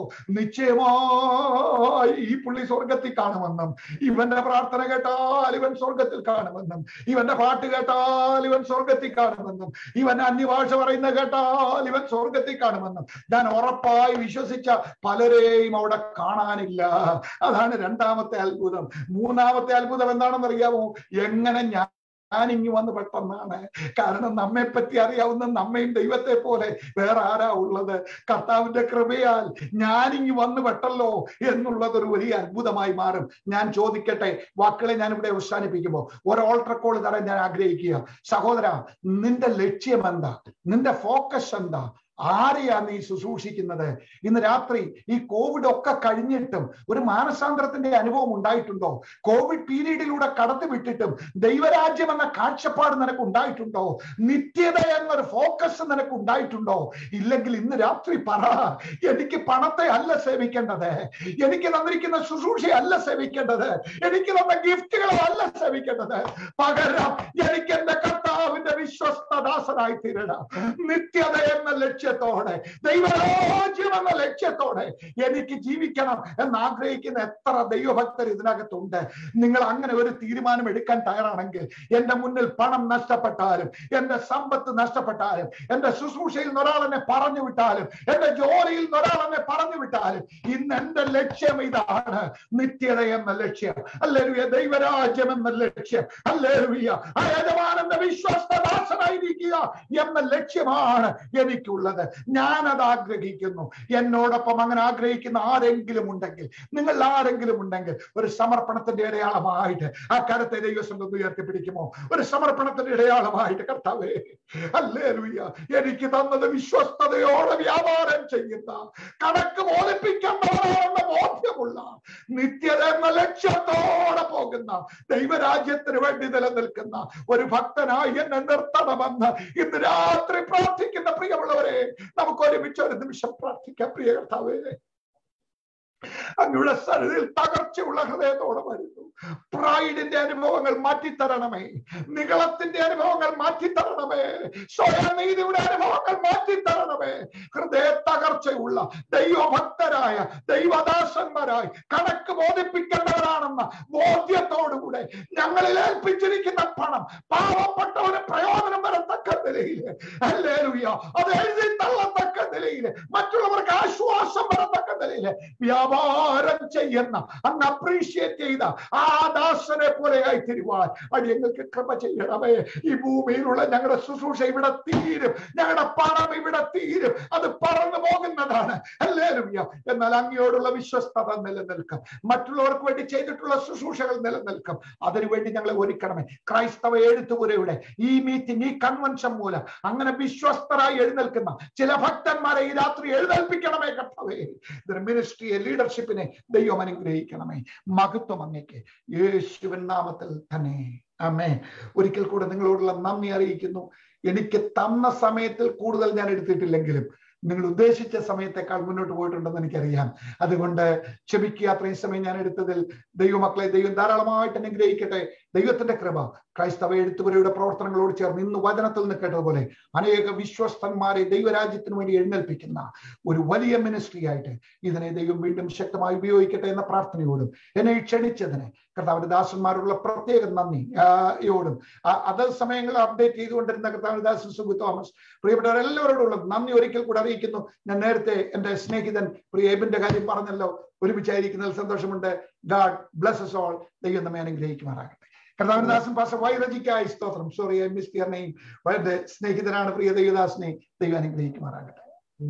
നിശ്ചയമായി ഈ പുള്ളി സ്വർഗത്തിൽ കാണുമെന്നും ഇവന്റെ പ്രാർത്ഥന കേട്ടാൽ ഇവൻ സ്വർഗത്തിൽ കാണുമെന്നും ഇവന്റെ പാട്ട് കേട്ടാൽ ഇവൻ സ്വർഗത്തിൽ കാണുമെന്നും ഇവൻ അന്യഭാഷ പറയുന്ന കേട്ടാൽ ഇവൻ സ്വർഗത്തിൽ കാണുമെന്നും ഞാൻ ഉറപ്പായി വിശ്വസിച്ച പലരെയും അവിടെ കാണാനില്ല അതാണ് രണ്ടാമത്തെ അത്ഭുതം മൂന്നാമത്തെ അത്ഭുതം എന്താണെന്ന് അറിയാമോ എങ്ങനെ ഞാൻ ഞാനിങ്ങി വന്ന് പെട്ടെന്നാണ് കാരണം നമ്മെ പറ്റി അറിയാവുന്ന നമ്മയും ദൈവത്തെ പോലെ വേറെ ആരാ ഉള്ളത് കർത്താവിന്റെ കൃപയാൽ ഞാനിങ്ങി വന്ന് പെട്ടല്ലോ എന്നുള്ളത് ഒരു വലിയ അത്ഭുതമായി മാറും ഞാൻ ചോദിക്കട്ടെ വാക്കുകളെ ഞാൻ ഇവിടെ അവസാനിപ്പിക്കുമ്പോൾ ഒരു ഓൾട്ടർ കോൾ തരാൻ ഞാൻ ആഗ്രഹിക്കുക സഹോദര നിന്റെ ലക്ഷ്യം എന്താ നിന്റെ ഫോക്കസ് എന്താ ആരെയാ നീ ശുശ്രൂഷിക്കുന്നത് ഇന്ന് രാത്രി ഈ കോവിഡ് ഒക്കെ കഴിഞ്ഞിട്ടും ഒരു മാനസാന്തരത്തിന്റെ അനുഭവം ഉണ്ടായിട്ടുണ്ടോ കോവിഡ് പീരീഡിലൂടെ കടത്തി വിട്ടിട്ടും ദൈവരാജ്യം എന്ന കാഴ്ചപ്പാട് നിനക്ക് ഉണ്ടായിട്ടുണ്ടോ നിത്യത എന്നൊരു ഫോക്കസ് നിനക്ക് ഉണ്ടായിട്ടുണ്ടോ ഇല്ലെങ്കിൽ ഇന്ന് രാത്രി പറ എനിക്ക് പണത്തെ അല്ല സേവിക്കേണ്ടത് എനിക്ക് തന്നിരിക്കുന്ന ശുശ്രൂഷ അല്ല സേവിക്കേണ്ടത് എനിക്ക് തന്ന ഗിഫ്റ്റുകളെ അല്ല സേവിക്കേണ്ടത് പകരം എനിക്ക് എന്റെ കർത്താവിന്റെ വിശ്വസ്തദാസനായി തീരണം നിത്യത എന്ന ലക്ഷ്യത്തോടെ ദൈവരാജ്യം എന്ന ലക്ഷ്യത്തോടെ എനിക്ക് ജീവിക്കണം എന്ന് ആഗ്രഹിക്കുന്ന എത്ര ദൈവഭക്തർ ഇതിനകത്തുണ്ട് നിങ്ങൾ അങ്ങനെ ഒരു തീരുമാനം എടുക്കാൻ തയ്യാറാണെങ്കിൽ എന്റെ മുന്നിൽ പണം നഷ്ടപ്പെട്ടാലും എന്റെ സമ്പത്ത് നഷ്ടപ്പെട്ടാലും എന്റെ ശുശ്രൂഷയിൽ നിന്ന് ഒരാൾ എന്നെ പറഞ്ഞു വിട്ടാലും എന്റെ ജോലിയിൽ നിന്ന് ഒരാൾ എന്നെ പറഞ്ഞു വിട്ടാലും ഇന്ന് എന്റെ ലക്ഷ്യം ഇതാണ് നിത്യത എന്ന ലക്ഷ്യം അല്ലേലുയ ദൈവരാജ്യം എന്ന ലക്ഷ്യം അല്ലേലുയ ആ യജമാനന്റെ വിശ്വസ്തദാസനായിരിക്കുക എന്ന ലക്ഷ്യമാണ് എനിക്കുള്ളത് ഞാനത് ആഗ്രഹിക്കുന്നു എന്നോടൊപ്പം അങ്ങനെ ആഗ്രഹിക്കുന്ന ആരെങ്കിലും ഉണ്ടെങ്കിൽ നിങ്ങൾ ആരെങ്കിലും ഉണ്ടെങ്കിൽ ഒരു സമർപ്പണത്തിന്റെ ഇടയാളമായിട്ട് ആ കരത്തെ ദൈവസംഘം ഉയർത്തിപ്പിടിക്കുമോ ഒരു സമർപ്പണത്തിന്റെ ഇടയാളമായിട്ട് കർത്താവേ അല്ലേ എനിക്ക് തന്നത് വിശ്വസ്തയോടെ വ്യാപാരം ചെയ്യുന്ന കണക്ക് ബോധിപ്പിക്കേണ്ടവരാണെന്ന ബോധ്യമുള്ള നിത്യത എന്ന ലക്ഷ്യത്തോടെ പോകുന്ന ദൈവരാജ്യത്തിന് വേണ്ടി നിലനിൽക്കുന്ന ഒരു ഭക്തനായി എന്നെ നിർത്തണമെന്ന് ഇന്ന് രാത്രി പ്രാർത്ഥിക്കുന്ന പ്രിയമുള്ളവരെ നമുക്ക് ഒരുമിച്ച് ഒരു നിമിഷം പ്രാർത്ഥിക്കാം പ്രിയ കർത്താവേ അങ്ങയുടെ സന്നിധിയിൽ തകർച്ചയുള്ള ഹൃദയത്തോടെ വരുന്നു പ്രൈഡിന്റെ അനുഭവങ്ങൾ മാറ്റിത്തരണമേ നികളത്തിന്റെ അനുഭവങ്ങൾ മാറ്റിത്തരണമേ സ്വയനീതിയുടെ അനുഭവങ്ങൾ മാറ്റിത്തരണമേ ഹൃദയ തകർച്ചയുള്ള ദൈവഭക്തരായ ദൈവദാസന്മാരായി കണക്ക് ബോധിപ്പിക്കേണ്ടവരാണെന്ന ബോധ്യത്തോടുകൂടെ ഞങ്ങളിൽ ഏൽപ്പിച്ചിരിക്കുന്ന പണം പാവപ്പെട്ടവന് പ്രയോജനം വരത്തക്ക നിലയിൽ അല്ലേലുയ്യ അത് എഴുതി തള്ളത്തക്ക നിലയിൽ മറ്റുള്ളവർക്ക് ആശ്വാസം വരത്തക്ക നിലയിൽ വ്യാപാരം ചെയ്യുന്ന അന്ന് അപ്രീഷിയേറ്റ് ചെയ്ത ആ ദാസനെ പോലെയായി തിരുവാൻ അടിയങ്ങൾക്ക് കൃപ ചെയ്യണമേ ഈ ഭൂമിയിലുള്ള ഞങ്ങളുടെ ശുശ്രൂഷ ഇവിടെ തീരും ഞങ്ങളുടെ പണം ഇവിടെ തീരും അത് പറന്നു പോകുന്നതാണ് അല്ലേലുയ്യ എന്നാൽ അങ്ങയോടുള്ള വിശ്വസ്തത നിലനിൽക്കും മറ്റുള്ളവർക്ക് വേണ്ടി ചെയ്തിട്ടുള്ള ശുശ്രൂഷകൾ നിലനിൽക്കും അതിനുവേണ്ടി ഞങ്ങളെ ഒരുക്കണമേ ക്രൈസ്തവ എഴുത്തുപുരയുടെ ഈ മീറ്റിംഗ് ഈ കൺവെൻഷൻ മൂലം അങ്ങനെ വിശ്വസ്തരായി എഴുന്നേൽക്കുന്ന ചില ഭക്തന്മാരെ ഈ രാത്രി എഴുന്നേൽപ്പിക്കണമേ കർത്താവേ ഇതൊരു മിനിസ്ട്രിയെ ലീഡർഷിപ്പിനെ ദൈവം അനുഗ്രഹിക്കണമേ മഹത്വം അങ്ങേക്ക് യേശുവൻ നാമത്തിൽ തന്നെ അമ്മേ ഒരിക്കൽ കൂടെ നിങ്ങളോടുള്ള നന്ദി അറിയിക്കുന്നു എനിക്ക് തന്ന സമയത്തിൽ കൂടുതൽ ഞാൻ എടുത്തിട്ടില്ലെങ്കിലും നിങ്ങൾ ഉദ്ദേശിച്ച സമയത്തെക്കാൾ മുന്നോട്ട് പോയിട്ടുണ്ടെന്ന് എനിക്കറിയാം അതുകൊണ്ട് ക്ഷമിക്കുക അത്രയും സമയം ഞാൻ എടുത്തതിൽ ദൈവമക്കളെ ദൈവം ധാരാളമായിട്ട് അനുഗ്രഹിക്കട്ടെ ദൈവത്തിന്റെ കൃപ ക്രൈസ്തവ എഴുത്തുപുരയുടെ പ്രവർത്തനങ്ങളോട് ചേർന്ന് ഇന്ന് വചനത്തിൽ നിന്ന് കേട്ടതുപോലെ അനേക വിശ്വസ്തന്മാരെ ദൈവരാജ്യത്തിന് വേണ്ടി എഴുന്നേൽപ്പിക്കുന്ന ഒരു വലിയ മിനിസ്ട്രി ആയിട്ട് ഇതിനെ ദൈവം വീണ്ടും ശക്തമായി ഉപയോഗിക്കട്ടെ എന്ന പ്രാർത്ഥനയോടും എന്നെ ക്ഷണിച്ചതിന് കർത്താവിന്റെ ദാസന്മാരുള്ള പ്രത്യേക നന്ദി യോടും അതേ സമയങ്ങളിൽ അപ്ഡേറ്റ് ചെയ്തുകൊണ്ടിരുന്ന കർത്താവിന്റെ ദാസൻ സുബു തോമസ് പ്രിയപ്പെട്ടവരെല്ലാവരോടുള്ള നന്ദി ഒരിക്കൽ കൂടെ അറിയിക്കുന്നു ഞാൻ നേരത്തെ എന്റെ സ്നേഹിതൻ പ്രിയ എബിന്റെ കാര്യം പറഞ്ഞല്ലോ ഒരുമിച്ചായിരിക്കുന്നതിൽ സന്തോഷമുണ്ട് ഗാഡ് ബ്ലസ്സസ് ഓൾ ദൈവം നമ്മെ അനുഗ്രഹിക്കുമാറാകട്ടെ കർത്താവിന്റെ ദാസൻ പാസ വൈറജിക്കായി സ്തോത്രം sorry I miss your name വളരെ സ്നേഹിതനാണ് പ്രിയ ദൈവദാസനെ ദൈവം അനുഗ്രഹിക്കുമാറാകട്ടെ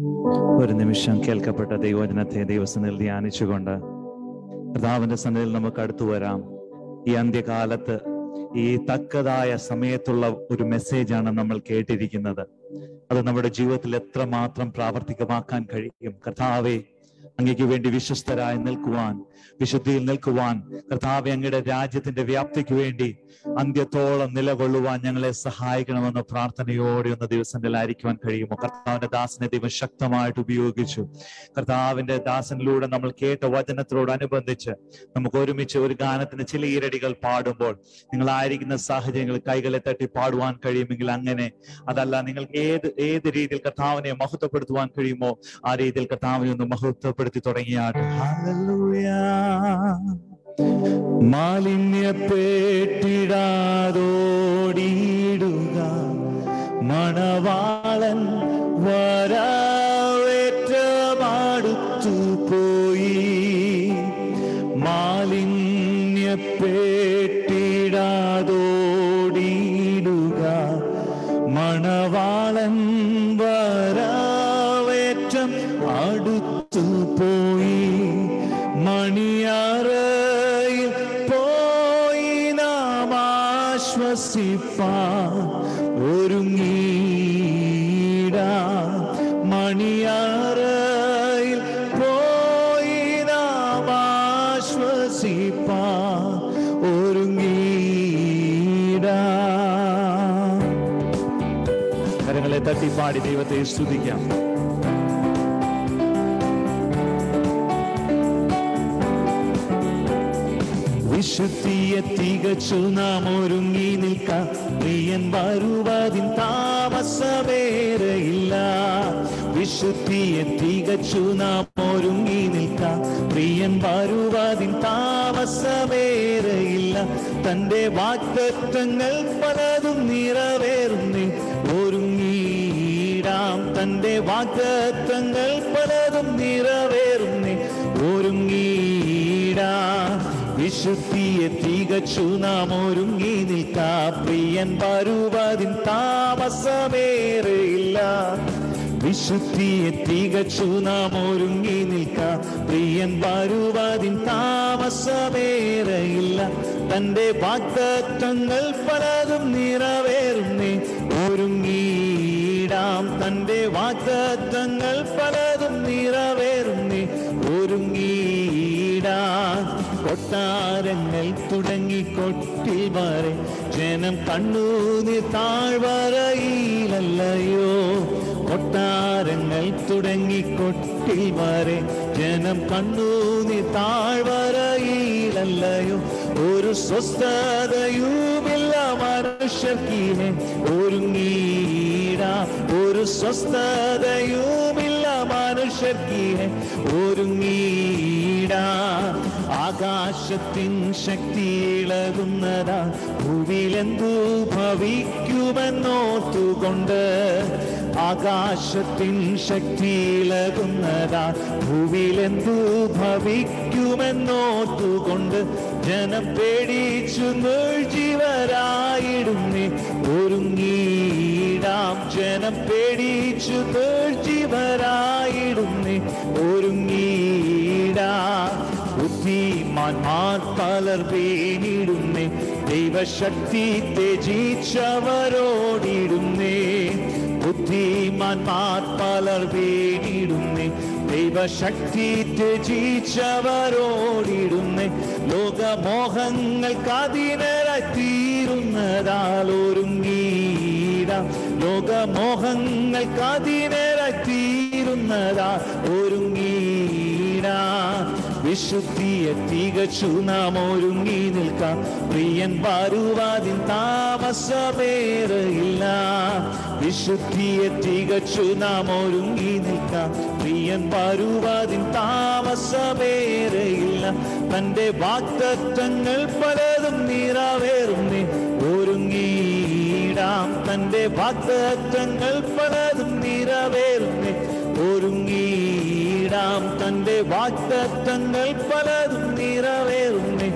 ഒരു നിമിഷം കേൾക്കപ്പെട്ട ദൈവവചനത്തെ ദൈവസനിൽ ധ്യാനിച്ചുകൊണ്ട് കർത്താവിന്റെ സന്നിധിയിൽ നമുക്ക് അടുത്തു വരാം ഈ അന്ത്യകാലത്ത് ഈ തക്കതായ സമയത്തുള്ള ഒരു മെസ്സേജാണ് നമ്മൾ കേട്ടിരിക്കുന്നത് അത് നമ്മുടെ ജീവിതത്തിൽ എത്രമാത്രം പ്രാവർത്തികമാക്കാൻ കഴിയും കർത്താവെ അങ്ങയ്ക്ക് വേണ്ടി വിശ്വസ്തരായി നിൽക്കുവാൻ വിശുദ്ധിയിൽ നിൽക്കുവാൻ കർത്താവെ അങ്ങയുടെ രാജ്യത്തിന്റെ വ്യാപ്തിക്ക് വേണ്ടി അന്ത്യത്തോളം നിലകൊള്ളുവാൻ ഞങ്ങളെ സഹായിക്കണമെന്ന പ്രാർത്ഥനയോടെ ഒന്ന് ദിവസങ്ങളിലായിരിക്കുവാൻ കഴിയുമോ കർത്താവിന്റെ ദാസനെ ദൈവം ശക്തമായിട്ട് ഉപയോഗിച്ചു കർത്താവിന്റെ ദാസനിലൂടെ നമ്മൾ കേട്ട വചനത്തോടനുബന്ധിച്ച് നമുക്ക് ഒരുമിച്ച് ഒരു ഗാനത്തിന് ചില ഈരടികൾ പാടുമ്പോൾ നിങ്ങളായിരിക്കുന്ന സാഹചര്യങ്ങൾ കൈകളെ തട്ടി പാടുവാൻ കഴിയുമെങ്കിൽ അങ്ങനെ അതല്ല നിങ്ങൾക്ക് ഏത് ഏത് രീതിയിൽ കർത്താവിനെ മഹത്വപ്പെടുത്തുവാൻ കഴിയുമോ ആ രീതിയിൽ കർത്താവിനെ ഒന്ന് മഹത്വപ്പെടുത്തി തുടങ്ങിയാട്ടെ മാലിന്യപ്പെട്ടിടാതോടിയിടുക മണവാളൻ വരാവേറ്റമാടുത്തു പോയി മാലിന്യപ്പെട്ടിടാതോടിയിടുക മണവാളൻ വരാവേറ്റം അടുത്തു പോയി മണിയാറയിൽ പോയി നാം ആശ്വസിപ്പാൻ ഒരുങ്ങീട മണിയാറയിൽ പോയി നാം ആശ്വസിപ്പാൻ ഒരുങ്ങീട കരങ്ങളെ തട്ടിപ്പാടി ദൈവത്തെ സ്തുതിക്കാം വിശുദ്ധിയെ തികച്ചു നാം ഒരുങ്ങി നിൽക്കാം പ്രിയൻ വരുവതിൻ താമസമേറയില്ല വിശുദ്ധിയെ തികച്ചു നാം ഒരുങ്ങി നിൽക്കാം പ്രിയൻ വരുവതിൻ താമസമേറയില്ല തന്റെ വാക്തത്വങ്ങൾ പലതും നിറവേറുന്നേ ഒരുങ്ങിയിടാം തന്റെ വാക്തത്വങ്ങൾ പലതും നിറവേറുന്നേ ഒരുങ്ങിയിടാം വിശുദ്ധിയെ തികച്ചു നാം ഒരുങ്ങി നിൽക്കാ പ്രിയൻ വരുവതിൻ താമസമേറെയില്ല വിശുദ്ധിയെ തികച്ചു നാം ഒരുങ്ങി നിൽക്കാ പ്രിയൻ വരുവതിൻ താമസമേറെയില്ല തന്റെ വാക്തത്വങ്ങൾ പലതും നിറവേറുന്നേ ഒരുങ്ങിയിടാം തന്റെ വാക്തത്വങ്ങൾ പലതും നിറവേറുന്നേ ഒരുങ്ങിയിടാം കൊട്ടാരങ്ങൾ തുടങ്ങി കൊട്ടിൽ വരെ ജനം കണ്ണൂനി താഴ്വരയിലല്ലയോ കൊട്ടാരങ്ങൾ തുടങ്ങി കൊട്ടിൽ വരെ ജനം കണ്ണൂനി താഴ്വരയിലല്ലയോ ഒരു സ്വസ്ഥതയുമില്ല മനുഷ്യർക്കീനെ ഒരുങ്ങീടാ ഒരു സ്വസ്ഥതയുമില്ല മനുഷ്യർക്കീനെ ഒരുങ്ങീടാ ആകാശത്തിൻ ശക്തി ഇളകുന്നതാ ഭൂവിലെന്തു ഭവിക്കുമെന്നോർത്തുകൊണ്ട് ആകാശത്തിൻ ശക്തി ഇളകുന്നതാ ഭൂവിലെന്തു ഭവിക്കുമെന്നോർത്തുകൊണ്ട് ജനം പേടിച്ചു നിർജീവരായിടുന്നേ ഒരുങ്ങീടാം ജനം പേടിച്ചു നിർജീവരായിടുന്നേ ഒരുങ്ങീടാ ബുദ്ധിമാന്മാർ പലർ വീണിടുന്നേ ദൈവശക്തി ത്യജിച്ചവരോടിടുന്നേ ബുദ്ധിമാന്മാർ പലർ വീണിടുന്നേ ദൈവശക്തി ത്യജിച്ചവരോടിടുന്നേ ലോകമോഹങ്ങൾക്ക് അതിനരായി തീരുന്നതാൽ ഒരുങ്ങീടാം ലോകമോഹങ്ങൾക്ക് അതിനരായി തീരുന്നതാൽ ഒരുങ്ങീടാ വിശുദ്ധിയെ തികച്ചു നാം ഒരുങ്ങി നിൽക്കാം പ്രിയൻ വരുവാതിൻ താമസമേറയില്ല വിശുദ്ധിയെ തികച്ചു നാം ഒരുങ്ങി നിൽക്കാം പ്രിയൻ വരുവാതിൻ താമസമേറയില്ല തന്റെ വാക്തത്വങ്ങൾ പലതും നിറവേറുന്നേ ഒരുങ്ങിയിടാം തന്റെ വാക്തത്വങ്ങൾ പലതും നിറവേറുന്നേ ഒരുങ്ങിയിടാം തന്റെ വാക്തത്വങ്ങൾ പലതും നിറവേറുന്നേ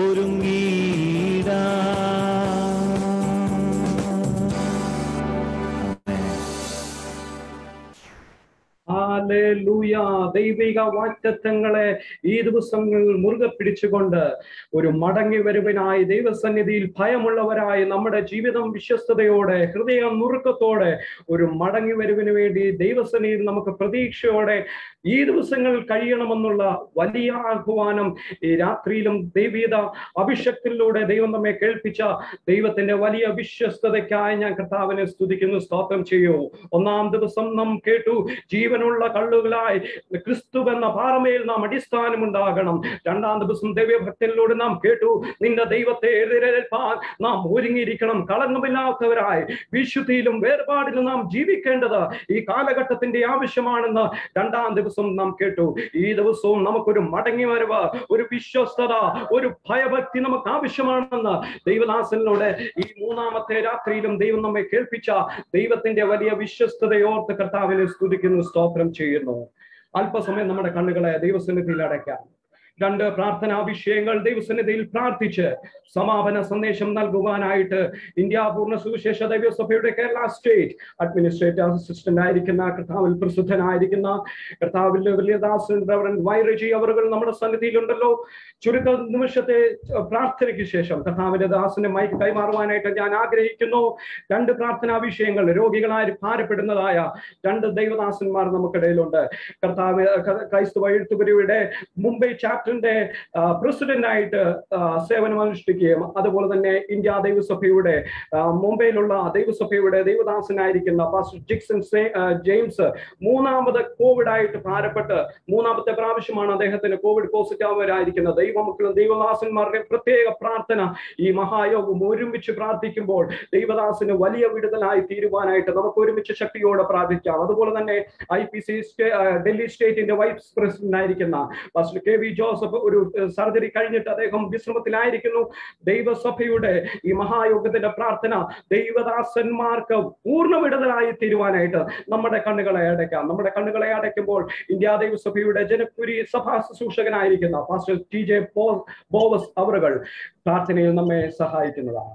ഹാലേലൂയ ദൈവിക വാക്തത്വങ്ങളെ ഈ ദിവസങ്ങൾ മുറുകെ പിടിച്ചുകൊണ്ട് ഒരു മടങ്ങി വരുവനായി ദൈവസന്നിധിയിൽ ഭയമുള്ളവരായി നമ്മുടെ ജീവിതം വിശ്വസ്തയോടെ ഹൃദയം നുറുക്കത്തോടെ ഒരു മടങ്ങി വരുവിന് വേണ്ടി ദൈവസന്നിധിയിൽ നമുക്ക് പ്രതീക്ഷയോടെ ഈ ദിവസങ്ങൾ കഴിയണമെന്നുള്ള വലിയ ആഹ്വാനം ഈ രാത്രിയിലും ദൈവീത അഭിഷക്തിലൂടെ ദൈവം നമ്മെ കേൾപ്പിച്ച ദൈവത്തിന്റെ വലിയ വിശ്വസ്തതയ്ക്കായി ഞാൻ കർത്താവിനെ സ്തുതിക്കുന്നു സ്തോത്രം ചെയ്യൂ ഒന്നാം ദിവസം നാം കേട്ടു ജീവനുള്ള കള്ളുകളായി ക്രിസ്തു എന്ന പാറമേൽ നാം അടിസ്ഥാനമുണ്ടാകണം രണ്ടാം ദിവസം ദൈവഭക്തനിലൂടെ നാം കേട്ടു നിന്റെ ദൈവത്തെ എതിരേൽപ്പാൻ നാം ഒരുങ്ങിയിരിക്കണം കളങ്കമില്ലാത്തവരായി വിശുദ്ധിയിലും വേർപാടിലും നാം ജീവിക്കേണ്ടത് ഈ കാലഘട്ടത്തിന്റെ ആവശ്യമാണെന്ന് രണ്ടാം ദിവസം നാം കേട്ടു ഈ ദിവസവും നമുക്കൊരു മടങ്ങി വരവ് ഒരു വിശ്വസ്തത ഒരു ഭയഭക്തി നമുക്ക് ആവശ്യമാണെന്ന് ദൈവദാസനിലൂടെ ഈ മൂന്നാമത്തെ രാത്രിയിലും ദൈവം നമ്മെ കേൾപ്പിച്ച ദൈവത്തിന്റെ വലിയ വിശ്വസ്തതയോർത്ത് കർത്താവിനെ സ്തുതിക്കുന്നു സ്തോത്രം ചെയ്യുന്നു അല്പസമയം നമ്മുടെ കണ്ണുകളെ ദൈവസന്നിധിയിൽ അടയ്ക്കാം രണ്ട് പ്രാർത്ഥനാ വിഷയങ്ങൾ ദൈവസന്നിധിയിൽ പ്രാർത്ഥിച്ച് സമാപന സന്ദേശം നൽകുവാനായിട്ട് ഇന്ത്യ പൂർണ്ണ സുവിശേഷ ദൈവസഭയുടെ കേരള സ്റ്റേറ്റ് അഡ്മിനിസ്ട്രേറ്റീവ് അസിസ്റ്റന്റ് ആയിരിക്കുന്ന കർത്താവിൽ പ്രസിദ്ധനായിരിക്കുന്ന കർത്താവിൽ വലിയദാസൻ റവറൻ വൈറജി അവറുകൾ നമ്മുടെ സന്നിധിയിലുണ്ടല്ലോ ചുരുക്ക നിമിഷത്തെ പ്രാർത്ഥനയ്ക്ക് ശേഷം കർത്താവിന്റെ ദാസന്റെ മൈക്ക് കൈമാറുവാനായിട്ട് ഞാൻ ആഗ്രഹിക്കുന്നു രണ്ട് പ്രാർത്ഥനാ വിഷയങ്ങൾ രോഗികളായി ഭാരപ്പെടുന്നതായ രണ്ട് ദൈവദാസന്മാർ നമുക്കിടയിലുണ്ട് കർത്താവ് ക്രൈസ്തവ എഴുത്തുപുരിയുടെ മുംബൈ ചാപ്റ്ററിന്റെ പ്രസിഡന്റ് ആയിട്ട് സേവനം അനുഷ്ഠിക്കുകയും അതുപോലെ തന്നെ ഇന്ത്യ ദൈവസഭയുടെ മുംബൈയിലുള്ള ദൈവസഭയുടെ ദൈവദാസനായിരിക്കുന്ന പാസ്റ്റർ ജിക്സൺ ജെയിംസ് മൂന്നാമത് കോവിഡ് ആയിട്ട് ഭാരപ്പെട്ട് മൂന്നാമത്തെ പ്രാവശ്യമാണ് അദ്ദേഹത്തിന് കോവിഡ് പോസിറ്റീവ് ആയിരിക്കുന്നത് ദൈവമക്കളും ദൈവദാസന്മാരുടെ പ്രത്യേക പ്രാർത്ഥന ഈ മഹായോഗം ഒരുമിച്ച് പ്രാർത്ഥിക്കുമ്പോൾ ദൈവദാസന് വലിയ വിടുതലായി തീരുവാനായിട്ട് നമുക്ക് ഒരുമിച്ച് ശക്തിയോടെ പ്രാർത്ഥിക്കാം അതുപോലെ തന്നെ ഐ പി സി ഡൽഹി സ്റ്റേറ്റിന്റെ വൈസ് പ്രസിഡന്റ് ആയിരിക്കുന്ന പാസ്റ്റർ കെ വി ജോസഫ് ഒരു സർജറി കഴിഞ്ഞിട്ട് അദ്ദേഹം വിശ്രമത്തിലായിരിക്കുന്നു ദൈവസഭയുടെ ഈ മഹായോഗത്തിന്റെ പ്രാർത്ഥന ദൈവദാസന്മാർക്ക് പൂർണ്ണ വിടുതലായി തീരുവാനായിട്ട് നമ്മുടെ കണ്ണുകളെ അടയ്ക്കാം നമ്മുടെ കണ്ണുകളെ അടയ്ക്കുമ്പോൾ ഇന്ത്യ ദൈവസഭയുടെ ജനപുരി സഭാ ശുശ്രൂഷകനായിരിക്കുന്ന പാസ്റ്റർ ടി ജെ ബോവസ് അവറുകൾ പ്രാർത്ഥനയിൽ നമ്മെ സഹായിക്കുന്നതാണ്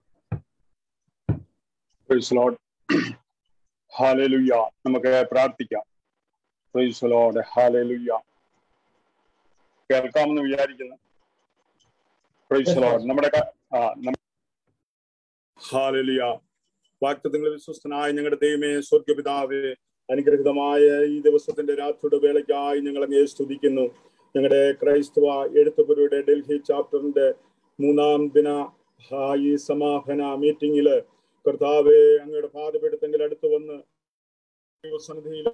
ഹാലലുയ്യ നമുക്ക് പ്രാർത്ഥിക്കാം പ്രൈസ് ലോഡ് ഹാലലുയ്യ കേൾക്കാമെന്ന് വിചാരിക്കുന്നു പ്രൈസ് ലോഡ് നമ്മുടെ ഹാലലുയ വാക്തത്വങ്ങൾ വിശ്വസ്തനായ ഞങ്ങളുടെ ദൈവമേ സ്വർഗപിതാവേ അനുഗ്രഹിതമായ ഈ ദിവസത്തിന്റെ രാത്രിയുടെ വേളയ്ക്കായി ഞങ്ങൾ അങ്ങേ സ്തുതിക്കുന്നു ഞങ്ങളുടെ ക്രൈസ്തവ എഴുത്തുപുരയുടെ ഡൽഹി ചാപ്റ്ററിന്റെ മൂന്നാം ദിന ഈ സമാപന മീറ്റിംഗില് കർത്താവെ അങ്ങയുടെ പാതപീഠത്തെങ്കിൽ അടുത്ത് വന്ന് ദൈവസന്നിധിയിൽ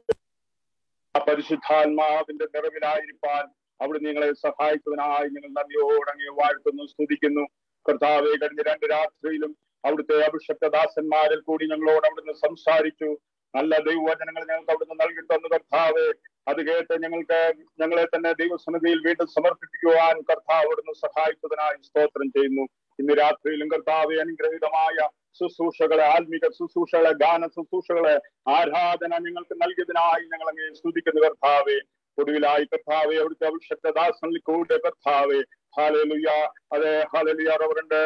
ആ പരിശുദ്ധാത്മാവിന്റെ നിറവിലായിരിക്കാൻ അവിടെ നിങ്ങളെ സഹായിച്ചതിനായി ഞങ്ങൾ നന്ദിയോടെ അങ്ങേ വാഴ്ത്തുന്നു സ്തുതിക്കുന്നു കർത്താവെ കഴിഞ്ഞ രണ്ട് രാത്രിയിലും അവിടുത്തെ അഭിഷക്തദാസന്മാരിൽ കൂടി ഞങ്ങളോട് അവിടുന്ന് സംസാരിച്ചു നല്ല ദൈവവചനങ്ങൾ ഞങ്ങൾക്ക് അവിടുന്ന് നൽകി തന്നു കർത്താവ് അത് കേട്ട് ഞങ്ങൾക്ക് ഞങ്ങളെ തന്നെ ദൈവസന്നിധിയിൽ വീണ്ടും സമർപ്പിക്കുവാൻ കർത്താവ് അവിടുന്ന് സഹായിച്ചതിനായി സ്തോത്രം ചെയ്യുന്നു ഇന്ന് രാത്രിയിലും കർത്താവ് അനുഗ്രഹീതമായ ശുശ്രൂഷകളെ ആത്മീക ശുശ്രൂഷകളെ ഗാന ശുശ്രൂഷകളെ ആരാധന ഞങ്ങൾക്ക് നൽകിയതിനായി ഞങ്ങൾ അങ്ങേ സ്തുതിക്കുന്നു കർത്താവെ ഒടുവിലായി കർത്താവെ അവിടുത്തെ അഭിഷക്തദാസനിൽ കൂടെ കർത്താവെ ഹാലലുയ അതെ ഹാലലുയ അവരുടെ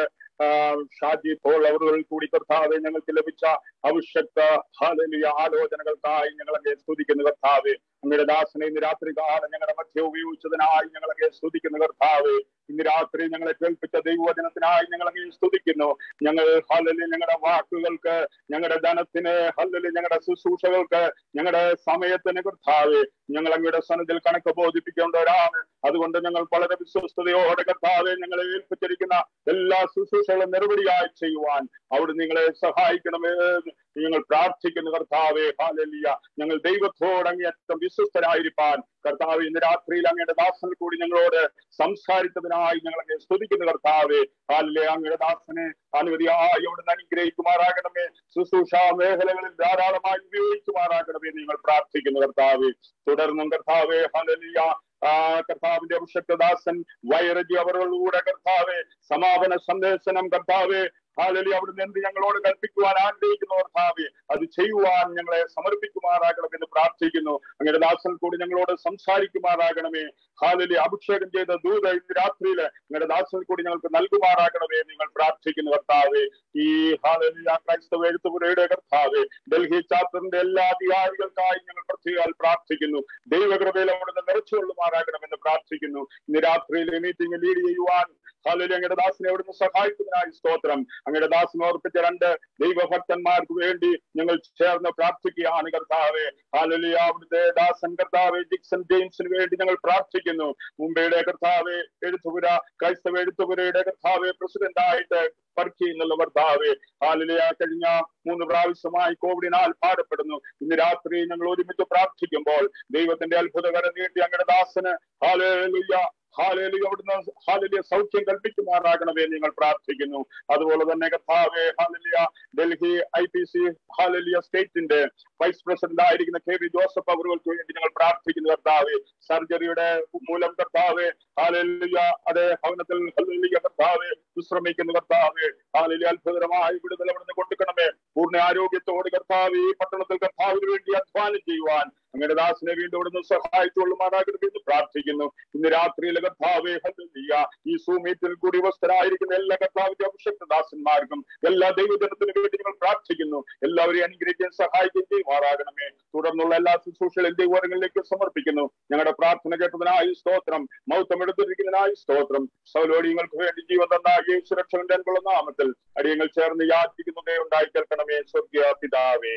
ഷാജി പോൾ അവറുകളിൽ കൂടി കർത്താവെ ഞങ്ങൾക്ക് ലഭിച്ച അഭിഷക്ത ഹാലലുയ ആലോചനകൾക്കായി ഞങ്ങൾ അങ്ങേ സ്തുതിക്കുന്നു കർത്താവെ അങ്ങയുടെ ദാസനെ ഇന്ന് രാത്രി കാലം ഞങ്ങളുടെ മധ്യ ഉപയോഗിച്ചതിനായി ഞങ്ങൾ അങ്ങേ സ്തുതിക്കുന്നു കർത്താവെ ഇന്ന് രാത്രി ഞങ്ങളെ കേൾപ്പിച്ച ദൈവവചനത്തിനായി ഞങ്ങൾ അങ്ങേ സ്തുതിക്കുന്നു ഞങ്ങൾ ഹല്ലലി ഞങ്ങളുടെ വാക്കുകൾക്ക് ഞങ്ങളുടെ ധനത്തിന് ഹല്ലലി ഞങ്ങളുടെ ശുശ്രൂഷകൾക്ക് ഞങ്ങളുടെ സമയത്തിന് കർത്താവെ ഞങ്ങൾ അങ്ങയുടെ സനത്തിൽ കണക്ക് ബോധിപ്പിക്കേണ്ടവരാണ് അതുകൊണ്ട് ഞങ്ങൾ വളരെ വിശ്വസ്തയോടെ കർത്താവെ ഞങ്ങളെ ഏൽപ്പിച്ചിരിക്കുന്ന എല്ലാ ശുശ്രൂഷകളും നിറപടിയായി ചെയ്യുവാൻ അവിടെ നിങ്ങളെ സഹായിക്കണമേ ഞങ്ങൾ പ്രാർത്ഥിക്കുന്നു കർത്താവെ ഹാലലിയ ഞങ്ങൾ ദൈവത്തോട് അങ്ങേയറ്റം വിശ്വസ്തരായിരിക്കാൻ കർത്താവ് ഇന്ന് രാത്രിയിൽ അങ്ങയുടെ ദാസനിൽ കൂടി ഞങ്ങളോട് സംസാരിച്ചതിനായി ഞങ്ങൾ അങ്ങ് സ്തുതിക്കുന്നു കർത്താവെ ഹാലിലെ അങ്ങയുടെ ദാസനെ അനുമതിയായി അവിടുന്ന് അനുഗ്രഹിക്കുമാറാകണമേ ശുശ്രൂഷ മേഖലകളിൽ ധാരാളമായി ഉപയോഗിക്കുമാറാകണമേ എന്ന് ഞങ്ങൾ പ്രാർത്ഥിക്കുന്നു കർത്താവെ തുടർന്നും കർത്താവെ ഹാലലിയ ആ കർത്താവിന്റെ അഭിഷക്തദാസൻ വൈറജി അവരോടുകൂടെ കർത്താവെ സമാപന സന്ദേശനം കർത്താവെ ഹാലലി അവിടുന്ന് എന്ത് ഞങ്ങളോട് കൽപ്പിക്കുവാൻ ആഗ്രഹിക്കുന്നു കർത്താവെ അത് ചെയ്യുവാൻ ഞങ്ങളെ സമർപ്പിക്കുമാറാകണമെന്ന് പ്രാർത്ഥിക്കുന്നു അങ്ങയുടെ ദാസൻ കൂടി ഞങ്ങളോട് സംസാരിക്കുമാറാകണമേ ഹാലലി അഭിഷേകം ചെയ്ത ദൂത ഇന്ന് രാത്രിയില് അങ്ങയുടെ ദാസൻ കൂടി ഞങ്ങൾക്ക് നൽകുമാറാകണമേ എന്ന് നിങ്ങൾ പ്രാർത്ഥിക്കുന്നു കർത്താവെ ഈ ഹാലലി ക്രൈസ്തവ എഴുത്തുപുരയുടെ കർത്താവെ ഡൽഹി ചാപ്റ്ററിന്റെ എല്ലാ അധികാരികൾക്കായി ഞങ്ങൾ പ്രത്യേകം പ്രാർത്ഥിക്കുന്നു ദൈവകൃപയിൽ അവിടുന്ന് നിറച്ചുകൊള്ളുമാറാകണമെന്ന് പ്രാർത്ഥിക്കുന്നു ഇന്ന് രാത്രിയിൽ മീറ്റിംഗ് ലീഡ് ചെയ്യുവാൻ ഹാലലി അങ്ങയുടെ ദാസനെ അവിടുന്ന് സഹായിക്കുന്നതിനായി സ്തോത്രം അങ്ങയുടെ ദാസൻ ഓർപ്പിച്ച രണ്ട് ദൈവഭക്തന്മാർക്ക് വേണ്ടി ഞങ്ങൾ ചേർന്ന് പ്രാർത്ഥിക്കുകയാണ് കർത്താവെ ഹാലലി അവിടുത്തെ ദാസൻ കർത്താവെ ജിക്സൺ ജെയിംസിന് വേണ്ടി ഞങ്ങൾ പ്രാർത്ഥിക്കുന്നു മുംബൈയുടെ കർത്താവെ എഴുത്തുപുര ക്രൈസ്തവ എഴുത്തുപുരയുടെ കർത്താവെ പ്രസിഡന്റ് ആയിട്ട് വർക്ക് ചെയ്യുന്നുള്ള കർത്താവെ ഹാലലിയ കഴിഞ്ഞ മൂന്ന് പ്രാവശ്യമായി കോവിഡിനാൽ പാടപ്പെടുന്നു ഇന്ന് രാത്രി ഞങ്ങൾ ഒരുമിച്ച് പ്രാർത്ഥിക്കുമ്പോൾ ദൈവത്തിന്റെ അത്ഭുതകരം നീട്ടി അങ്ങയുടെ ദാസന് ഹാലലുയ്യ ഹാലേലിയ അവിടുന്ന് ഹാലലിയ സൗഖ്യം കൽപ്പിക്കുമാറാകണമേ നിങ്ങൾ പ്രാർത്ഥിക്കുന്നു അതുപോലെ തന്നെ കർത്താവെ ഹാലലിയ ഡൽഹി ഐ പി സി ഹാലലിയ സ്റ്റേറ്റിന്റെ വൈസ് പ്രസിഡന്റ് ആയിരിക്കുന്ന കെ വി ജോസഫ് അവർക്ക് വേണ്ടി ഞങ്ങൾ പ്രാർത്ഥിക്കുന്നു കർത്താവെ സർജറിയുടെ മൂലം കർത്താവെ ഹാലലിയ അതേ ഭവനത്തിൽ ഹാലലിയ കർത്താവെ വിശ്രമിക്കുന്ന കർത്താവെ ഹാലലിയ അത്ഭുതകരമായി വിടുതൽ അവിടുന്ന് കൊടുക്കണമേ പൂർണ്ണ ആരോഗ്യത്തോട് കർത്താവ് ഈ പട്ടണത്തിൽ കർത്താവിന് വേണ്ടി അധ്വാനം ചെയ്യുവാൻ അങ്ങനെ ദാസിനെ വീണ്ടും ഇവിടുന്ന് സഹായിച്ചുകൊള്ളുമാറാകരുത് എന്ന് പ്രാർത്ഥിക്കുന്നു ഇന്ന് രാത്രിയിലെ കർത്താവെ ഹല്ലേലൂയ ഈ സൂമീറ്റിൽ കൂടി വസ്തരായിരിക്കുന്ന എല്ലാ കർത്താവിന്റെ അഭിഷക്ത ദാസന്മാർക്കും എല്ലാ ദൈവജനത്തിനും വേണ്ടി ഞങ്ങൾ പ്രാർത്ഥിക്കുന്നു എല്ലാവരെയും അനുഗ്രഹിക്കാൻ സഹായിക്കുകയും ചെയ്യുമാറാകണമേ തുടർന്നുള്ള എല്ലാ ശുശ്രൂഷകളും ദൈവങ്ങളിലേക്ക് സമർപ്പിക്കുന്നു ഞങ്ങളുടെ പ്രാർത്ഥന കേട്ടതിനായി സ്തോത്രം മൗത്തം എടുത്തിരിക്കുന്നതിനായി സ്തോത്രം സൗലോടിയങ്ങൾക്ക് വേണ്ടി ജീവൻ തന്ന യേശുരക്ഷകന്റെ അൻപുള്ള നാമത്തിൽ അടിയങ്ങൾ ചേർന്ന് യാചിക്കുന്നതേ ഉണ്ടായി കേൾക്കണമേ സ്വർഗീയ പിതാവേ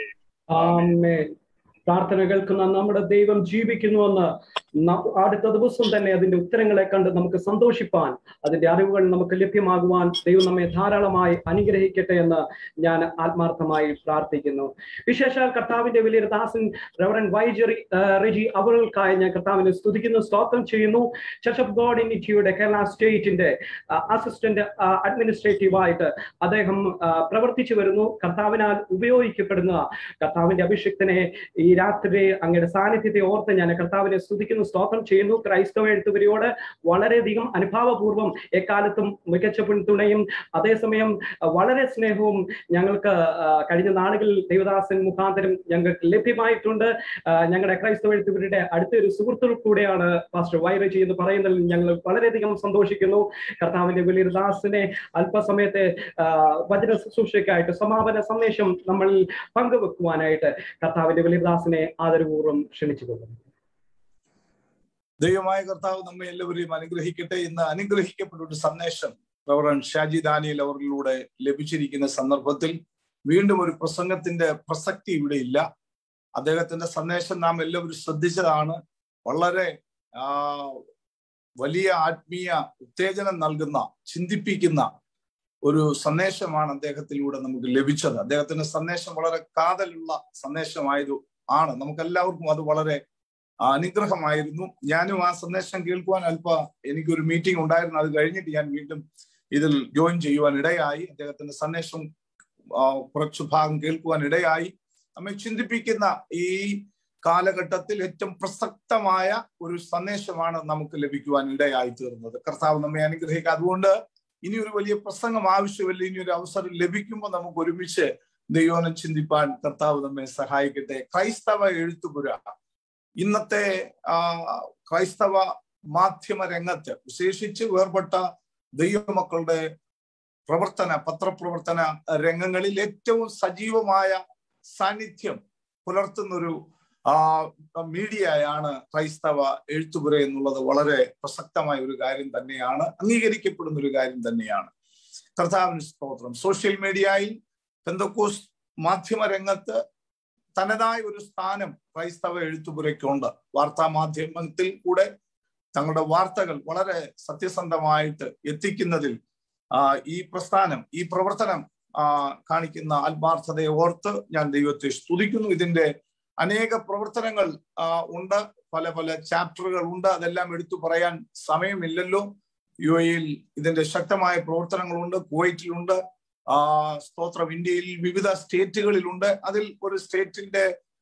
ആമേൻ പ്രാർത്ഥന കേൾക്കുന്ന നമ്മുടെ ദൈവം ജീവിക്കുന്നുവെന്ന് ന- അടുത്ത ദിവസം തന്നെ അതിന്റെ ഉത്തരങ്ങളെ കണ്ട് നമുക്ക് സന്തോഷിപ്പാൻ അതിന്റെ അറിവുകൾ നമുക്ക് ലഭ്യമാകുവാൻ ദൈവം നമ്മെ ധാരാളമായി അനുഗ്രഹിക്കട്ടെ എന്ന് ഞാൻ ആത്മാർത്ഥമായി പ്രാർത്ഥിക്കുന്നു വിശേഷാൽ കർത്താവിന്റെ വലിയൊരു ദാസൻ റവറൻ വൈജറി റിജി അവൾക്കായി ഞാൻ കർത്താവിനെ സ്തുതിക്കുന്നു സ്തോത്രം ചെയ്യുന്നു ചർച്ച് ഓഫ് ഗോഡ് ഇൻ ഇറ്റിയുടെ കേരള സ്റ്റേറ്റിന്റെ അസിസ്റ്റന്റ് അഡ്മിനിസ്ട്രേറ്റീവ് ആയിട്ട് അദ്ദേഹം ആ, പ്രവർത്തിച്ചു വരുന്നു കർത്താവിനാൽ ഉപയോഗിക്കപ്പെടുന്ന കർത്താവിന്റെ അഭിഷിക്തനെ ഈ രാത്രി അങ്ങയുടെ സാന്നിധ്യത്തെ ഓർത്ത് ഞാൻ കർത്താവിനെ സ്തുതിക്കുന്നു സ്തോത്രം ചെയ്യുന്നു ക്രൈസ്തവ എഴുത്തുവരിയോട് വളരെയധികം അനുഭാവപൂർവ്വം എക്കാലത്തും മികച്ച പിന്തുണയും അതേസമയം അഹ് വളരെ സ്നേഹവും ഞങ്ങൾക്ക് ആഹ് കഴിഞ്ഞ നാളുകളിൽ ദേവദാസൻ മുഖാന്തരം ഞങ്ങൾക്ക് ലഭ്യമായിട്ടുണ്ട് ആഹ് ഞങ്ങളുടെ ക്രൈസ്തവ എഴുത്തുവരുടെ അടുത്തൊരു സുഹൃത്തുക്കൾ കൂടെയാണ് പാസ്റ്റർ വൈറജി എന്ന് പറയുന്നതിൽ ഞങ്ങൾ വളരെയധികം സന്തോഷിക്കുന്നു കർത്താവിന്റെ വലിയൊരു ദാസിനെ അല്പസമയത്തെ ആഹ് വചന ശുശ്രൂഷയ്ക്കായിട്ട് സമാപന സന്ദേശം നമ്മൾ പങ്കുവെക്കുവാനായിട്ട് കർത്താവിന്റെ വലിയ ദാസിനെ ആദരപൂർവ്വം ക്ഷണിച്ചുകൊള്ളുന്നു ദൈവമായ കർത്താവ് നമ്മെ എല്ലാവരെയും അനുഗ്രഹിക്കട്ടെ ഇന്ന് അനുഗ്രഹിക്കപ്പെട്ട ഒരു സന്ദേശം റവറൻ ഷാജി ദാനിയൽ അവരിലൂടെ ലഭിച്ചിരിക്കുന്ന സന്ദർഭത്തിൽ വീണ്ടും ഒരു പ്രസംഗത്തിന്റെ പ്രസക്തി ഇവിടെ ഇല്ല അദ്ദേഹത്തിന്റെ സന്ദേശം നാം എല്ലാവരും ശ്രദ്ധിച്ചതാണ് വളരെ ആ വലിയ ആത്മീയ ഉത്തേജനം നൽകുന്ന ചിന്തിപ്പിക്കുന്ന ഒരു സന്ദേശമാണ് അദ്ദേഹത്തിലൂടെ നമുക്ക് ലഭിച്ചത് അദ്ദേഹത്തിന്റെ സന്ദേശം വളരെ കാതലുള്ള സന്ദേശമായത് ആണ് നമുക്ക് എല്ലാവർക്കും അത് വളരെ അനുഗ്രഹമായിരുന്നു ഞാനും ആ സന്ദേശം കേൾക്കുവാൻ അല്പ എനിക്കൊരു മീറ്റിംഗ് ഉണ്ടായിരുന്നു അത് കഴിഞ്ഞിട്ട് ഞാൻ വീണ്ടും ഇതിൽ ജോയിൻ ചെയ്യുവാൻ ഇടയായി അദ്ദേഹത്തിന്റെ സന്ദേശം കുറച്ചു ഭാഗം കേൾക്കുവാൻ ഇടയായി നമ്മെ ചിന്തിപ്പിക്കുന്ന ഈ കാലഘട്ടത്തിൽ ഏറ്റവും പ്രസക്തമായ ഒരു സന്ദേശമാണ് നമുക്ക് ലഭിക്കുവാൻ ഇടയായി തീർന്നത് കർത്താവ് നമ്മെ അനുഗ്രഹിക്കുക അതുകൊണ്ട് ഇനി ഒരു വലിയ പ്രസംഗം ആവശ്യമില്ല ഇനി ഒരു അവസരം ലഭിക്കുമ്പോൾ നമുക്ക് ഒരുമിച്ച് ദൈവനം ചിന്തിപ്പാൻ കർത്താവ് നമ്മെ സഹായിക്കട്ടെ ക്രൈസ്തവ എഴുത്തുപുര ഇന്നത്തെ ആ ക്രൈസ്തവ മാധ്യമ രംഗത്ത് വിശേഷിച്ച് വേർപെട്ട ദൈവമക്കളുടെ പ്രവർത്തന പത്രപ്രവർത്തന രംഗങ്ങളിൽ ഏറ്റവും സജീവമായ സാന്നിധ്യം പുലർത്തുന്നൊരു ആ മീഡിയയാണ് ക്രൈസ്തവ എഴുത്തുപുര എന്നുള്ളത് വളരെ പ്രസക്തമായ ഒരു കാര്യം തന്നെയാണ് അംഗീകരിക്കപ്പെടുന്ന ഒരു കാര്യം തന്നെയാണ് കർത്താവിന് സ്തോത്രം സോഷ്യൽ മീഡിയയിൽ പെന്തക്കോസ് മാധ്യമ രംഗത്ത് തനതായ ഒരു സ്ഥാനം ക്രൈസ്തവ എഴുത്തുപുരയ്ക്കുണ്ട് വാർത്താ മാധ്യമത്തിൽ കൂടെ തങ്ങളുടെ വാർത്തകൾ വളരെ സത്യസന്ധമായിട്ട് എത്തിക്കുന്നതിൽ ഈ പ്രസ്ഥാനം ഈ പ്രവർത്തനം കാണിക്കുന്ന ആത്മാർത്ഥതയെ ഓർത്ത് ഞാൻ ദൈവത്തെ സ്തുതിക്കുന്നു ഇതിന്റെ അനേക പ്രവർത്തനങ്ങൾ ഉണ്ട് പല പല ചാപ്റ്ററുകൾ ഉണ്ട് അതെല്ലാം എടുത്തു പറയാൻ സമയമില്ലല്ലോ യു എയിൽ ഇതിന്റെ ശക്തമായ പ്രവർത്തനങ്ങളുണ്ട് കുവൈറ്റിലുണ്ട് ആ സ്തോത്രം ഇന്ത്യയിൽ വിവിധ സ്റ്റേറ്റുകളിലുണ്ട് അതിൽ ഒരു സ്റ്റേറ്റിന്റെ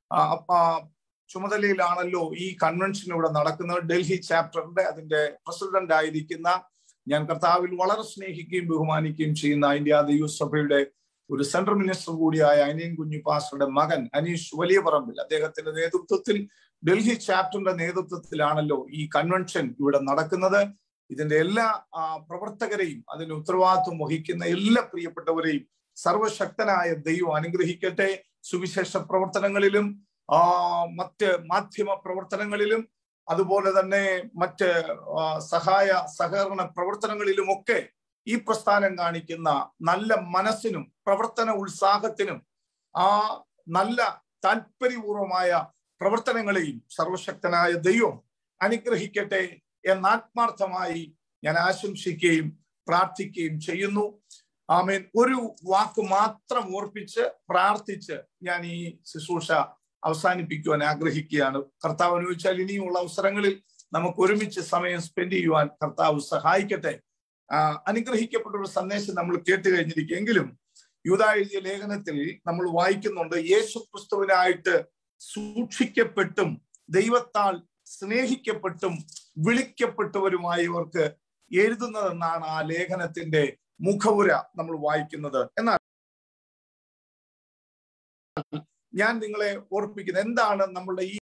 ചുമതലയിലാണല്ലോ ഈ കൺവെൻഷൻ ഇവിടെ നടക്കുന്നത് ഡൽഹി ചാപ്റ്ററിന്റെ അതിന്റെ പ്രസിഡന്റ് ആയിരിക്കുന്ന ഞാൻ കർത്താവിൽ വളരെ സ്നേഹിക്കുകയും ബഹുമാനിക്കുകയും ചെയ്യുന്ന ഇന്ത്യ ദൈവസഭയുടെ ഒരു സെൻട്രൽ മിനിസ്റ്റർ കൂടിയായ അനിയൻ കുഞ്ഞു പാസ്റ്ററുടെ മകൻ അനീഷ് വലിയ പറമ്പിൽ അദ്ദേഹത്തിന്റെ നേതൃത്വത്തിൽ ഡൽഹി ചാപ്റ്ററിന്റെ നേതൃത്വത്തിലാണല്ലോ ഈ കൺവെൻഷൻ ഇവിടെ നടക്കുന്നത് ഇതിന്റെ എല്ലാ പ്രവർത്തകരെയും അതിന് ഉത്തരവാദിത്വം വഹിക്കുന്ന എല്ലാ പ്രിയപ്പെട്ടവരെയും സർവശക്തനായ ദൈവം അനുഗ്രഹിക്കട്ടെ സുവിശേഷ പ്രവർത്തനങ്ങളിലും ആ മറ്റ് മാധ്യമ പ്രവർത്തനങ്ങളിലും അതുപോലെ തന്നെ മറ്റ് സഹായ സഹകരണ പ്രവർത്തനങ്ങളിലുമൊക്കെ ഈ പ്രസ്ഥാനം കാണിക്കുന്ന നല്ല മനസ്സിനും പ്രവർത്തന ഉത്സാഹത്തിനും ആ നല്ല താല്പര്യപൂർവമായ പ്രവർത്തനങ്ങളെയും സർവശക്തനായ ദൈവം അനുഗ്രഹിക്കട്ടെ എന്നാത്മാർത്ഥമായി ഞാൻ ആശംസിക്കുകയും പ്രാർത്ഥിക്കുകയും ചെയ്യുന്നു ആമേൻ ഒരു വാക്ക് മാത്രം ഓർപ്പിച്ച് പ്രാർത്ഥിച്ച് ഞാൻ ഈ ശുശ്രൂഷ അവസാനിപ്പിക്കുവാൻ ആഗ്രഹിക്കുകയാണ് കർത്താവ് അനുവദിച്ചാൽ ഇനിയുമുള്ള അവസരങ്ങളിൽ നമുക്ക് ഒരുമിച്ച് സമയം സ്പെൻഡ് ചെയ്യുവാൻ കർത്താവ് സഹായിക്കട്ടെ അനുഗ്രഹിക്കപ്പെട്ട ഒരു സന്ദേശം നമ്മൾ കേട്ട് കഴിഞ്ഞിരിക്കുമെങ്കിലും യൂത എഴുതിയ ലേഖനത്തിൽ നമ്മൾ വായിക്കുന്നുണ്ട് യേശു ക്രിസ്തുവിനായിട്ട് സൂക്ഷിക്കപ്പെട്ടും ദൈവത്താൽ സ്നേഹിക്കപ്പെട്ടും വിളിക്കപ്പെട്ടവരുമായവർക്ക് എഴുതുന്നതെന്നാണ് ആ ലേഖനത്തിന്റെ മുഖവുര നമ്മൾ വായിക്കുന്നത് എന്നാൽ ഞാൻ നിങ്ങളെ ഓർപ്പിക്കുന്നത് എന്താണ് നമ്മളുടെ ഈ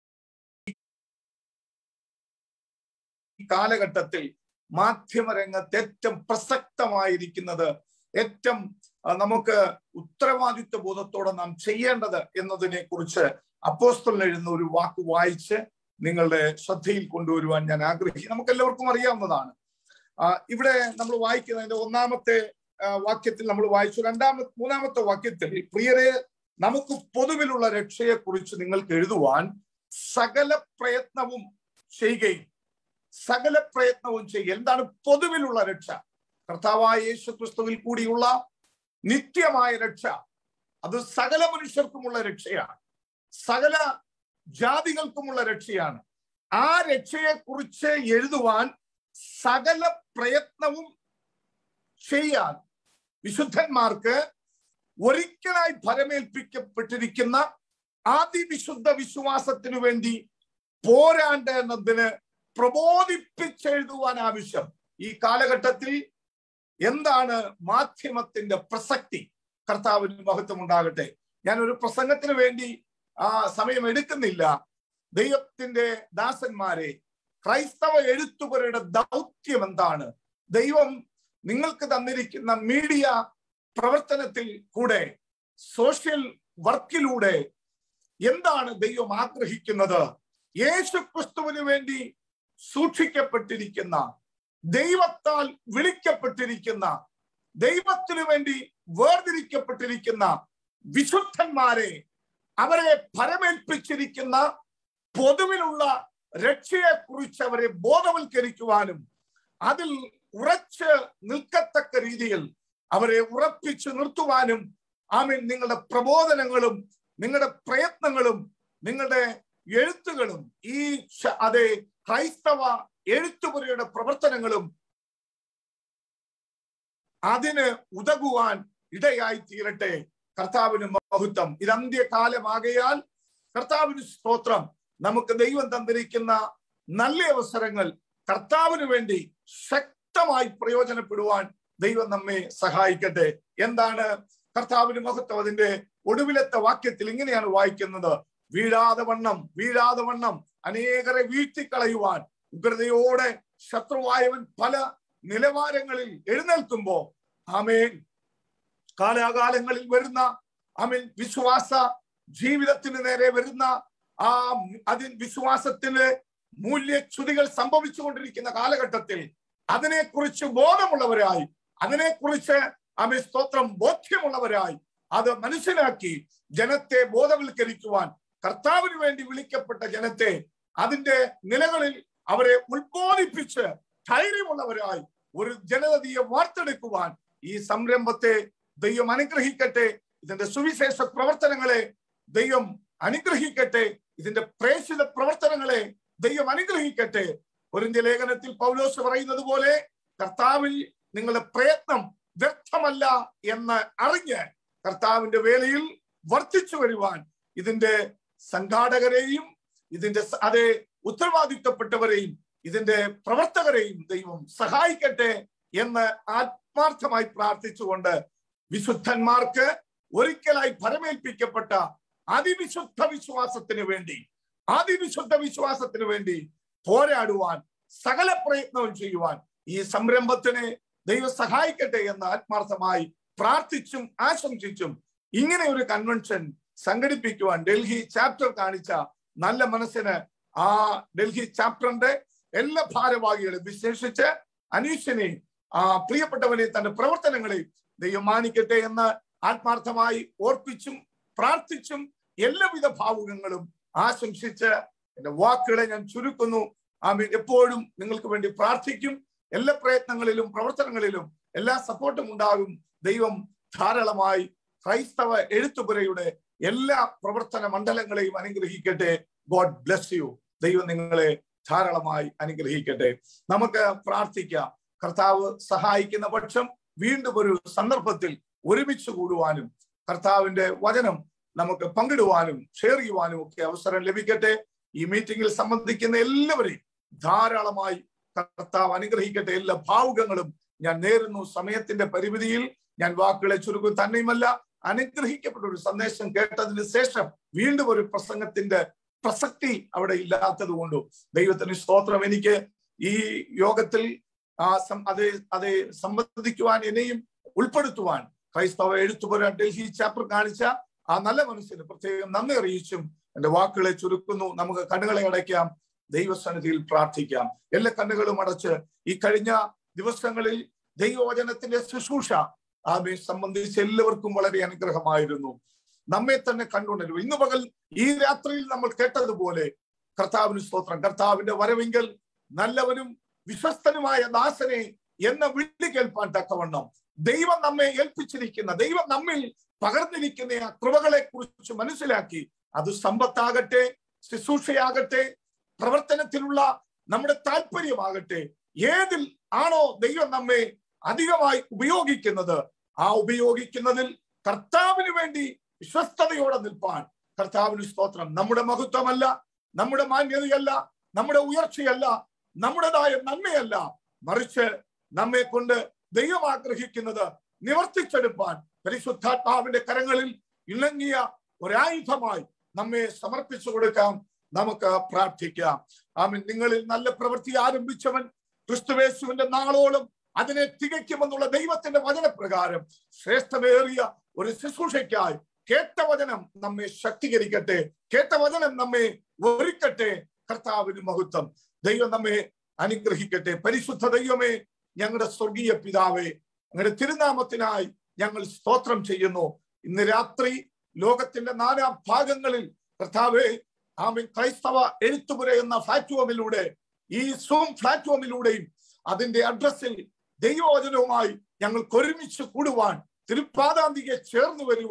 കാലഘട്ടത്തിൽ മാധ്യമരംഗത്ത് ഏറ്റവും പ്രസക്തമായിരിക്കുന്നത് ഏറ്റവും നമുക്ക് ഉത്തരവാദിത്വ ബോധത്തോടെ നാം ചെയ്യേണ്ടത് എന്നതിനെ കുറിച്ച് അപ്പോസ്തലിന് എഴുതുന്ന ഒരു വാക്ക് വായിച്ച് നിങ്ങളുടെ ശ്രദ്ധയിൽ കൊണ്ടുവരുവാൻ ഞാൻ ആഗ്രഹിക്കും നമുക്ക് എല്ലാവർക്കും അറിയാവുന്നതാണ് ഇവിടെ നമ്മൾ വായിക്കുന്നതിന്റെ ഒന്നാമത്തെ വാക്യത്തിൽ നമ്മൾ വായിച്ചു രണ്ടാമത്തെ മൂന്നാമത്തെ വാക്യത്തിൽ പ്രിയരെ നമുക്ക് പൊതുവിലുള്ള രക്ഷയെ കുറിച്ച് നിങ്ങൾക്ക് എഴുതുവാൻ സകല പ്രയത്നവും ചെയ്യുകയും സകല പ്രയത്നവും ചെയ്യുക എന്താണ് പൊതുവിലുള്ള രക്ഷ കർത്താവായ യേശു ക്രിസ്തുവിൽ കൂടിയുള്ള നിത്യമായ രക്ഷ അത് സകല മനുഷ്യർക്കുമുള്ള രക്ഷയാണ് സകല ജാതികൾക്കുമുള്ള രക്ഷയാണ് ആ രക്ഷയെ കുറിച്ച് എഴുതുവാൻ സകല പ്രയത്നവും ചെയ്യാൻ വിശുദ്ധന്മാർക്ക് ഒരിക്കലായി ഫലമേൽപ്പിക്കപ്പെട്ടിരിക്കുന്ന ആദിവിശുദ്ധ വിശ്വാസത്തിനു വേണ്ടി പോരാണ്ടതിന് പ്രബോധിപ്പിച്ചെഴുതുവാൻ ആവശ്യം ഈ കാലഘട്ടത്തിൽ എന്താണ് മാധ്യമത്തിന്റെ പ്രസക്തി കർത്താവിന് മഹത്വം ഉണ്ടാകട്ടെ ഞാൻ ഒരു പ്രസംഗത്തിന് വേണ്ടി ആ സമയം എടുക്കുന്നില്ല ദൈവത്തിന്റെ ദാസന്മാരെ ക്രൈസ്തവ എഴുത്തുപരുടെ ദൗത്യം എന്താണ് ദൈവം നിങ്ങൾക്ക് തന്നിരിക്കുന്ന മീഡിയ പ്രവർത്തനത്തിൽ കൂടെ സോഷ്യൽ വർക്കിലൂടെ എന്താണ് ദൈവം ആഗ്രഹിക്കുന്നത് യേശു ക്രിസ്തുവിന് വേണ്ടി സൂക്ഷിക്കപ്പെട്ടിരിക്കുന്ന ദൈവത്താൽ വിളിക്കപ്പെട്ടിരിക്കുന്ന ദൈവത്തിനു വേണ്ടി വേർതിരിക്കപ്പെട്ടിരിക്കുന്ന വിശുദ്ധന്മാരെ അവരെ ഫലമേൽപ്പിച്ചിരിക്കുന്ന പൊതുവിലുള്ള രക്ഷയെ കുറിച്ച് അവരെ ബോധവൽക്കരിക്കുവാനും അതിൽ ഉറച്ച് നിൽക്കത്തക്ക രീതിയിൽ അവരെ ഉറപ്പിച്ചു നിർത്തുവാനും ആമീൻ നിങ്ങളുടെ പ്രബോധനങ്ങളും നിങ്ങളുടെ പ്രയത്നങ്ങളും നിങ്ങളുടെ എഴുത്തുകളും ഈ ശ- അതെ ക്രൈസ്തവ എഴുത്തുപുരയുടെ പ്രവർത്തനങ്ങളും അതിന് ഉതകുവാൻ ഇടയായി തീരട്ടെ കർത്താവിന് മഹത്വം ഇത് അന്ത്യകാലമാകയാൽ കർത്താവിന് സ്തോത്രം നമുക്ക് ദൈവം തന്നിരിക്കുന്ന നല്ല അവസരങ്ങൾ കർത്താവിന് വേണ്ടി ശക്തമായി പ്രയോജനപ്പെടുവാൻ ദൈവം നമ്മെ സഹായിക്കട്ടെ എന്താണ് കർത്താവിന് മഹത്വം അതിന്റെ ഒടുവിലത്തെ വാക്യത്തിൽ ഇങ്ങനെയാണ് വായിക്കുന്നത് വീഴാതെ വണ്ണം വീഴാതെ വണ്ണം അനേകരെ വീഴ്ത്തിക്കളയുവാൻ ഉഗ്രതയോടെ ശത്രുവായവൻ പല നിലവാരങ്ങളിൽ എഴുന്നേൽക്കുമ്പോ ആമേൻ കാലാകാലങ്ങളിൽ വരുന്ന ആമേൻ വിശ്വാസ ജീവിതത്തിന് നേരെ വരുന്ന ആ അതിൻ വിശ്വാസത്തിന് മൂല്യച്യുതികൾ സംഭവിച്ചുകൊണ്ടിരിക്കുന്ന കാലഘട്ടത്തിൽ അതിനെക്കുറിച്ച് ബോധമുള്ളവരായി അതിനെക്കുറിച്ച് ആമേ സ്തോത്രം ബോധ്യമുള്ളവരായി അത് മനസ്സിലാക്കി ജനത്തെ ബോധവൽക്കരിക്കുവാൻ കർത്താവിന് വേണ്ടി വിളിക്കപ്പെട്ട ജനത്തെ അതിന്റെ നിലകളിൽ അവരെ ഉത്ബോധിപ്പിച്ച് ധൈര്യമുള്ളവരായി ഒരു ജനതയെ വാർത്തെടുക്കുവാൻ ഈ സംരംഭത്തെ ദൈവം അനുഗ്രഹിക്കട്ടെ ഇതിന്റെ സുവിശേഷ പ്രവർത്തനങ്ങളെ ദൈവം അനുഗ്രഹിക്കട്ടെ ഇതിന്റെ പ്രേക്ഷിത പ്രവർത്തനങ്ങളെ ദൈവം അനുഗ്രഹിക്കട്ടെ ഒരിന്റെ ലേഖനത്തിൽ പൗലോസ് പറയുന്നത് പോലെ കർത്താവിൽ നിങ്ങളുടെ പ്രയത്നം വ്യർത്ഥമല്ല എന്ന് അറിഞ്ഞ് കർത്താവിന്റെ വേലയിൽ വർദ്ധിച്ചു വരുവാൻ ഇതിന്റെ സംഘാടകരെയും ഇതിന്റെ സ- അതേ ഉത്തരവാദിത്തപ്പെട്ടവരെയും ഇതിന്റെ പ്രവർത്തകരെയും ദൈവം സഹായിക്കട്ടെ എന്ന് ആത്മാർത്ഥമായി പ്രാർത്ഥിച്ചുകൊണ്ട് വിശുദ്ധന്മാർക്ക് ഒരിക്കലായി ഫലമേൽപ്പിക്കപ്പെട്ട അതിവിശുദ്ധ വിശ്വാസത്തിന് വേണ്ടി അതിവിശുദ്ധ വിശ്വാസത്തിന് വേണ്ടി പോരാടുവാൻ സകല പ്രയത്നവും ചെയ്യുവാൻ ഈ സംരംഭത്തിനെ ദൈവം സഹായിക്കട്ടെ എന്ന് ആത്മാർത്ഥമായി പ്രാർത്ഥിച്ചും ആശംസിച്ചും ഇങ്ങനെ ഒരു കൺവെൻഷൻ സംഘടിപ്പിക്കുവാൻ ഡൽഹി ചാപ്റ്റർ കാണിച്ച നല്ല മനസ്സിന് ആ ഡൽഹി ചാപ്റ്ററിന്റെ എല്ലാ ഭാരവാഹികളും വിശേഷിച്ച് അനീഷിനെ ആ പ്രിയപ്പെട്ടവനെ തന്റെ പ്രവർത്തനങ്ങളെ ദൈവം മാനിക്കട്ടെ എന്ന് ആത്മാർത്ഥമായി ഓർപ്പിച്ചും പ്രാർത്ഥിച്ചും എല്ലാവിധ ഭാവുകങ്ങളും ആശംസിച്ച് എന്റെ വാക്കുകളെ ഞാൻ ചുരുക്കുന്നു ആമീൻ എപ്പോഴും നിങ്ങൾക്ക് വേണ്ടി പ്രാർത്ഥിക്കും എല്ലാ പ്രയത്നങ്ങളിലും പ്രവർത്തനങ്ങളിലും എല്ലാ സപ്പോർട്ടും ഉണ്ടാകും ദൈവം ധാരാളമായി ക്രൈസ്തവ എഴുത്തുപുരയുടെ എല്ലാ പ്രവർത്തന മണ്ഡലങ്ങളെയും അനുഗ്രഹിക്കട്ടെ ഗോഡ് ബ്ലെസ് യു ദൈവം നിങ്ങളെ ധാരാളമായി അനുഗ്രഹിക്കട്ടെ നമുക്ക് പ്രാർത്ഥിക്കാം കർത്താവ് സഹായിക്കുന്ന പക്ഷം വീണ്ടും ഒരു സന്ദർഭത്തിൽ ഒരുമിച്ച് കൂടുവാനും കർത്താവിന്റെ വചനം നമുക്ക് പങ്കിടുവാനും ഷെയർ ചെയ്യുവാനും ഒക്കെ അവസരം ലഭിക്കട്ടെ ഈ മീറ്റിംഗിൽ സംബന്ധിക്കുന്ന എല്ലാവരെയും ധാരാളമായി കർത്താവ് അനുഗ്രഹിക്കട്ടെ എല്ലാ ഭാവുകങ്ങളും ഞാൻ നേരുന്നു സമയത്തിന്റെ പരിമിതിയിൽ ഞാൻ വാക്കുകളെ ചുരുക്കും തന്നെയുമല്ല അനുഗ്രഹിക്കപ്പെട്ട ഒരു സന്ദേശം കേട്ടതിന് ശേഷം വീണ്ടും ഒരു പ്രസംഗത്തിന്റെ പ്രസക്തി അവിടെ ഇല്ലാത്തത് കൊണ്ടും ദൈവത്തിന് സ്തോത്രം എനിക്ക് ഈ യോഗത്തിൽ ആ സം- അത് അത് സംബന്ധിക്കുവാൻ എന്നെയും ഉൾപ്പെടുത്തുവാൻ ക്രൈസ്തവ എഴുത്തുപുര ഡൽഹി ചാപ്റ്റർ കാണിച്ച ആ നല്ല മനുഷ്യന് പ്രത്യേകം നന്ദി അറിയിച്ചും എന്റെ വാക്കുകളെ ചുരുക്കുന്നു നമുക്ക് കണ്ണുകളെ അടയ്ക്കാം ദൈവസന്നിധിയിൽ പ്രാർത്ഥിക്കാം എല്ലാ കണ്ണുകളും അടച്ച് ഈ കഴിഞ്ഞ ദിവസങ്ങളിൽ ദൈവവചനത്തിന്റെ ശുശ്രൂഷ ആമെ സംബന്ധിച്ച് എല്ലാവർക്കും വളരെ അനുഗ്രഹമായിരുന്നു നമ്മെ തന്നെ കണ്ടുകൊണ്ടിരുന്നു ഇന്ന് പകൽ ഈ രാത്രിയിൽ നമ്മൾ കേട്ടതുപോലെ കർത്താവിന് സ്തോത്രം കർത്താവിന്റെ വരവെങ്കിൽ നല്ലവനും വിശ്വസ്തനുമായ ദാസനെ എന്ന വിളി കേൾപ്പാൻ തക്കവണ്ണം ദൈവം നമ്മെ ഏൽപ്പിച്ചിരിക്കുന്ന ദൈവം നമ്മിൽ പകർന്നിരിക്കുന്ന ആ കൃപകളെ കുറിച്ച് മനസ്സിലാക്കി അത് സമ്പത്താകട്ടെ ശുശ്രൂഷയാകട്ടെ പ്രവർത്തനത്തിലുള്ള നമ്മുടെ താല്പര്യമാകട്ടെ ഏതിൽ ആണോ ദൈവം നമ്മെ അധികമായി ഉപയോഗിക്കുന്നത് ആ ഉപയോഗിക്കുന്നതിൽ കർത്താവിന് വേണ്ടി വിശ്വസ്തയോടെ നിൽപ്പാൻ കർത്താവിന് സ്തോത്രം നമ്മുടെ മഹത്വമല്ല നമ്മുടെ മാന്യതയല്ല നമ്മുടെ ഉയർച്ചയല്ല നമ്മുടേതായ നന്മയല്ല മറിച്ച് നമ്മെ കൊണ്ട് ദൈവം ആഗ്രഹിക്കുന്നത് നിവർത്തിച്ചെടുപ്പാൻ പരിശുദ്ധാത്മാവിന്റെ കരങ്ങളിൽ ഇണങ്ങിയ ഒരായുധമായി നമ്മെ സമർപ്പിച്ചു കൊടുക്കാം നമുക്ക് പ്രാർത്ഥിക്കാം ആമീൻ നിങ്ങളിൽ നല്ല പ്രവൃത്തി ആരംഭിച്ചവൻ ക്രിസ്തുവേശുവിന്റെ നാളോളം അതിനെ തികയ്ക്കുമെന്നുള്ള ദൈവത്തിന്റെ വചനപ്രകാരം ശ്രേഷ്ഠമേറിയ ഒരു ശുശ്രൂഷയ്ക്കായി കേട്ട വചനം നമ്മെ ശക്തീകരിക്കട്ടെ കേട്ട വചനം നമ്മെ ഒരുക്കട്ടെ കർത്താവിന് മഹത്വം ദൈവം നമ്മെ അനുഗ്രഹിക്കട്ടെ പരിശുദ്ധ ദൈവമേ ഞങ്ങളുടെ സ്വർഗീയ പിതാവേ ഞങ്ങളുടെ തിരുനാമത്തിനായി ഞങ്ങൾ സ്തോത്രം ചെയ്യുന്നു ഇന്ന് രാത്രി ലോകത്തിന്റെ നാനാ ഭാഗങ്ങളിൽ കർത്താവെ ആമീൻ ക്രൈസ്തവ എഴുത്തുപുര എന്ന പ്ലാറ്റ്ഫോമിലൂടെ ഈ സൂം പ്ലാറ്റ്ഫോമിലൂടെയും അതിന്റെ അഡ്രസ്സിൽ ദൈവവചനവുമായി ഞങ്ങൾക്ക് ഒരുമിച്ച് കൂടുവാൻ തിരുപ്പാതാന്തികെ ചേർന്ന് വരുവാൻ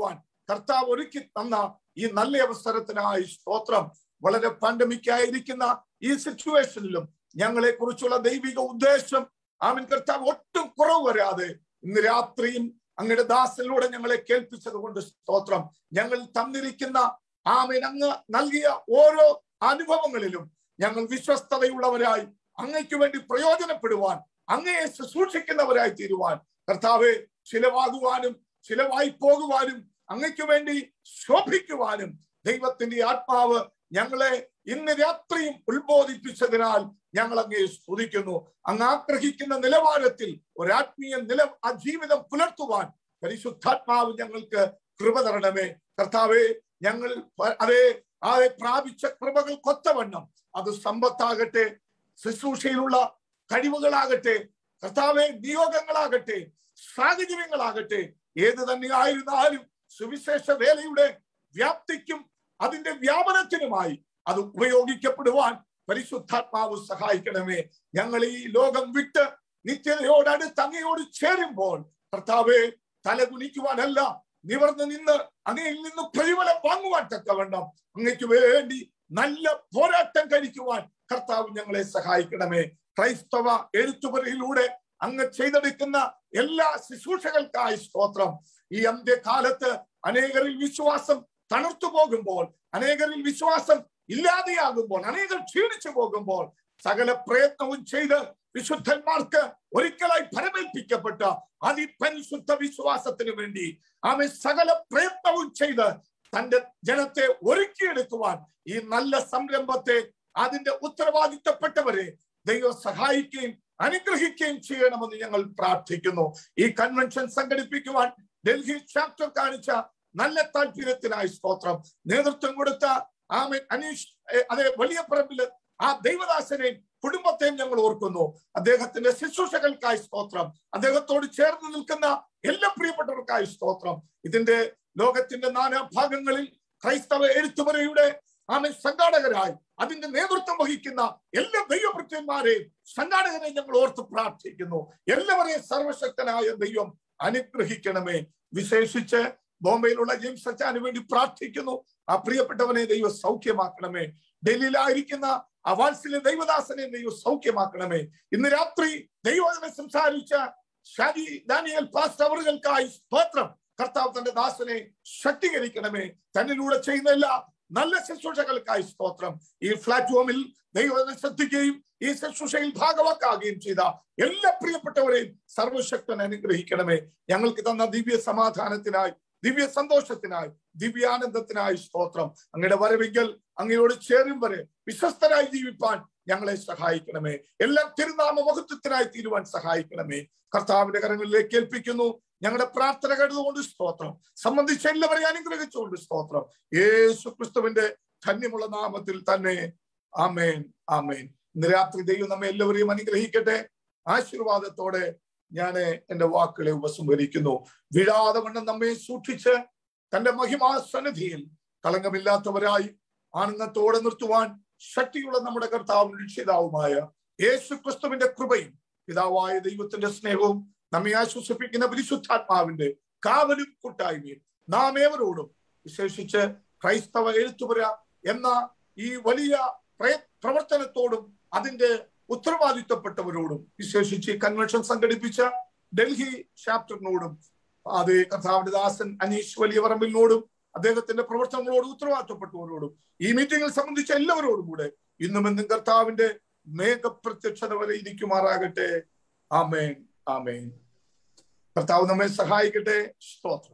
കർത്താവ് ഒരുക്കി തന്ന ഈ നല്ല അവസരത്തിനായി സ്തോത്രം വളരെ പാൻഡമിക് ആയിരിക്കുന്ന ഈ സിറ്റുവേഷനിലും ഞങ്ങളെ കുറിച്ചുള്ള ദൈവിക ഉദ്ദേശം ആമിൻ കർത്താവ് ഒട്ടും കുറവ് വരാതെ ഇന്ന് രാത്രിയും അങ്ങയുടെ ദാസനിലൂടെ ഞങ്ങളെ കേൾപ്പിച്ചത് കൊണ്ട് സ്തോത്രം ഞങ്ങൾ തന്നിരിക്കുന്ന ആമീൻ അങ്ങ് നൽകിയ ഓരോ അനുഭവങ്ങളിലും ഞങ്ങൾ വിശ്വസ്തതയുള്ളവരായി അങ്ങയ്ക്ക് വേണ്ടി പ്രയോജനപ്പെടുവാൻ അങ്ങയെ ശുശ്രൂഷിക്കുന്നവരായി തീരുവാൻ കർത്താവെ ചിലവാകുവാനും ചിലവായി പോകുവാനും അങ്ങയ്ക്ക് വേണ്ടി ശോഭിക്കുവാനും ദൈവത്തിന്റെ ആത്മാവ് ഞങ്ങളെ ഇന്ന് രാത്രിയും ഉത്ബോധിപ്പിച്ചതിനാൽ ഞങ്ങൾ അങ്ങയെ സ്തുതിക്കുന്നു അങ്ങ് ആഗ്രഹിക്കുന്ന നിലവാരത്തിൽ ഒരാത്മീയ നില ആ ജീവിതം പുലർത്തുവാൻ പരിശുദ്ധാത്മാവ് ഞങ്ങൾക്ക് കൃപ തരണമേ കർത്താവെ ഞങ്ങൾ പ- അതേ അതേ പ്രാപിച്ച കൃപകൾ കൊത്തവണ്ണം അത് സമ്പത്താകട്ടെ ശുശ്രൂഷയിലുള്ള കഴിവുകളാകട്ടെ കർത്താവെ നിയോഗങ്ങളാകട്ടെ സാഹചര്യങ്ങളാകട്ടെ ഏത് തന്നെ ആയിരുന്നാലും സുവിശേഷ വേലയുടെ വ്യാപ്തിക്കും അതിന്റെ വ്യാപനത്തിനുമായി അത് ഉപയോഗിക്കപ്പെടുവാൻ പരിശുദ്ധാത്മാവ് സഹായിക്കണമേ ഞങ്ങൾ ഈ ലോകം വിട്ട് നിത്യതയോട് അടുത്ത് അങ്ങയോട് ചേരുമ്പോൾ കർത്താവെ തലകുനിക്കുവാനല്ല നിവർന്നു നിന്ന് അങ്ങയിൽ നിന്ന് പ്രതിഫലം വാങ്ങുവാൻ തക്കവണ്ണം അങ്ങയ്ക്ക് വേണ്ടി നല്ല പോരാട്ടം കഴിക്കുവാൻ കർത്താവ് ഞങ്ങളെ സഹായിക്കണമേ ക്രൈസ്തവ എഴുത്തുപുരയിലൂടെ അങ്ങ് ചെയ്തെടുക്കുന്ന എല്ലാ ശുശ്രൂഷകൾക്കായി സ്തോത്രം ഈ അന്ത്യകാലത്ത് അനേകരിൽ വിശ്വാസം തണുത്തു പോകുമ്പോൾ അനേകരിൽ വിശ്വാസം ഇല്ലാതെയാകുമ്പോൾ അനേകർ ക്ഷീണിച്ചു പോകുമ്പോൾ സകല പ്രയത്നവും ചെയ്ത് വിശുദ്ധന്മാർക്ക് ഒരിക്കലായി ഫലമേൽപ്പിക്കപ്പെട്ട അതിപരിശുദ്ധ വിശ്വാസത്തിന് വേണ്ടി ആമെ സകല പ്രയത്നവും ചെയ്ത് തന്റെ ജനത്തെ ഒരുക്കിയെടുക്കുവാൻ ഈ നല്ല സംരംഭത്തെ അതിന്റെ ഉത്തരവാദിത്തപ്പെട്ടവരെ ദൈവം സഹായിക്കുകയും അനുഗ്രഹിക്കുകയും ചെയ്യണമെന്ന് ഞങ്ങൾ പ്രാർത്ഥിക്കുന്നു ഈ കൺവെൻഷൻ സംഘടിപ്പിക്കുവാൻ ഡൽഹി ചാപ്റ്റർ കാണിച്ച നല്ല താല്പര്യത്തിനായി സ്തോത്രം നേതൃത്വം കൊടുത്ത ആമൻ അനീഷ് ഏ, അതെ വലിയ പറമ്പില് ആ ദൈവദാസനെയും കുടുംബത്തെയും ഞങ്ങൾ ഓർക്കുന്നു അദ്ദേഹത്തിന്റെ ശുശ്രൂഷകൾക്കായി സ്തോത്രം അദ്ദേഹത്തോട് ചേർന്ന് നിൽക്കുന്ന എല്ലാ പ്രിയപ്പെട്ടവർക്കായി സ്തോത്രം ഇതിന്റെ ലോകത്തിന്റെ നാനാ ഭാഗങ്ങളിൽ ക്രൈസ്തവ എഴുത്തുപുരയുടെ ആമൻ സംഘാടകരായി അതിന്റെ നേതൃത്വം വഹിക്കുന്ന എല്ലാ ദൈവഭൃത്യന്മാരെയും സംഘാടകരെയും ഞങ്ങൾ ഓർത്ത് പ്രാർത്ഥിക്കുന്നു എല്ലാവരെയും സർവശക്തനായ ദൈവം അനുഗ്രഹിക്കണമേ വിശേഷിച്ച് ബോംബെയിലുള്ള ജെയിംസ് അച്ചാന് വേണ്ടി പ്രാർത്ഥിക്കുന്നു ആ പ്രിയപ്പെട്ടവനെ ദൈവം സൗഖ്യമാക്കണമേ ഡൽഹിയിലായിരിക്കുന്ന ആ വാത്സല്യ ദൈവദാസനെ ദൈവം സൗഖ്യമാക്കണമേ ഇന്ന് രാത്രി ദൈവജനെ സംസാരിച്ച ഷാജി ദാനിയൽ പാസ്റ്റ് അവറുകൾക്കായി സ്തോത്രം കർത്താവ് തന്റെ ദാസനെ ശക്തീകരിക്കണമേ തന്നിലൂടെ ചെയ്യുന്ന എല്ലാ നല്ല ശുശ്രൂഷകൾക്കായി സ്തോത്രം ഈ പ്ലാറ്റ്ഫോമിൽ ദൈവജനെ ശ്രദ്ധിക്കുകയും ഈ ശുശ്രൂഷയിൽ ഭാഗവാക്കാകുകയും ചെയ്ത എല്ലാ പ്രിയപ്പെട്ടവരെയും സർവശക്തൻ അനുഗ്രഹിക്കണമേ ഞങ്ങൾക്ക് തന്ന ദിവ്യ സമാധാനത്തിനായി ദിവ്യ സന്തോഷത്തിനായി ദിവ്യാനന്ദത്തിനായി സ്തോത്രം അങ്ങയുടെ വരവിങ്കൽ അങ്ങയോട് ചേരും വരെ വിശ്വസ്തരായി ജീവിപ്പാൻ ഞങ്ങളെ സഹായിക്കണമേ എല്ലാം തിരുനാമ മഹത്വത്തിനായി തീരുവാൻ സഹായിക്കണമേ കർത്താവിന്റെ കരങ്ങളിലേക്ക് ഏൽപ്പിക്കുന്നു ഞങ്ങളുടെ പ്രാർത്ഥന കേട്ടതുകൊണ്ട് സ്തോത്രം സംബന്ധിച്ച എല്ലാവരെയും അനുഗ്രഹിച്ചുകൊണ്ട് സ്തോത്രം യേശു ക്രിസ്തുവിന്റെ ധന്യമുള്ള നാമത്തിൽ തന്നെ ആമേൻ ആമേൻ ഇന്ന് രാത്രി ദൈവം നമ്മെ എല്ലാവരെയും അനുഗ്രഹിക്കട്ടെ ആശീർവാദത്തോടെ ഞാൻ എന്റെ വാക്കുകളെ ഉപസംഹരിക്കുന്നു വിഴാതെ വണ്ണം നമ്മെ സൂക്ഷിച്ച് തന്റെ മഹിമാ സന്നിധിയിൽ കളങ്കമില്ലാത്തവരായി ആനന്ദത്തോടെ നിർത്തുവാൻ ശക്തിയുള്ള നമ്മുടെ കർത്താവും രക്ഷിതാവുമായ യേശു ക്രിസ്തുവിന്റെ കൃപയും പിതാവായ ദൈവത്തിന്റെ സ്നേഹവും നമ്മെ ആശ്വസിപ്പിക്കുന്ന പരിശുദ്ധാത്മാവിന്റെ കാവലും കൂട്ടായ്മയും നാം ഏവരോടും വിശേഷിച്ച് ക്രൈസ്തവ എഴുത്തുപുര എന്ന ഈ വലിയ പ്രയ- പ്രവർത്തനത്തോടും അതിന്റെ ഉത്തരവാദിത്തപ്പെട്ടവരോടും വിശേഷിച്ച് ഈ കൺവെൻഷൻ സംഘടിപ്പിച്ച ഡൽഹി ചാപ്റ്ററിനോടും അത് കർത്താവിന്റെ ദാസൻ അനീഷ് വലിയ പറമ്പിലിനോടും അദ്ദേഹത്തിന്റെ പ്രവർത്തനങ്ങളോട് ഉത്തരവാദിത്തപ്പെട്ടവരോടും ഈ മീറ്റിംഗിൽ സംബന്ധിച്ച എല്ലാവരോടും കൂടെ ഇന്നും എന്നും കർത്താവിന്റെ മേഘപ്രത്യക്ഷത വരെ ഇരിക്കുമാറാകട്ടെ ആമേൻ ആമേൻ കർത്താവ് നമ്മെ സഹായിക്കട്ടെ സ്തോത്രം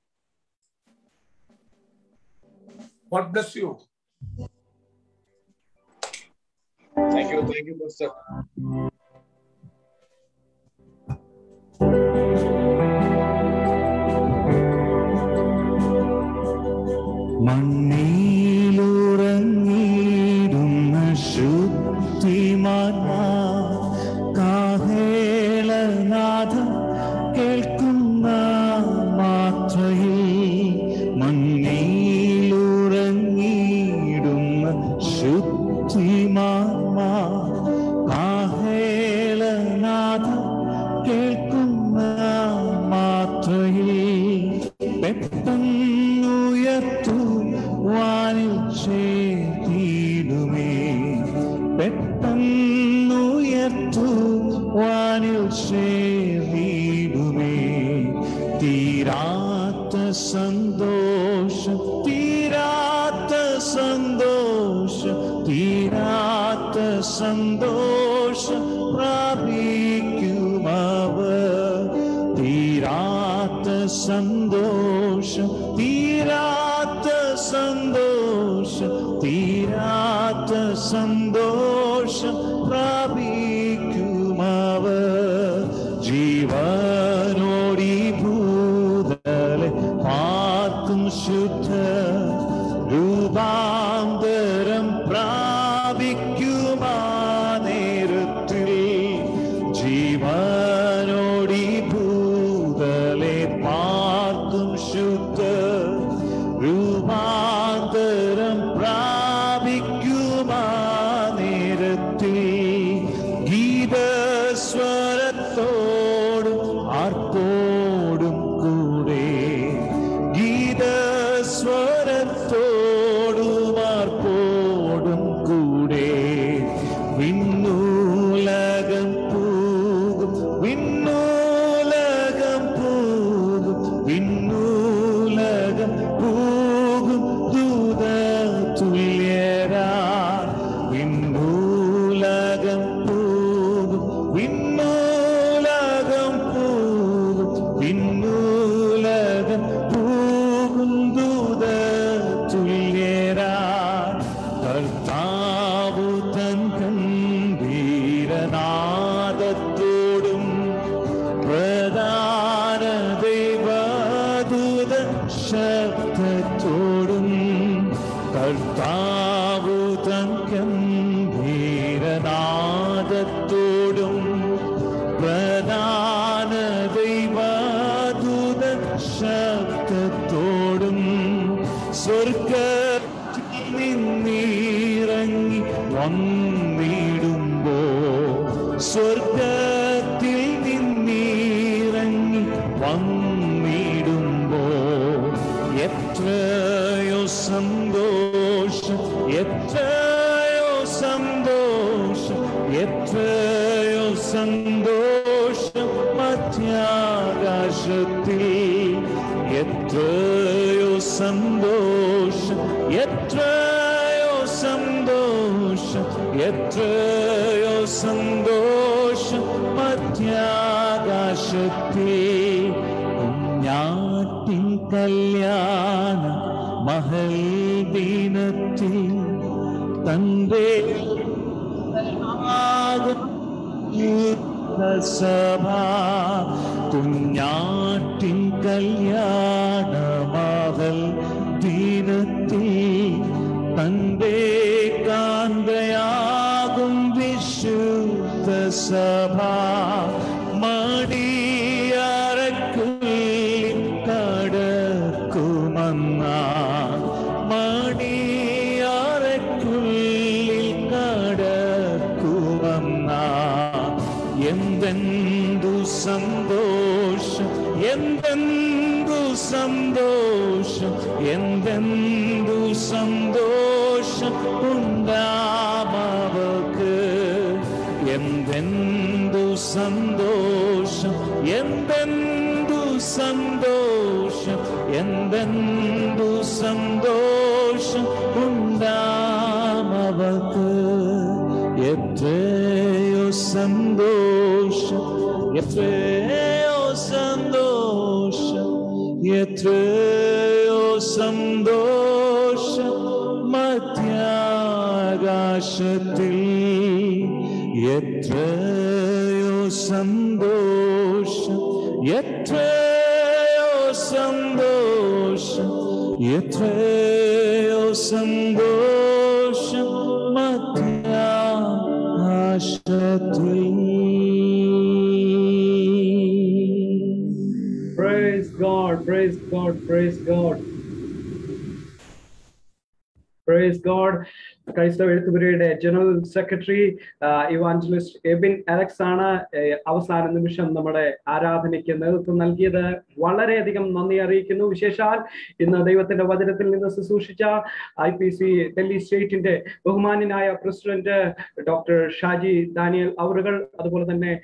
God bless you. Thank you thank you pastor മണ്ണിലുറങ്ങിടുന്ന ശുദ്ധിമാനാ കാഹേളനാഥം കേൾക്കുന്ന മാത്രയിൽ മണ്ണിലുറങ്ങിടുന്ന ശുദ്ധിമാനാ കാഹേളനാഥം കേൾക്കുന്ന മാത്രയിൽ പെട്ടെന്നു വാനിൽ ചേർന്നിടുമേ തീരാത്ത സന്തോഷം തീരാത്ത സന്തോഷം തീരാത്ത സന്തോഷം പ്രാപിക്കുമവർ തീരാത്ത സന്തോഷം തീരാത്ത സന്തോഷം തീരാത്ത സന്തോഷം പ്രാപിക്കുമവർ ജീവനോടി ഭൂതലെ പാർക്കും ശുദ്ധ രൂപാന്തരം പ്രാപിക്കുമാ നേരത്തിൽ ജീവനോടി ഭൂതലെ പാർക്കും ശുദ്ധ രൂപാന്തരം പ്രാപിക്കുമാ നേരത്തിൽ ഗീതസ്വരത്തോടും ആർപ്പോടും കൂടെ ഗീതസ്വരത്തോടും ആർപ്പോടും കൂടെ വിണ്ണൂലകം പൂകും വിണ്ണൂലകം പൂകും വിണ്ണൂലകം പൂകും ദൂത തുല്യരാ വിണ്ണൂലകം പൂകും വിണ്ണൂലകം പൂകും വിണ്ണൂലകം പൂകും ദൂത തുല്യരാ കർത്താവു തൻ ഗംഭീരനാദത്തോടും പ്രധാന ദൈവദൂത ശബ്ദത്തോടും കർത്താവു തൻ ഗംഭീരനാദത്തോടും പ്രധാന ദൈവദൂത ശബ്ദത്തോടും സ്വർഗത്തിൽ നിന്നിറങ്ങി വന്നിടുമ്പോ സ്വർഗത്തിൽ നിന്നിറങ്ങി വന്നിടുമ്പോ എത്രയോ സന്തോഷം എത്രയോ സന്തോഷം എത്രയോ സന്തോഷം മധ്യാകാശത്തിൽ എത്രയോ സന്തോഷം എത്രയോ സന്തോഷം എത്രയോ സന്തോഷം മധ്യാകാശത്തിൽ കുഞ്ഞാട്ടിൻ കല്യാണ മഹൽ ദിനത്തിൽ തന്റെ സഭ കുഞ്ഞാട്ടിൻ കല്യാണമാവൽ ദിനത്തിൽ തന്റെ കാന്തയാകും വിശുദ്ധ സഭ മടിയറക്കുള്ളിൽ കടക്കുമന്ന മണിയറക്കുള്ളിൽ കടക്കുമന്ന എന്തെന്തു സന്തോഷം എന്തെന്തു സന്തോഷം എന്തെന്തു സന്തോഷം ഉണ്ടാമവർക്ക് എന്തെന്തു സന്തോഷം എന്തെന്തു സന്തോഷം എന്തെന്തു സന്തോഷം ഉണ്ടാമവർക്ക് എത്രയോ സന്തോഷം എത്രയോ സന്തോഷം എത്രയോ സന്തോഷം മധ്യാകാശത്തിൽ എത്രയോ സന്തോഷം എത്രയോ സന്തോഷം എത്രയോ സന്തോഷം മധ്യാകാശത്തിൽ Praise God, praise God, praise God. Praise God. Kraisthava എഴുത്തുപുരയുടെ general secretary evangelist Ebin Alex ആണ് ഏഹ്, അവസാന നിമിഷം നമ്മുടെ ആരാധനയ്ക്ക് നേതൃത്വം നൽകിയത് വളരെയധികം നന്ദി അറിയിക്കുന്നു വിശേഷാൽ ഇന്ന് ദൈവത്തിന്റെ വചനത്തിൽ നിന്ന് ശുശ്രൂഷിച്ച ഐ പി സി ഡൽഹി സ്റ്റേറ്റിന്റെ ബഹുമാന്യനായ പ്രസിഡന്റ് ഡോക്ടർ ഷാജി ദാനിയൽ അവറുകൾ അതുപോലെ തന്നെ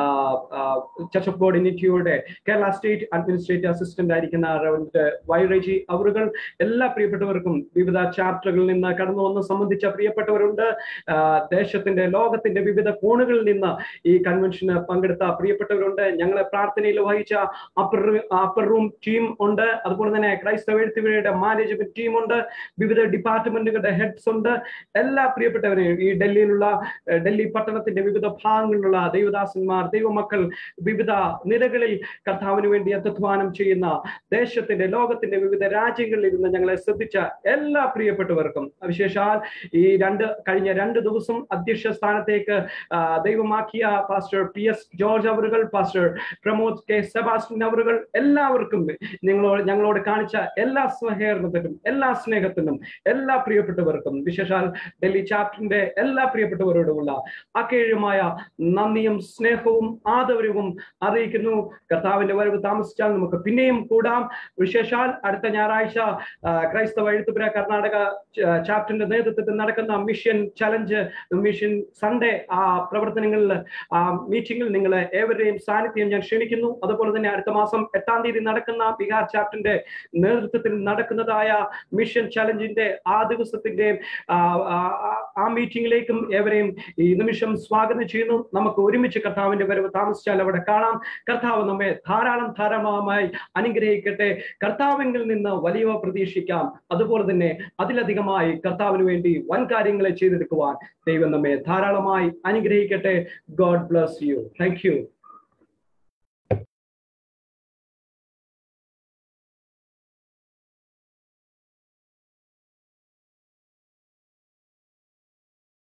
ചർച്ച് ഓഫ് ഗോഡ് ഇനിറ്റിയുടെ കേരള സ്റ്റേറ്റ് അഡ്മിനിസ്ട്രേറ്റീവ് അസിസ്റ്റന്റ് ആയിരിക്കുന്ന റവന്റ് വൈറേജി അവറുകൾ എല്ലാ പ്രിയപ്പെട്ടവർക്കും വിവിധ ചാപ്റ്ററുകളിൽ നിന്ന് കടന്നു വന്ന് സംബന്ധിച്ച പ്രിയപ്പെട്ടവരുണ്ട് ആ, ദേശത്തിന്റെ ലോകത്തിന്റെ വിവിധ കോണുകളിൽ നിന്ന് ഈ കൺവെൻഷന് പങ്കെടുത്ത പ്രിയപ്പെട്ടവരുണ്ട് ഞങ്ങളെ പ്രാർത്ഥനയിൽ വഹിച്ച അപ്പർ അപ്പർ റൂം ടീം ഉണ്ട് അതുപോലെ തന്നെ ക്രൈസ്തവ എഴുത്തുപുരയുടെ മാനേജ്മെന്റ് ടീം ഉണ്ട് വിവിധ ഡിപ്പാർട്ട്മെന്റുകളുടെ ഹെഡ്സ് ഉണ്ട് എല്ലാ പ്രിയപ്പെട്ടവരെയും ഈ ഡൽഹിയിലുള്ള ഏഹ്, ഡൽഹി പട്ടണത്തിന്റെ വിവിധ ഭാഗങ്ങളിലുള്ള ദൈവദാസന്മാർ ദൈവമക്കൾ വിവിധ നിരകളിൽ കർത്താവിന് വേണ്ടി അധ്വാനം ചെയ്യുന്ന ദേശത്തിന്റെ ലോകത്തിന്റെ വിവിധ രാജ്യങ്ങളിൽ ഇരുന്ന് ഞങ്ങളെ ശ്രദ്ധിച്ച എല്ലാ പ്രിയപ്പെട്ടവർക്കും വിശേഷാൽ ഈ രണ്ട് കഴിഞ്ഞ രണ്ട് ദിവസം അധ്യക്ഷ സ്ഥാനത്തേക്ക് ആ, ദൈവമാക്കിയ പാസ്റ്റർ പി എസ് ജോർജ് അവറുകൾ പാസ്റ്റർ പ്രമോദ് കെ സെബാസ്റ്റ്യൻ അവറുകൾ എല്ലാവർക്കും നിങ്ങളോട് ഞങ്ങളോട് കാണിച്ച എല്ലാ സഹകരണത്തിനും എല്ലാ സ്നേഹത്തിനും എല്ലാ പ്രിയപ്പെട്ടവർക്കും വിശേഷാൽ ഡൽഹി ചാപ്റ്ററിന്റെ എല്ലാ പ്രിയപ്പെട്ടവരോടുമുള്ള അക്കേഴുമായ നന്ദിയും സ്നേഹവും ആദരവും അറിയിക്കുന്നു കർത്താവിന്റെ വരവ് താമസിച്ചാൽ നമുക്ക് പിന്നെയും കൂടാം വിശേഷാൽ അടുത്ത ഞായറാഴ്ച ആ, ക്രൈസ്തവ എഴുത്തുപുര കർണാടക ച- ചാപ്റ്ററിന്റെ നേതൃത്വത്തിൽ നടക്കുന്ന മിഷൻ ചലഞ്ച് മിഷൻ സൺഡേ ആ പ്രവർത്തനങ്ങളിൽ ആ മീറ്റിംഗിൽ നിങ്ങളെ ഏവരുടെയും സാന്നിധ്യം ഞാൻ ക്ഷണിക്കുന്നു അതുപോലെ തന്നെ അടുത്ത മാസം എട്ടാം തീയതി നടക്കുന്ന ബീഹാർ ചാപ്റ്ററിന്റെ നേതൃത്വത്തിൽ നടക്കുന്നതായ മിഷൻ ചലഞ്ചിന്റെ ആ ദിവസത്തിന്റെ ആ, ആ, ആ- ആ മീറ്റിംഗിലേക്കും ഏവരെയും ഈ നിമിഷം സ്വാഗതം ചെയ്യുന്നു നമുക്ക് ഒരുമിച്ച് കർത്താവിന്റെ വരവ് താമസിച്ചാൽ അവിടെ കാണാം കർത്താവ് നമ്മെ ധാരാളം ധാരാളമായി അനുഗ്രഹിക്കട്ടെ കർത്താവിങ്കിൽ നിന്ന് വലിയവ പ്രതീക്ഷിക്കാം അതുപോലെ തന്നെ അതിലധികമായി കർത്താവിന് വേണ്ടി വൻ കാര്യങ്ങളെ ചെയ്തെടുക്കുവാൻ ദൈവം നമ്മെ ധാരാളമായി അനുഗ്രഹിക്കട്ടെ God bless you thank U